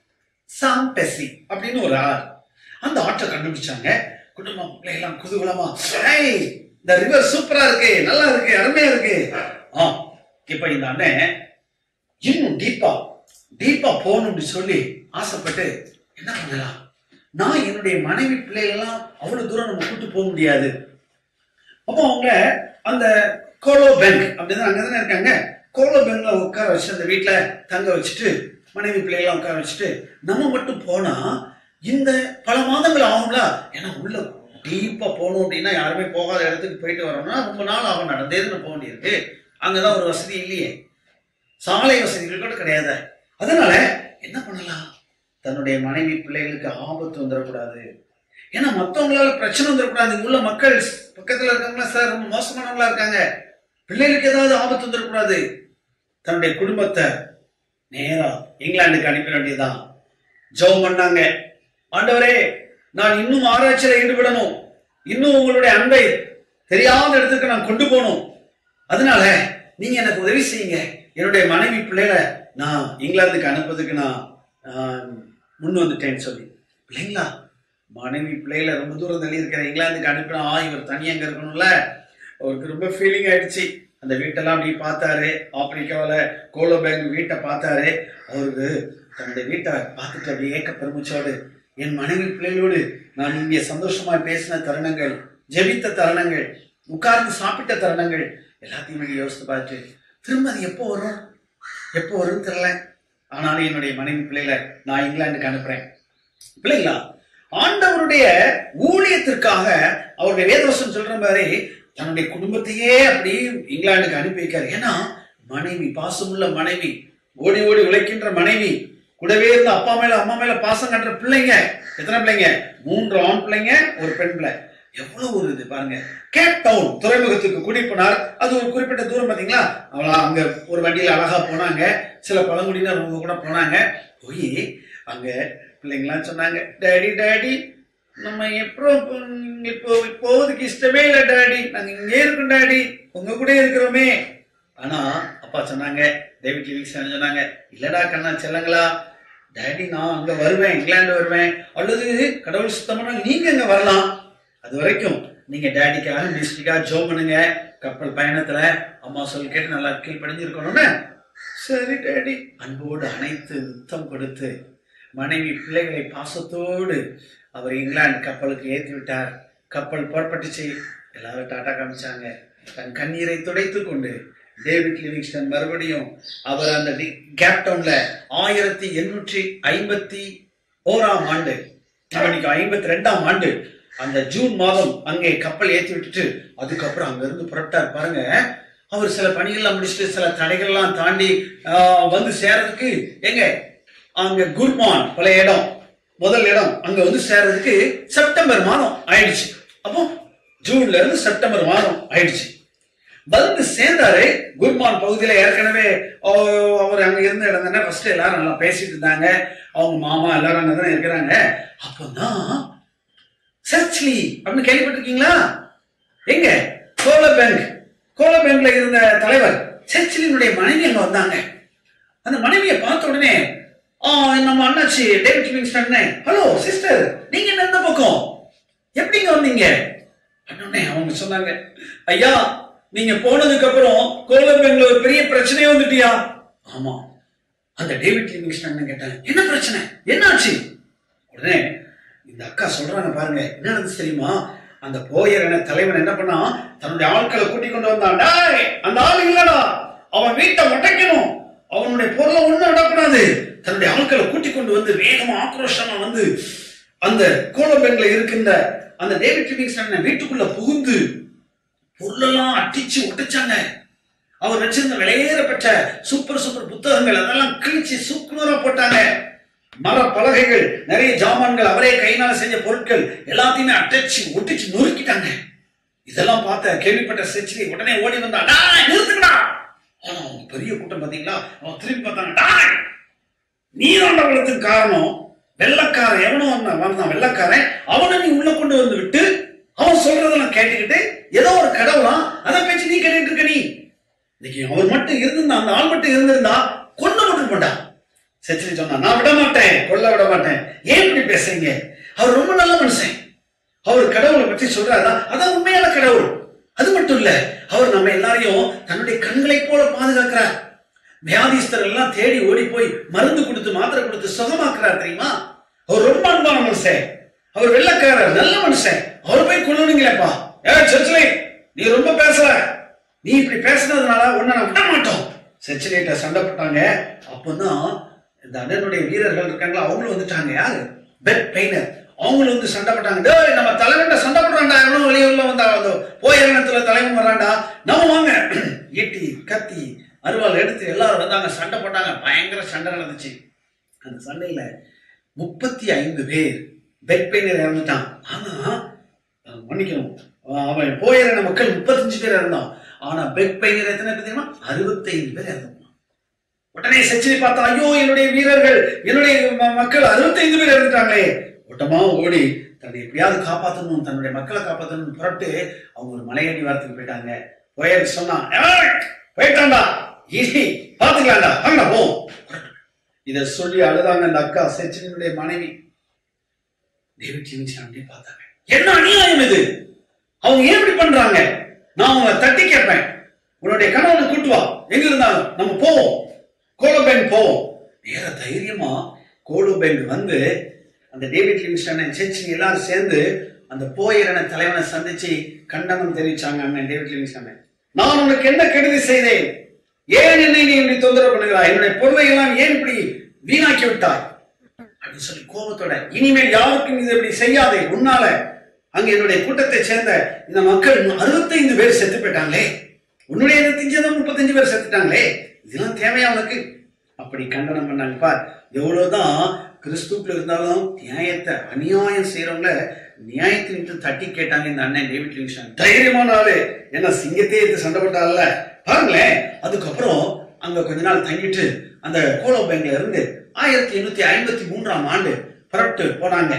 S19: சாம்பெசி அப்படின்னு ஒரு ஆறு அந்த ஆற்றை கண்டுபிடிச்சாங்க குடும்பம் பிள்ளை எல்லாம் குதூகலமா ஏய் இந்த ரிவர் சூப்பரா இருக்கு நல்லா இருக்கு அருமையா இருக்கு ஆ இப்ப இந்த அண்ணன் இன்னும் டீப்பா டீப்பா போகணும்னு சொல்லி ஆசைப்பட்டு என்ன பண்ணலாம் நான் என்னுடைய மனைவி பிள்ளைகளெல்லாம் அவ்வளவு தூரம் நம்ம கூட்டு போக முடியாது அப்போ அவங்க அந்த கோலோ பேங்க் அப்படிதான் அங்கதானே இருக்காங்க கோலோ பேங்க்ல உட்கார வச்சு அந்த வீட்டுல தங்க வச்சுட்டு மனைவி பிள்ளைகளாம் உட்கார வச்சுட்டு நம்ம மட்டும் போனா இந்த பல மாதங்கள் ஆகும்ல ஏன்னா உள்ள டீப்பா போகணும் அப்படின்னா யாருமே போகாத இடத்துக்கு போயிட்டு வரணும்னா ரொம்ப நாள் ஆகும் நடந்தே தான் போக வேண்டியிருக்கு அங்கதான் ஒரு வசதி இல்லையே சாலை வசதிகள் கூட கிடையாது அதனால என்ன பண்ணலாம் தன்னுடைய மனைவி பிள்ளைகளுக்கு ஆபத்து வந்துடக்கூடாது ஏன்னா மத்தவங்களால பிரச்சனை வந்துடக்கூடாது இங்க உள்ள மக்கள் பக்கத்துல இருக்கவங்களா சார் ரொம்ப மோசமானவங்களா இருக்காங்க பிள்ளைகளுக்கு ஏதாவது ஆபத்து வந்துடக்கூடாது தன்னுடைய குடும்பத்தை நேரா இங்கிலாந்துக்கு அனுப்ப வேண்டியதுதான் ஜெபம் பண்ணாங்க ஆண்டவரே நான் இன்னும் ஆராய்ச்சியில ஈடுபடணும் இன்னும் உங்களுடைய அன்பை தெரியாத இடத்துக்கு நான் கொண்டு போகணும் அதனால நீங்க எனக்கு உதவி செய்யுங்க என்னுடைய மனைவி பிள்ளைகளை நான் இங்கிலாந்துக்கு அனுப்புறதுக்கு நான் நான் முன் வந்துட்டேன்னு சொல்லி பிள்ளைங்களா மனைவி பிள்ளைகளை ரொம்ப தூரம் தள்ளி இருக்கிற இங்கிலாந்துக்கு அனுப்பினா ஆ இவர் தனியா அங்க இருக்கணும்ல அவருக்கு ரொம்ப ஃபீலிங் ஆயிடுச்சு அந்த வீட்டெல்லாம் அப்படி பார்த்தாரு ஆப்பிரிக்காவில் கோலோ பேங்க் வீட்டை பார்த்தாரு அவருக்கு தன்னுடைய வீட்டை பார்த்துட்டு அப்படியே ஏக்க பெருமிச்சோடு என் மனைவி பிள்ளைகளோடு நான் இங்கே சந்தோஷமா பேசின தருணங்கள் ஜெபித்த தருணங்கள் உட்கார்ந்து சாப்பிட்ட தருணங்கள் எல்லாத்தையும் நீங்க யோசித்து பார்த்து திரும்ப அது எப்போ வரும் எப்போ வரும்னு தெரியல ஆனாலும் என்னுடைய மனைவி பிள்ளைகளை நான் இங்கிலாந்துக்கு அனுப்புறேன் பிள்ளைங்களா ஆண்டவருடைய ஊழியத்திற்காக அவருடைய வேதவசம் சொல்ற மாதிரி தன்னுடைய குடும்பத்தையே அப்படி இங்கிலாந்துக்கு அனுப்பி வைக்காரு ஏன்னா மனைவி பாசமுள்ள மனைவி ஓடி ஓடி உழைக்கின்ற மனைவி கூடவே இருந்து அப்பா மேல அம்மா மேல பாசம் கட்டுற பிள்ளைங்க எத்தனை பிள்ளைங்க மூன்று ஆண் பிள்ளைங்க ஒரு பெண் பிள்ளை எவ்வளவு ஒரு இது பாருங்க கேப் டவுன் துறைமுகத்துக்கு கூட்டி போனார் அது ஒரு குறிப்பிட்ட தூரம் பாத்தீங்களா அவளா அங்க ஒரு வண்டியில அழகா போனாங்க சில பழங்குடியினர் அவங்க கூட போனாங்க போய் அங்க பிள்ளைங்களாம் சொன்னாங்க டேடி டேடி நம்ம எப்போ இப்போ போவதுக்கு இஷ்டமே இல்லை டாடி நாங்க இங்கே இருக்கோம் டாடி உங்க கூட இருக்கிறோமே ஆனா அப்பா சொன்னாங்க டேவிட் லிவிங்ஸ்டன் சொன்னாங்க இல்லடா கண்ணா செல்லங்களா டாடி நான் அங்க வருவேன் இங்கிலாந்து வருவேன் அல்லது கடவுள் சுத்தமான நீங்க அங்க வரலாம் அது வரைக்கும் நீங்க டேடிக்காக மிஸ்டிக்காக ஜோ பண்ணுங்க கப்பல் பயணத்துல அம்மா சொல் கேட்டு நல்லா கீழ் படிஞ்சிருக்கணும்னு சரி டேடி அன்போடு அணைத்து முத்தம் கொடுத்து மனைவி பிள்ளைகளை பாசத்தோடு அவர் இங்கிலாந்து கப்பலுக்கு ஏற்றி விட்டார் கப்பல் புறப்பட்டுச்சு எல்லாரும் டாட்டா காமிச்சாங்க தன் கண்ணீரை துடைத்து கொண்டு டேவிட் லிவிங்ஸ்டன் மறுபடியும் அவர் அந்த டி- கேப் டவுன்ல ஆயிரத்தி எண்ணூற்றி ஐம்பத்தி ஓராம் ஆண்டு அவனுக்கு ஐம்பத்தி ரெண்டாம் ஆண்டு அந்த ஜூன் மாதம் அங்கே கப்பல் ஏற்றி விட்டுட்டு அதுக்கப்புறம் அங்க இருந்து புறப்பட்டார் பாருங்க அவர் சில பணிகள்லாம் முடிச்சுட்டு சில தடைகள்லாம் தாண்டி ஆஹ், வந்து சேர்றதுக்கு எங்க அங்க குர்மான் பழைய இடம் முதல் இடம் அங்க வந்து சேர்றதுக்கு செப்டம்பர் மாதம் ஆயிடுச்சு அப்போ ஜூன்ல இருந்து செப்டம்பர் மாதம் ஆயிடுச்சு வந்து சேர்ந்தாரு குர்மான் பகுதியில ஏற்கனவே ஆஹ், அவர் அங்க இருந்த இடம் தானே ஃபர்ஸ்ட் எல்லாரும் நல்லா பேசிட்டு இருந்தாங்க அவங்க மாமா எல்லாரும் அங்க தானே இருக்கிறாங்க அப்பதான் சர்ச்லி அப்படின்னு கேள்விப்பட்டிருக்கீங்களா எங்க கோல பேங்க் கோல பேங்க்ல இருந்த தலைவர் சர்ச்சிலினுடைய மனைவி அங்க வந்தாங்க அந்த மனைவியை பார்த்த உடனே ஆ, நம்ம அண்ணாச்சி டேவிட் லிவிங்ஸ்டன் ஹலோ சிஸ்டர் நீங்க என்ன இந்த பக்கம் எப்படிங்க வந்தீங்க உடனே அவங்க சொன்னாங்க ஐயா நீங்க போனதுக்கு அப்புறம் கோல பேங்க்ல ஒரு பெரிய பிரச்சனையே வந்துட்டியா ஆமா அந்த டேவிட் லிவிங்ஸ்டன் கேட்டாங்க என்ன பிரச்சனை என்னாச்சு உடனே இந்த அக்கா சொல்றாங்க பாருங்க என்ன நடந்துச்சு தெரியுமா அந்த போயர் என தலைவன் என்ன பண்ணா தன்னுடைய ஆட்களை கூட்டி கொண்டு வந்தான் டேய் அந்த ஆள் இல்லடா அவன் வீட்டை முட்டைக்கணும் அவனுடைய பொருளை ஒண்ணும் விடக்கூடாது தன்னுடைய ஆட்களை கூட்டி கொண்டு வந்து வேகமா ஆக்ரோஷமா வந்து அந்த கோலம்பெண்ல இருக்கின்ற அந்த டேவிட் லிவிங்ஸ்டன் வீட்டுக்குள்ள புகுந்து பொருளெல்லாம் அட்டிச்சு ஒட்டிச்சாங்க அவர் வச்சிருந்த விலையேற பெற்ற சூப்பர் சூப்பர் புத்தகங்கள் அதெல்லாம் கிழிச்சு சுக்குநூறா போட்டாங்க மர பலகைகள் நிறைய ஜாமான்கள் அவரே கையினால செஞ்ச பொருட்கள் எல்லாத்தையுமே அடைச்சு ஒட்டிச்சு நொறுக்கிட்டாங்க இதெல்லாம் பார்த்த கேள்விப்பட்ட செச்சிலி உடனே ஓடி வந்தா "டேய், நிறுத்துங்கடா ஆனா அவங்க பெரிய கூட்டம் பாத்தீங்களா அவன் திரும்பி பார்த்தாங்க "டேய், நீராண்டவளத்துக்கு காரணம் வெள்ளக்காரன் எவனோ வந்தான் வந்தான் வெள்ளக்காரன் அவனை நீ உள்ள கொண்டு வந்து விட்டு அவன் சொல்றதெல்லாம் கேட்டுக்கிட்டு ஏதோ ஒரு கடவுளா அதை பேச்சு நீ கேட்டுட்டு இருக்க நீ இன்னைக்கு அவர் மட்டும் இருந்திருந்தா அந்த ஆள் மட்டும் இருந்திருந்தா கொண்டு மட்டும் போட்டான் சச்சினி சொன்னா நான் விட மாட்டேன் கொல்ல விட மாட்டேன் ஏன் இப்படி பேசுறீங்க அவர் ரொம்ப நல்ல மனுஷன் அவர் கடவுளை பற்றி சொல்றாரா அதான் உண்மையான கடவுள் அது மட்டும் இல்ல அவர் நம்ம எல்லாரையும் தன்னுடைய கண்களைப் போல பாதுகாக்கிறார் வியாதிஸ்தர் எல்லாம் தேடி ஓடி போய் மருந்து கொடுத்து மாத்திரை கொடுத்து சுகமாக்குறார் தெரியுமா அவர் ரொம்ப அன்பான மனுஷன் அவர் வெள்ளக்காரர் நல்ல மனுஷன் அவர் போய் கொள்ளுனீங்களேப்பா ஏ சர்ச்சிலே நீ ரொம்ப பேசுற நீ இப்படி பேசுனதுனால உன்னை நான் விட மாட்டோம் சச்சிலேட்ட சண்டை போட்டாங்க அப்பதான் இந்த அண்ணனுடைய வீரர்கள் இருக்காங்களா அவங்களும் வந்துட்டாங்க யாரு பெட் பெயினர் அவங்களும் வந்து சண்டை போட்டாங்க டேய் நம்ம தலைவன்ட்ட சண்டை போடுறான்டா எவ்வளவு வெளியே உள்ள வந்தா வந்து போயிரணத்துல தலைவன் வரான்டா நம்ம வாங்க ஈட்டி கத்தி அருவாள் எடுத்து எல்லாரும் வந்தாங்க சண்டை போட்டாங்க பயங்கர சண்டை நடந்துச்சு அந்த சண்டையில முப்பத்தி ஐந்து பேர் பெட் பெயினர் இறந்துட்டான் ஆனா அஹ் மன்னிக்கணும் அஹ் அவன் போயிரண மக்கள் முப்பத்தஞ்சு பேர் இறந்தான் ஆனா பெட் பெயினர் எத்தனை பேர் தெரியுமா அறுபத்தைந்து பேர் இறந்தாங்க உடனே சச்சினை பார்த்தா ஐயோ என்னுடைய வீரர்கள் என்னுடைய ம- மக்கள் அறுபத்தைந்து பேர் இறந்துட்டாங்களே ஓட்டமா ஓடி தன்னை எப்படியாவது காப்பாத்தணும் தன்னுடைய மக்களை காப்பாத்தணும் புறப்பட்டு அவங்க ஒரு மலையடி வாரத்துக்கு போயிட்டாங்க போயர் சொன்னான் "ஏய், போயிட்டான்டா ஈஸி பாத்துக்கலாம்டா வாங்கடா போ இத சொல்லி அழுதாங்க அந்த அக்கா சச்சினுடைய மனைவி டேவிட் ஜிமின்சன் அப்படியே பார்த்தாங்க என்ன அநியாயம் இது அவங்க ஏன் இப்படி பண்றாங்க நான் அவங்களை தட்டி கேட்பேன் உன்னுடைய கணவனை கூட்டு வா எங்க இருந்தாலும் நம்ம போவோம் கோலோபேங்க் போவோம் வேற தைரியமா கோலோபேங்க் வந்து அந்த டேவிட் லிவிங்ஸ்டன் செச்சின் எல்லாரும் சேர்ந்து அந்த போயிரன தலைவனை சந்திச்சு கண்டனம் தெரிவிச்சாங்க அண்ணன் டேவிட் லிவிங்ஸ்டன் நான் உனக்கு என்ன கெடுதி செய்தேன் ஏன் என்னை நீ இப்படி தொந்தரவு பண்ணுகிறாய் என்னுடைய பொருளை எல்லாம் ஏன் இப்படி வீணாக்கி விட்டாய் அப்படின்னு சொல்லி கோபத்தோட இனிமேல் யாருக்கும் இது இப்படி செய்யாதே உன்னால அங்க என்னுடைய கூட்டத்தை சேர்ந்த இந்த மக்கள் அறுபத்தைந்து பேர் செத்து போயிட்டாங்களே உன்னுடைய திஞ்சதும் முப்பத்தஞ்சு பேர் செத்துட்டாங்களே இதெல்லாம் தேவையா உனக்கு அப்படி கண்டனம் பண்ணாங்க பார் எவ்வளவுதான் கிறிஸ்துக்குள்ள இருந்தாலும் நியாயத்தை அநியாயம் செய்யறவங்கள நியாயத்தின் தட்டி கேட்டாங்க இந்த அண்ணன் டேவிட் லிங்ஷன் தைரியமான ஆளு என்ன சிங்கத்தையே எடுத்து சண்டை போட்டால பாருங்களேன் அதுக்கப்புறம் அங்க கொஞ்ச நாள் தங்கிட்டு அந்த கோலோ பேங்க்ல இருந்து ஆயிரத்தி எண்ணூத்தி ஐம்பத்தி மூன்றாம் ஆண்டு புறப்பட்டு போனாங்க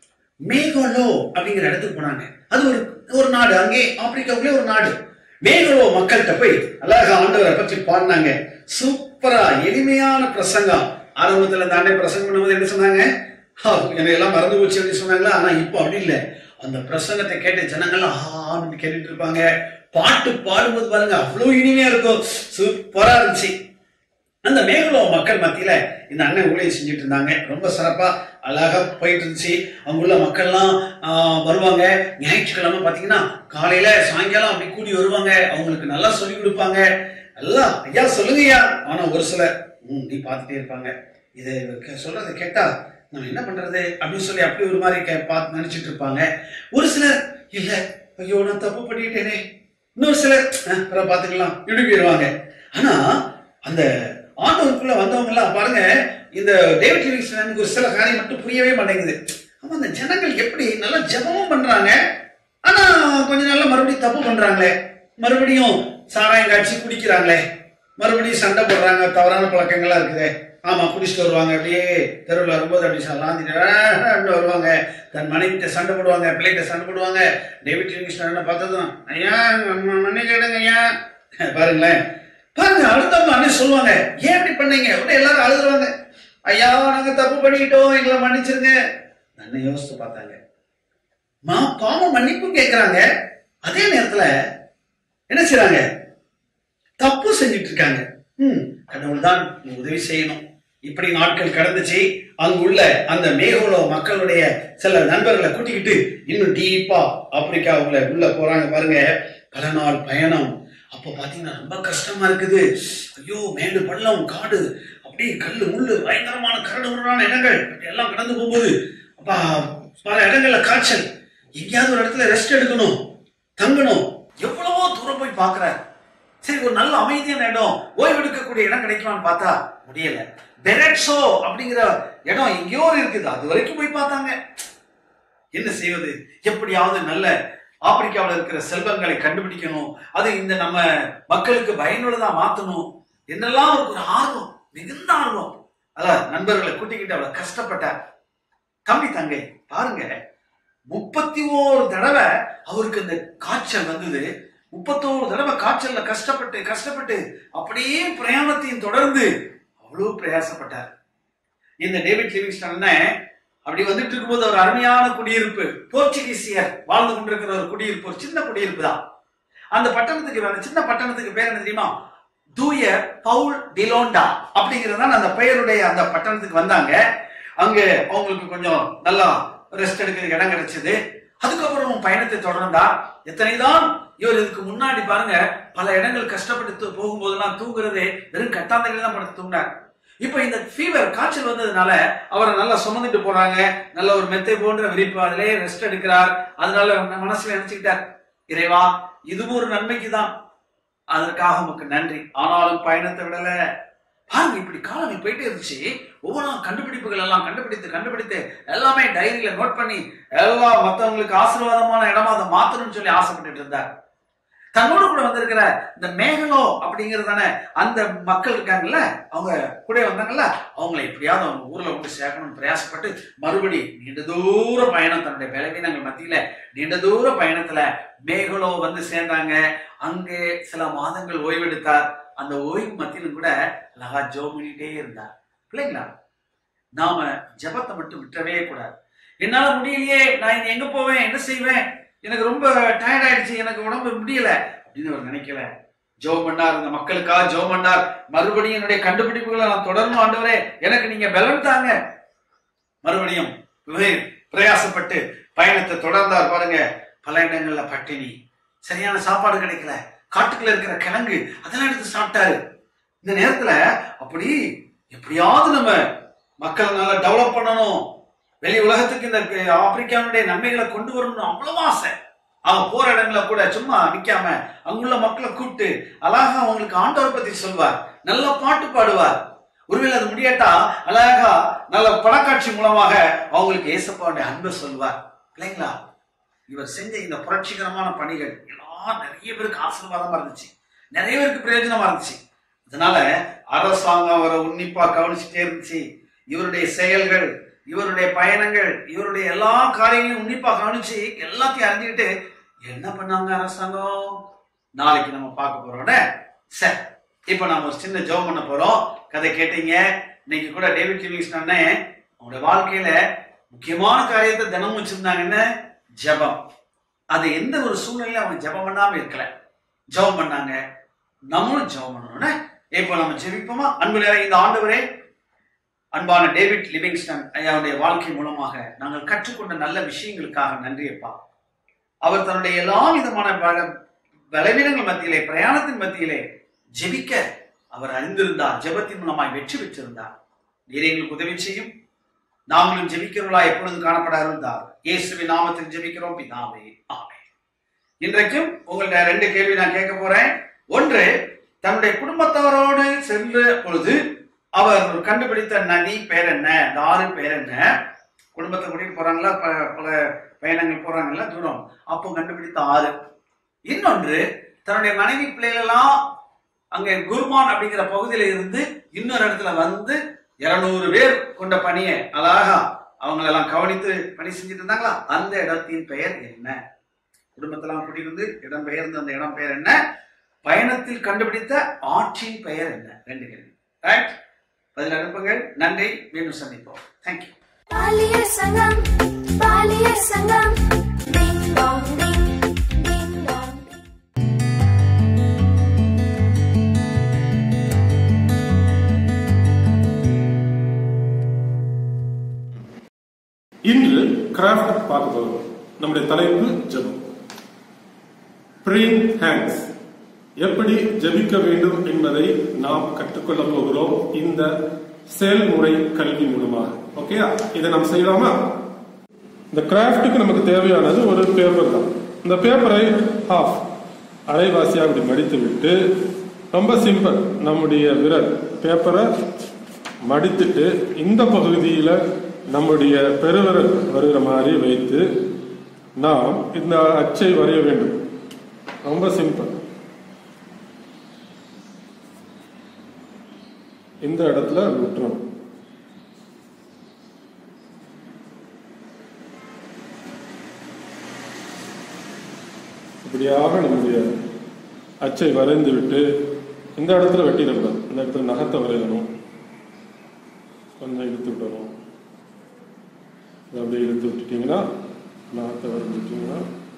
S19: மேகோலோ அப்படிங்கிற இடத்துக்கு போனாங்க அது ஒரு ஒரு நாடு அங்கே ஆப்பிரிக்காவுக்குள்ளே ஒரு நாடு மேகோலோ மக்கள்கிட்ட போய் அழகா ஆண்டவரை பற்றி பாடினாங்க சூப்பரா எளிமையான பிரசங்கம் ஆரம்பத்துல இந்த ஆண்டை பிரசங்கம் பண்ணும்போது என்ன சொன்னாங்க "ஆ, என்னை எல்லாம் மறந்து போச்சு அப்படின்னு சொன்னாங்களா ஆனா இப்போ அப்படி இல்லை அந்த பிரசங்கத்தை கேட்ட ஜனங்கள்லாம் ஆன்னு கேட்டுட்டு இருப்பாங்க பாட்டு பாடும்போது பாருங்க அவ்வளவு இனிமையா இருக்கும் சூப்பரா இருந்துச்சு அந்த மேகலோ மக்கள் மத்தியில இந்த அண்ணன் ஊழியம் செஞ்சுட்டு இருந்தாங்க ரொம்ப சிறப்பா அழகா போயிட்டு இருந்துச்சு அவங்க உள்ள மக்கள்லாம் ஆஹ், வருவாங்க ஞாயிற்றுக்கிழமை பாத்தீங்கன்னா காலையில சாயங்காலம் அப்படி கூடி வருவாங்க அவங்களுக்கு நல்லா சொல்லி கொடுப்பாங்க எல்லாம் ஐயா சொல்லுங்கய்யா ஆனா ஒரு சிலர் ம், நீ பார்த்துட்டே இருப்பாங்க இதை இவர் கே- சொல்றதை கேட்டா நம்ம என்ன பண்றது அப்படின்னு சொல்லி அப்படி ஒரு மாதிரி கே- பார்த்து நினைச்சிட்டு இருப்பாங்க ஒரு சிலர் இல்ல ஐயோ நான் தப்பு பண்ணிட்டேனே இன்னொரு சிலர் "அஹ், பிறகு பாத்துக்கலாம் இப்படி போயிடுவாங்க ஆனா அந்த ஆண்டவருக்குள்ள வந்தவங்க எல்லாம் பாருங்க இந்த டேவிட் லிவிங்ஸ்டனுக்கு ஒரு சில காரியம் மட்டும் புரியவே மாட்டேங்குது ஆமா அந்த ஜனங்கள் எப்படி நல்லா ஜெபமும் பண்றாங்க ஆனா கொஞ்ச நாள்ல மறுபடியும் தப்பு பண்றாங்களே மறுபடியும் சாராயம் காய்ச்சி குடிக்கிறாங்களே மறுபடியும் சண்டை போடுறாங்க தவறான பழக்கங்களா இருக்குது ஆமா குடிச்சிட்டு வருவாங்க அப்படியே தெருவில் வரும்போது அப்படி சாந்திட்டு வருவாங்க தன் மனைவிட்ட சண்டை போடுவாங்க பிள்ளைகிட்ட சண்டை போடுவாங்க டேவிட் லிவிங்ஸ்டன் பார்த்ததும் ஐயா மன்னிக்கிடுங்க ஐயா பாருங்களேன் பாருங்க அடுத்தவங்க அண்ணன் சொல்லுவாங்க ஏன் இப்படி பண்ணீங்க உடனே எல்லாரும் அழுதுருவாங்க ஐயா நாங்க தப்பு பண்ணிக்கிட்டோம் எங்களை மன்னிச்சிருங்க அண்ணன் யோசித்து பார்த்தாங்க மா பாவம் மன்னிப்பும் கேட்கறாங்க அதே நேரத்துல என்ன செய்றாங்க தப்பு செஞ்சுட்டு இருக்காங்க ம் கடவுள் தான் உதவி செய்யணும் இப்படி நாட்கள் கடந்துச்சு அங்குள்ள அந்த மேகோலோ மக்களுடைய சில நண்பர்களை கூட்டிக்கிட்டு இன்னும் டீப்பா ஆப்பிரிக்காவுல உள்ள போறாங்க பாருங்க பல நாள் பயணம் அப்போ பாத்தீங்கன்னா ரொம்ப கஷ்டமா இருக்குது ஐயோ மேடு பள்ளம் காடு அப்படியே கல்லு முள்ளு பயங்கரமான கரடு முரடான இடங்கள் இப்படி எல்லாம் கடந்து போகும்போது அப்பா பல இடங்கள்ல காய்ச்சல் எங்கேயாவது ஒரு இடத்துல ரெஸ்ட் எடுக்கணும் தங்கணும் எவ்வளவோ தூரம் போய் பார்க்கறார் சரி ஒரு நல்ல அமைதியான இடம் ஓய்வு எடுக்கக்கூடிய இடம் கிடைக்குமான்னு பார்த்தா முடியல பெரெட்ஸோ அப்படிங்கிற இடம் எங்கேயோ இருக்குது அது வரைக்கும் போய் பார்த்தாங்க என்ன செய்வது எப்படியாவது நல்ல ஆப்பிரிக்காவில் இருக்கிற செல்வங்களை கண்டுபிடிக்கணும் அது இந்த நம்ம மக்களுக்கு பயனுள்ளதா மாத்தணும் என்னெல்லாம் அவருக்கு ஒரு ஆர்வம் மிகுந்த ஆர்வம் அதான் நண்பர்களை கூட்டிக்கிட்டு அவளை கஷ்டப்பட்டார் தம்பி தங்கை பாருங்க முப்பத்தி ஓரு தடவை அவருக்கு இந்த காய்ச்சல் வந்தது முப்பத்தோரு தடவை காய்ச்சல்ல கஷ்டப்பட்டு கஷ்டப்பட்டு அப்படியே பிரயாணத்தையும் தொடர்ந்து அவ்வளவு பிரயாசப்பட்டார் இந்த டேவிட் லிவிங்ஸ்டன் அண்ணன் அப்படி வந்துட்டு இருக்கும்போது ஒரு அருமையான குடியிருப்பு போர்ச்சுகீசியர் வாழ்ந்து கொண்டிருக்கிற ஒரு குடியிருப்பு ஒரு சின்ன குடியிருப்பு தான் அந்த பட்டணத்துக்கு அந்த சின்ன பட்டணத்துக்கு பேர் என்ன தெரியுமா தூய பவுல் டிலோண்டா அப்படிங்கிறது தான் அந்த பெயருடைய அந்த பட்டணத்துக்கு வந்தாங்க அங்க அவங்களுக்கு கொஞ்சம் நல்லா ரெஸ்ட் எடுக்கிறதுக்கு இடம் கிடைச்சது அதுக்கப்புறம் பயணத்தை தொடர்ந்தா எத்தனைதான் இவர் இதுக்கு முன்னாடி பாருங்க பல இடங்கள் கஷ்டப்பட்டு தூ- போகும்போதெல்லாம் தூங்குறதே வெறும் கட்டாந்தரையில தான் படுத்து தூங்கினார் இப்ப இந்த ஃபீவர் காய்ச்சல் வந்ததுனால அவரை நல்லா சுமந்துட்டு போறாங்க நல்ல ஒரு மெத்தை போன்ற விரிப்பு அதிலே ரெஸ்ட் எடுக்கிறார் அதனால மனசுல நினைச்சுக்கிட்டார் இறைவா இதுவும் ஒரு நன்மைக்கு தான் அதற்காக உமக்கு நன்றி ஆனாலும் பயணத்தை விடல பாருங்க இப்படி காலம் போயிட்டே இருந்துச்சு ஒவ்வொரு கண்டுபிடிப்புகள் எல்லாம் கண்டுபிடித்து கண்டுபிடித்து எல்லாமே டைரியில நோட் பண்ணி எல்லாம் மத்தவங்களுக்கு ஆசீர்வாதமான இடமா அதை மாத்தணும்னு சொல்லி ஆசைப்பட்டுட்டு இருந்தார் தன்னோடு கூட வந்திருக்கிற இந்த மேகலோ அப்படிங்கறதான அந்த மக்கள் இருக்காங்கல்ல அவங்க கூட வந்தாங்கல்ல அவங்களை எப்படியாவது அவங்க ஊர்ல கொண்டு சேர்க்கணும்னு பிரயாசப்பட்டு மறுபடி நீண்ட தூர பயணம் தன்னுடைய பலவீனங்கள் மத்தியில நீண்ட தூர பயணத்துல மேகலோ வந்து சேர்ந்தாங்க அங்கே சில மாதங்கள் ஓய்வெடுத்தார் அந்த ஓய்வு மத்தியிலும் கூட அழகா ஜோ பண்ணிட்டே இருந்தார் பிள்ளைங்களா நாம ஜெபத்தை மட்டும் விட்டுறவே கூடாது என்னால முடியலையே நான் இனி எங்க போவேன் என்ன செய்வேன் எனக்கு ரொம்ப டயர்ட் ஆயிடுச்சு எனக்கு உடம்பு முடியல அப்படின்னு அவர் நினைக்கல ஜோ பண்ணார் இந்த மக்களுக்காக ஜோ பண்ணார் மறுபடியும் என்னுடைய கண்டுபிடிப்புகளை நான் தொடரணும் ஆண்டவரே எனக்கு நீங்க பலம் தாங்க மறுபடியும் வே- பிரயாசப்பட்டு பயணத்தை தொடர்ந்தார் பாருங்க பல இடங்கள்ல பட்டினி சரியான சாப்பாடு கிடைக்கல காட்டுக்குள்ள இருக்கிற கிழங்கு அதெல்லாம் எடுத்து சாப்பிட்டாரு இந்த நேரத்துல அப்படி எப்படியாவது நம்ம மக்களை நல்லா டெவலப் பண்ணணும் வெளி உலகத்துக்கு இந்த ஆப்பிரிக்காவுடைய நன்மைகளை கொண்டு வரணும்னு அவ்வளவு ஆசை அவன் போற இடங்கள கூட சும்மா நிக்காம அங்குள்ள மக்களை கூப்பிட்டு அழகா அவங்களுக்கு ஆண்டவர் பத்தி சொல்வார் நல்ல பாட்டு பாடுவார் ஒருவேளை அது முடியாட்டா அழகா நல்ல படக்காட்சி மூலமாக அவங்களுக்கு ஏசப்பாவுடைய அன்பை சொல்வார் இல்லைங்களா இவர் செஞ்ச இந்த புரட்சிகரமான பணிகள் எல்லாம் நிறைய பேருக்கு ஆசீர்வாதமா இருந்துச்சு நிறைய பேருக்கு பிரயோஜனமா இருந்துச்சு அதனால அரசாங்கம் அவரை உன்னிப்பா கவனிச்சுட்டே இருந்துச்சு இவருடைய செயல்கள் இவருடைய பயணங்கள் இவருடைய எல்லா காரியங்களையும் உன்னிப்பா கவனிச்சு எல்லாத்தையும் அறிஞ்சுக்கிட்டு என்ன பண்ணாங்க அரசாங்கம் நாளைக்கு நம்ம பார்க்க போறோம்ல சரி இப்ப நாம ஒரு சின்ன ஜெபம் பண்ண போறோம் கதை கேட்டீங்க இன்னைக்கு கூட டேவிட் லிவிங்ஸ்டன் அண்ணன் அவங்களுடைய வாழ்க்கையில முக்கியமான காரியத்தை தினமும் வச்சிருந்தாங்கன்னு ஜெபம் அது எந்த ஒரு சூழ்நிலையில அவங்க ஜெபம் பண்ணாம இருக்கல ஜெபம் பண்ணாங்க நம்மளும் ஜெபம் பண்ணணும்னு இப்போ நம்ம ஜெபிப்போமா அன்பு நிறைய இந்த ஆண்டவரே அன்பான டேவிட் லிவிங்ஸ்டன் ஐயாவுடைய வாழ்க்கை மூலமாக நாங்கள் கற்றுக்கொண்ட நல்ல விஷயங்களுக்காக நன்றி அப்பா அவர் தன்னுடைய எல்லா விதமான பல- பலவீனங்கள் மத்தியிலே பிரயாணத்தின் மத்தியிலே ஜெபிக்க அவர் அறிந்திருந்தார் ஜெபத்தின் மூலமாய் வெற்றி பெற்றிருந்தார் நீர் எங்களுக்கு உதவி செய்யும் நாங்களும் ஜெபிக்கிறவர்களா எப்பொழுதும் காணப்பட இருந்தார் இயேசுவின் நாமத்தில் ஜெபிக்கிறோம் பிதாவே ஆமே இன்றைக்கும் உங்கள்ட்ட ரெண்டு கேள்வி நான் கேட்க போறேன் ஒன்று தன்னுடைய குடும்பத்தவரோடு சென்ற பொழுது அவர் கண்டுபிடித்த நதி பேர் என்ன இந்த ஆறு பேர் என்ன குடும்பத்தை கூட்டிட்டு போறாங்களா ப- பல பயணங்கள் போறாங்கல்ல தூரம் அப்போ கண்டுபிடித்த ஆறு இன்னொன்று தன்னுடைய மனைவி பிள்ளைகளெல்லாம் அங்கே குர்மான் அப்படிங்கிற பகுதியில இருந்து இன்னொரு இடத்துல வந்து இருநூறு பேர் கொண்ட பணியை அழகா அவங்களெல்லாம் கவனித்து பணி செஞ்சுட்டு இருந்தாங்களா அந்த இடத்தின் பெயர் என்ன குடும்பத்தெல்லாம் கூட்டியிருந்து இடம் பெயர்ந்து அந்த இடம் பெயர் என்ன பயணத்தில் கண்டுபிடித்த ஆற்றின் பெயர் என்ன ரெண்டு கேள்வி ரைட் பதில் அனுப்புங்கள் நன்றி மீண்டும் சந்திப்போம் தேங்க்யூ
S1: பாலிய சங்கம் பாலிய சங்கம் ding dong ding ding dong
S14: இன்று கிராஃப்ட் பார்க்க போகிறோம் நம்முடைய தலைப்பு ஜெபம் ப்ரேயிங் ஹேண்ட்ஸ் எப்படி ஜெபிக்க வேண்டும் என்பதை நாம் கற்றுக்கொள்ள போகிறோம் இந்த செயல்முறை கல்வி மூலமாக ஓகேயா இதை நாம் செய்யலாமா இந்த கிராஃப்ட்டுக்கு நமக்கு தேவையானது ஒரு பேப்பர் தான் இந்த பேப்பரை ஹாஃப் அரைவாசியாக அப்படி மடித்து விட்டு ரொம்ப சிம்பிள் நம்முடைய விரல் பேப்பரை மடித்துட்டு இந்த பகுதியில் நம்முடைய பெருவிரல் வருகிற மாதிரி வைத்து நாம் இந்த அச்சை வரைய வேண்டும் ரொம்ப சிம்பிள் இந்த இடத்துல விட்டுறணும் இப்படியாக நம்முடைய அச்சை வரைந்து விட்டு இந்த இடத்துல வெட்டிடக்கூடாது இந்த இடத்துல நகத்தை வரையணும் கொஞ்சம் இழுத்து விடணும் இதை அப்படியே இழுத்து விட்டுட்டீங்கன்னா நகத்தை வரைஞ்சிட்டிங்கன்னா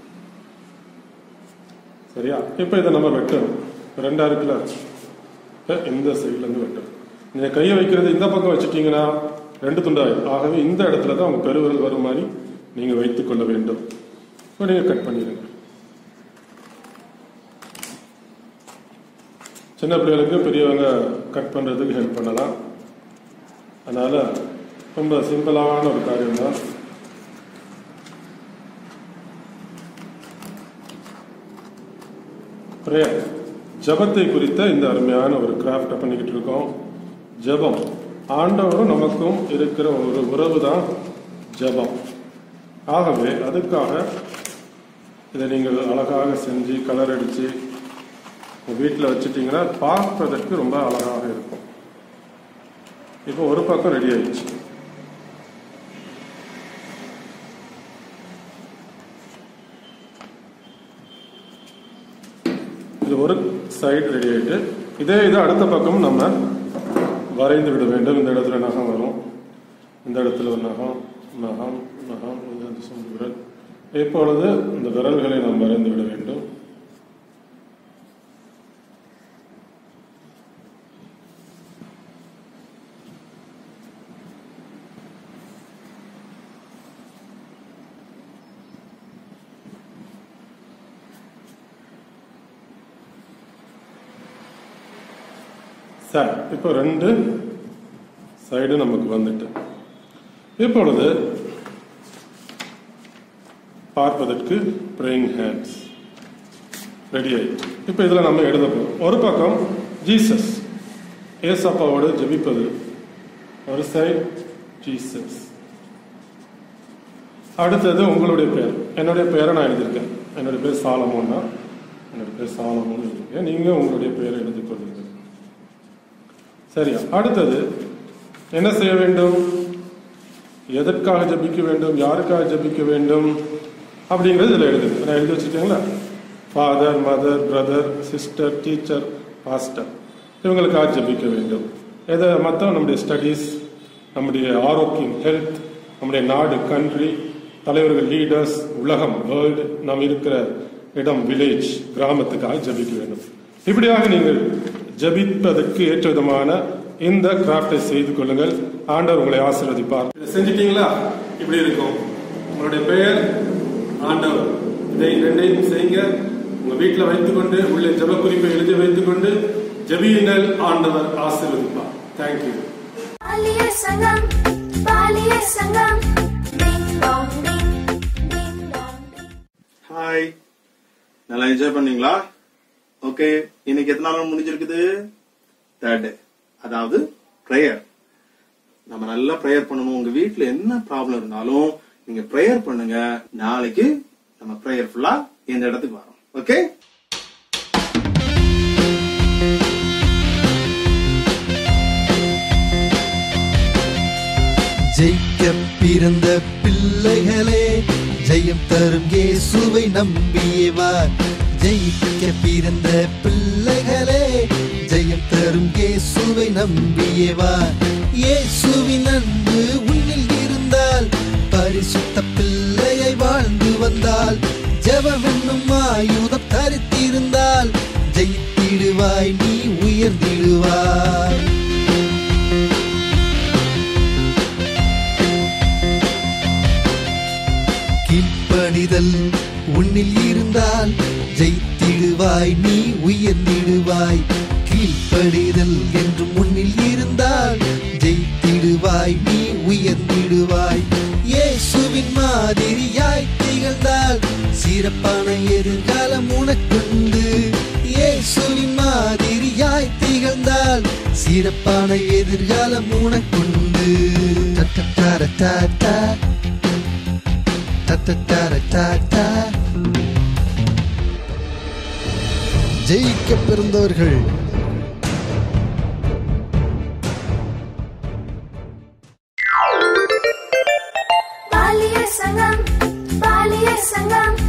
S14: சரியா இப்போ இதை நம்ம வெட்டணும் ரெண்டா இருக்குல்ல இப்ப இந்த சைட்லேருந்து வெட்டணும் நீங்கள் கையை வைக்கிறது இந்த பக்கம் வச்சுட்டீங்கன்னா ரெண்டு துண்டாயிடும் ஆகவே இந்த இடத்துல தான் உங்கள் பெருவிரல் வரும் மாதிரி நீங்கள் வைத்துக் கொள்ள வேண்டும் இப்போ நீங்கள் கட் பண்ணிடுங்க சின்ன பிள்ளைகளுக்கு பெரியவங்க கட் பண்ணுறதுக்கு ஹெல்ப் பண்ணலாம் அதனால் ரொம்ப சிம்பிளான ஒரு காரியம் தான் பிரேயர் ஜபத்தை குறித்த இந்த அருமையான ஒரு கிராஃப்டை பண்ணிக்கிட்டு இருக்கோம் ஜெபம் ஆண்டவரும் நமக்கும் இருக்கிற ஒரு உறவு தான் ஜெபம் ஆகவே அதுக்காக இதை நீங்கள் அழகாக செஞ்சு கலர் அடித்து வீட்டில் வச்சுட்டீங்கன்னா பார்ப்பதற்கு ரொம்ப அழகாக இருக்கும் இப்போ ஒரு பக்கம் ரெடி ஆயிடுச்சு இது ஒரு சைடு ரெடி ஆயிட்டு இதே இது அடுத்த பக்கமும் நம்ம வரைந்து விட வேண்டும் இந்த இடத்துல நகம் வரும் இந்த இடத்துல ஒரு நகம் நகம் நகம் இது அந்த சொந்த விரல் இப்பொழுது இந்த விரல்களை நாம் வரைந்து விட வேண்டும் சரி இப்போ ரெண்டு சைடு நமக்கு வந்துட்டு இப்பொழுது பார்ப்பதற்கு praying hands ரெடி ஆயிடுச்சு இப்போ இதில் நம்ம எழுத போகிறோம் ஒரு பக்கம் ஜீசஸ் ஏசப்பாவோடு ஜெபிப்பது ஒரு சைடு ஜீசஸ் அடுத்தது உங்களுடைய பேர் என்னுடைய பேரை நான் எழுதியிருக்கேன் என்னுடைய பேர் சாலமோன் தான் என்னுடைய பேர் சாலமோன் எழுதியிருக்கேன் நீங்கள் உங்களுடைய பேரை எழுதிக் கொள்ளுங்கள் சரியா அடுத்தது என்ன செய்ய வேண்டும் எதற்காக ஜெபிக்க வேண்டும் யாருக்காக ஜெபிக்க வேண்டும் அப்படிங்கிறது இதில் எழுதுது நான் எழுதி வச்சுருக்கீங்களா father mother brother sister teacher pastor இவங்களுக்காக ஜெபிக்க வேண்டும் எதை மற்ற நம்முடைய ஸ்டடீஸ் நம்முடைய ஆரோக்கியம் ஹெல்த் நம்முடைய நாடு கண்ட்ரி தலைவர்கள் லீடர்ஸ் உலகம் வேர்ல்டு நாம் இருக்கிற இடம் வில்லேஜ் கிராமத்துக்காக ஜெபிக்க வேண்டும் இப்படியாக நீங்கள் ஜெபிப்பதற்கு ஏற்ற விதமான இந்த கிராஃப்டை செய்து கொள்ளுங்கள் ஆண்டவர் உங்களை ஆசீர்வதிப்பார் இதை செஞ்சிட்டீங்களா இப்படி இருக்கும் உங்களுடைய பெயர் ஆண்டவர் இதை ரெண்டையும் செய்யுங்க உங்க வீட்டில் வைத்துக்கொண்டு உள்ளே ஜெப குறிப்பை எழுதி வைத்துக்கொண்டு ஜெபியுங்கள் ஆண்டவர் ஆசீர்வதிப்பார் தேங்க்யூ
S1: பாலிய சங்கம் பாலிய சங்கம் ding dong ding ding dong
S16: hi நல்லா என்ஜாய் பண்ணீங்களா ஓகே இன்னைக்கு எத்தனை நாள் முடிஞ்சிருக்குது தேர்ட் அதாவது ப்ரேயர் நம்ம நல்லா ப்ரேயர் பண்ணணும் உங்க வீட்ல என்ன ப்ராப்ளம் இருந்தாலும் நீங்க ப்ரேயர் பண்ணுங்க நாளைக்கு நம்ம ப்ரேயர் ஃபுல்லா இந்த இடத்துக்கு வரோம் ஓகே
S20: ஜெயிக்க பிறந்த பிள்ளைகளே ஜெயம் தரும் இயேசுவை நம்பியே வா ஜெயிக்க பிறந்த பிள்ளைகளே ஜெயம் தரும் இயேசுவை நம்பியே வா இயேசுவின் அன்பு உன்னில் இருந்தால் பரிசுத்த பிள்ளையை வாழ்ந்து வந்தால் ஜெபம் என்னும் ஆயுதம் தரித்திருந்தால் ஜெயித்திடுவாய் நீ உயர்ந்திடுவாய் கீழ்ப்படிதல் உன்னில் இருந்தால் ஜெயித்திடுவாய் நீ உயர்ந்திடுவாய் கீழ்ப்படிதல் என்றும் உன்னில் இருந்தால் ஜெயித்திடுவாய் நீ உயர்ந்திடுவாய் இயேசுவின் மாதிரியாய் திகழ்ந்தால் சிறப்பான எதிர்காலம் உனக்குண்டு இயேசுவின் மாதிரியாய் திகழ்ந்தால் சிறப்பான எதிர்காலம் உனக்குண்டு தட்டட்டாரட்டாட்டா தட்டட்டாரட்டாட்டா ஜெயிக்க பிறந்தவர்கள்
S1: பாலிய சங்கம் பாலிய சங்கம்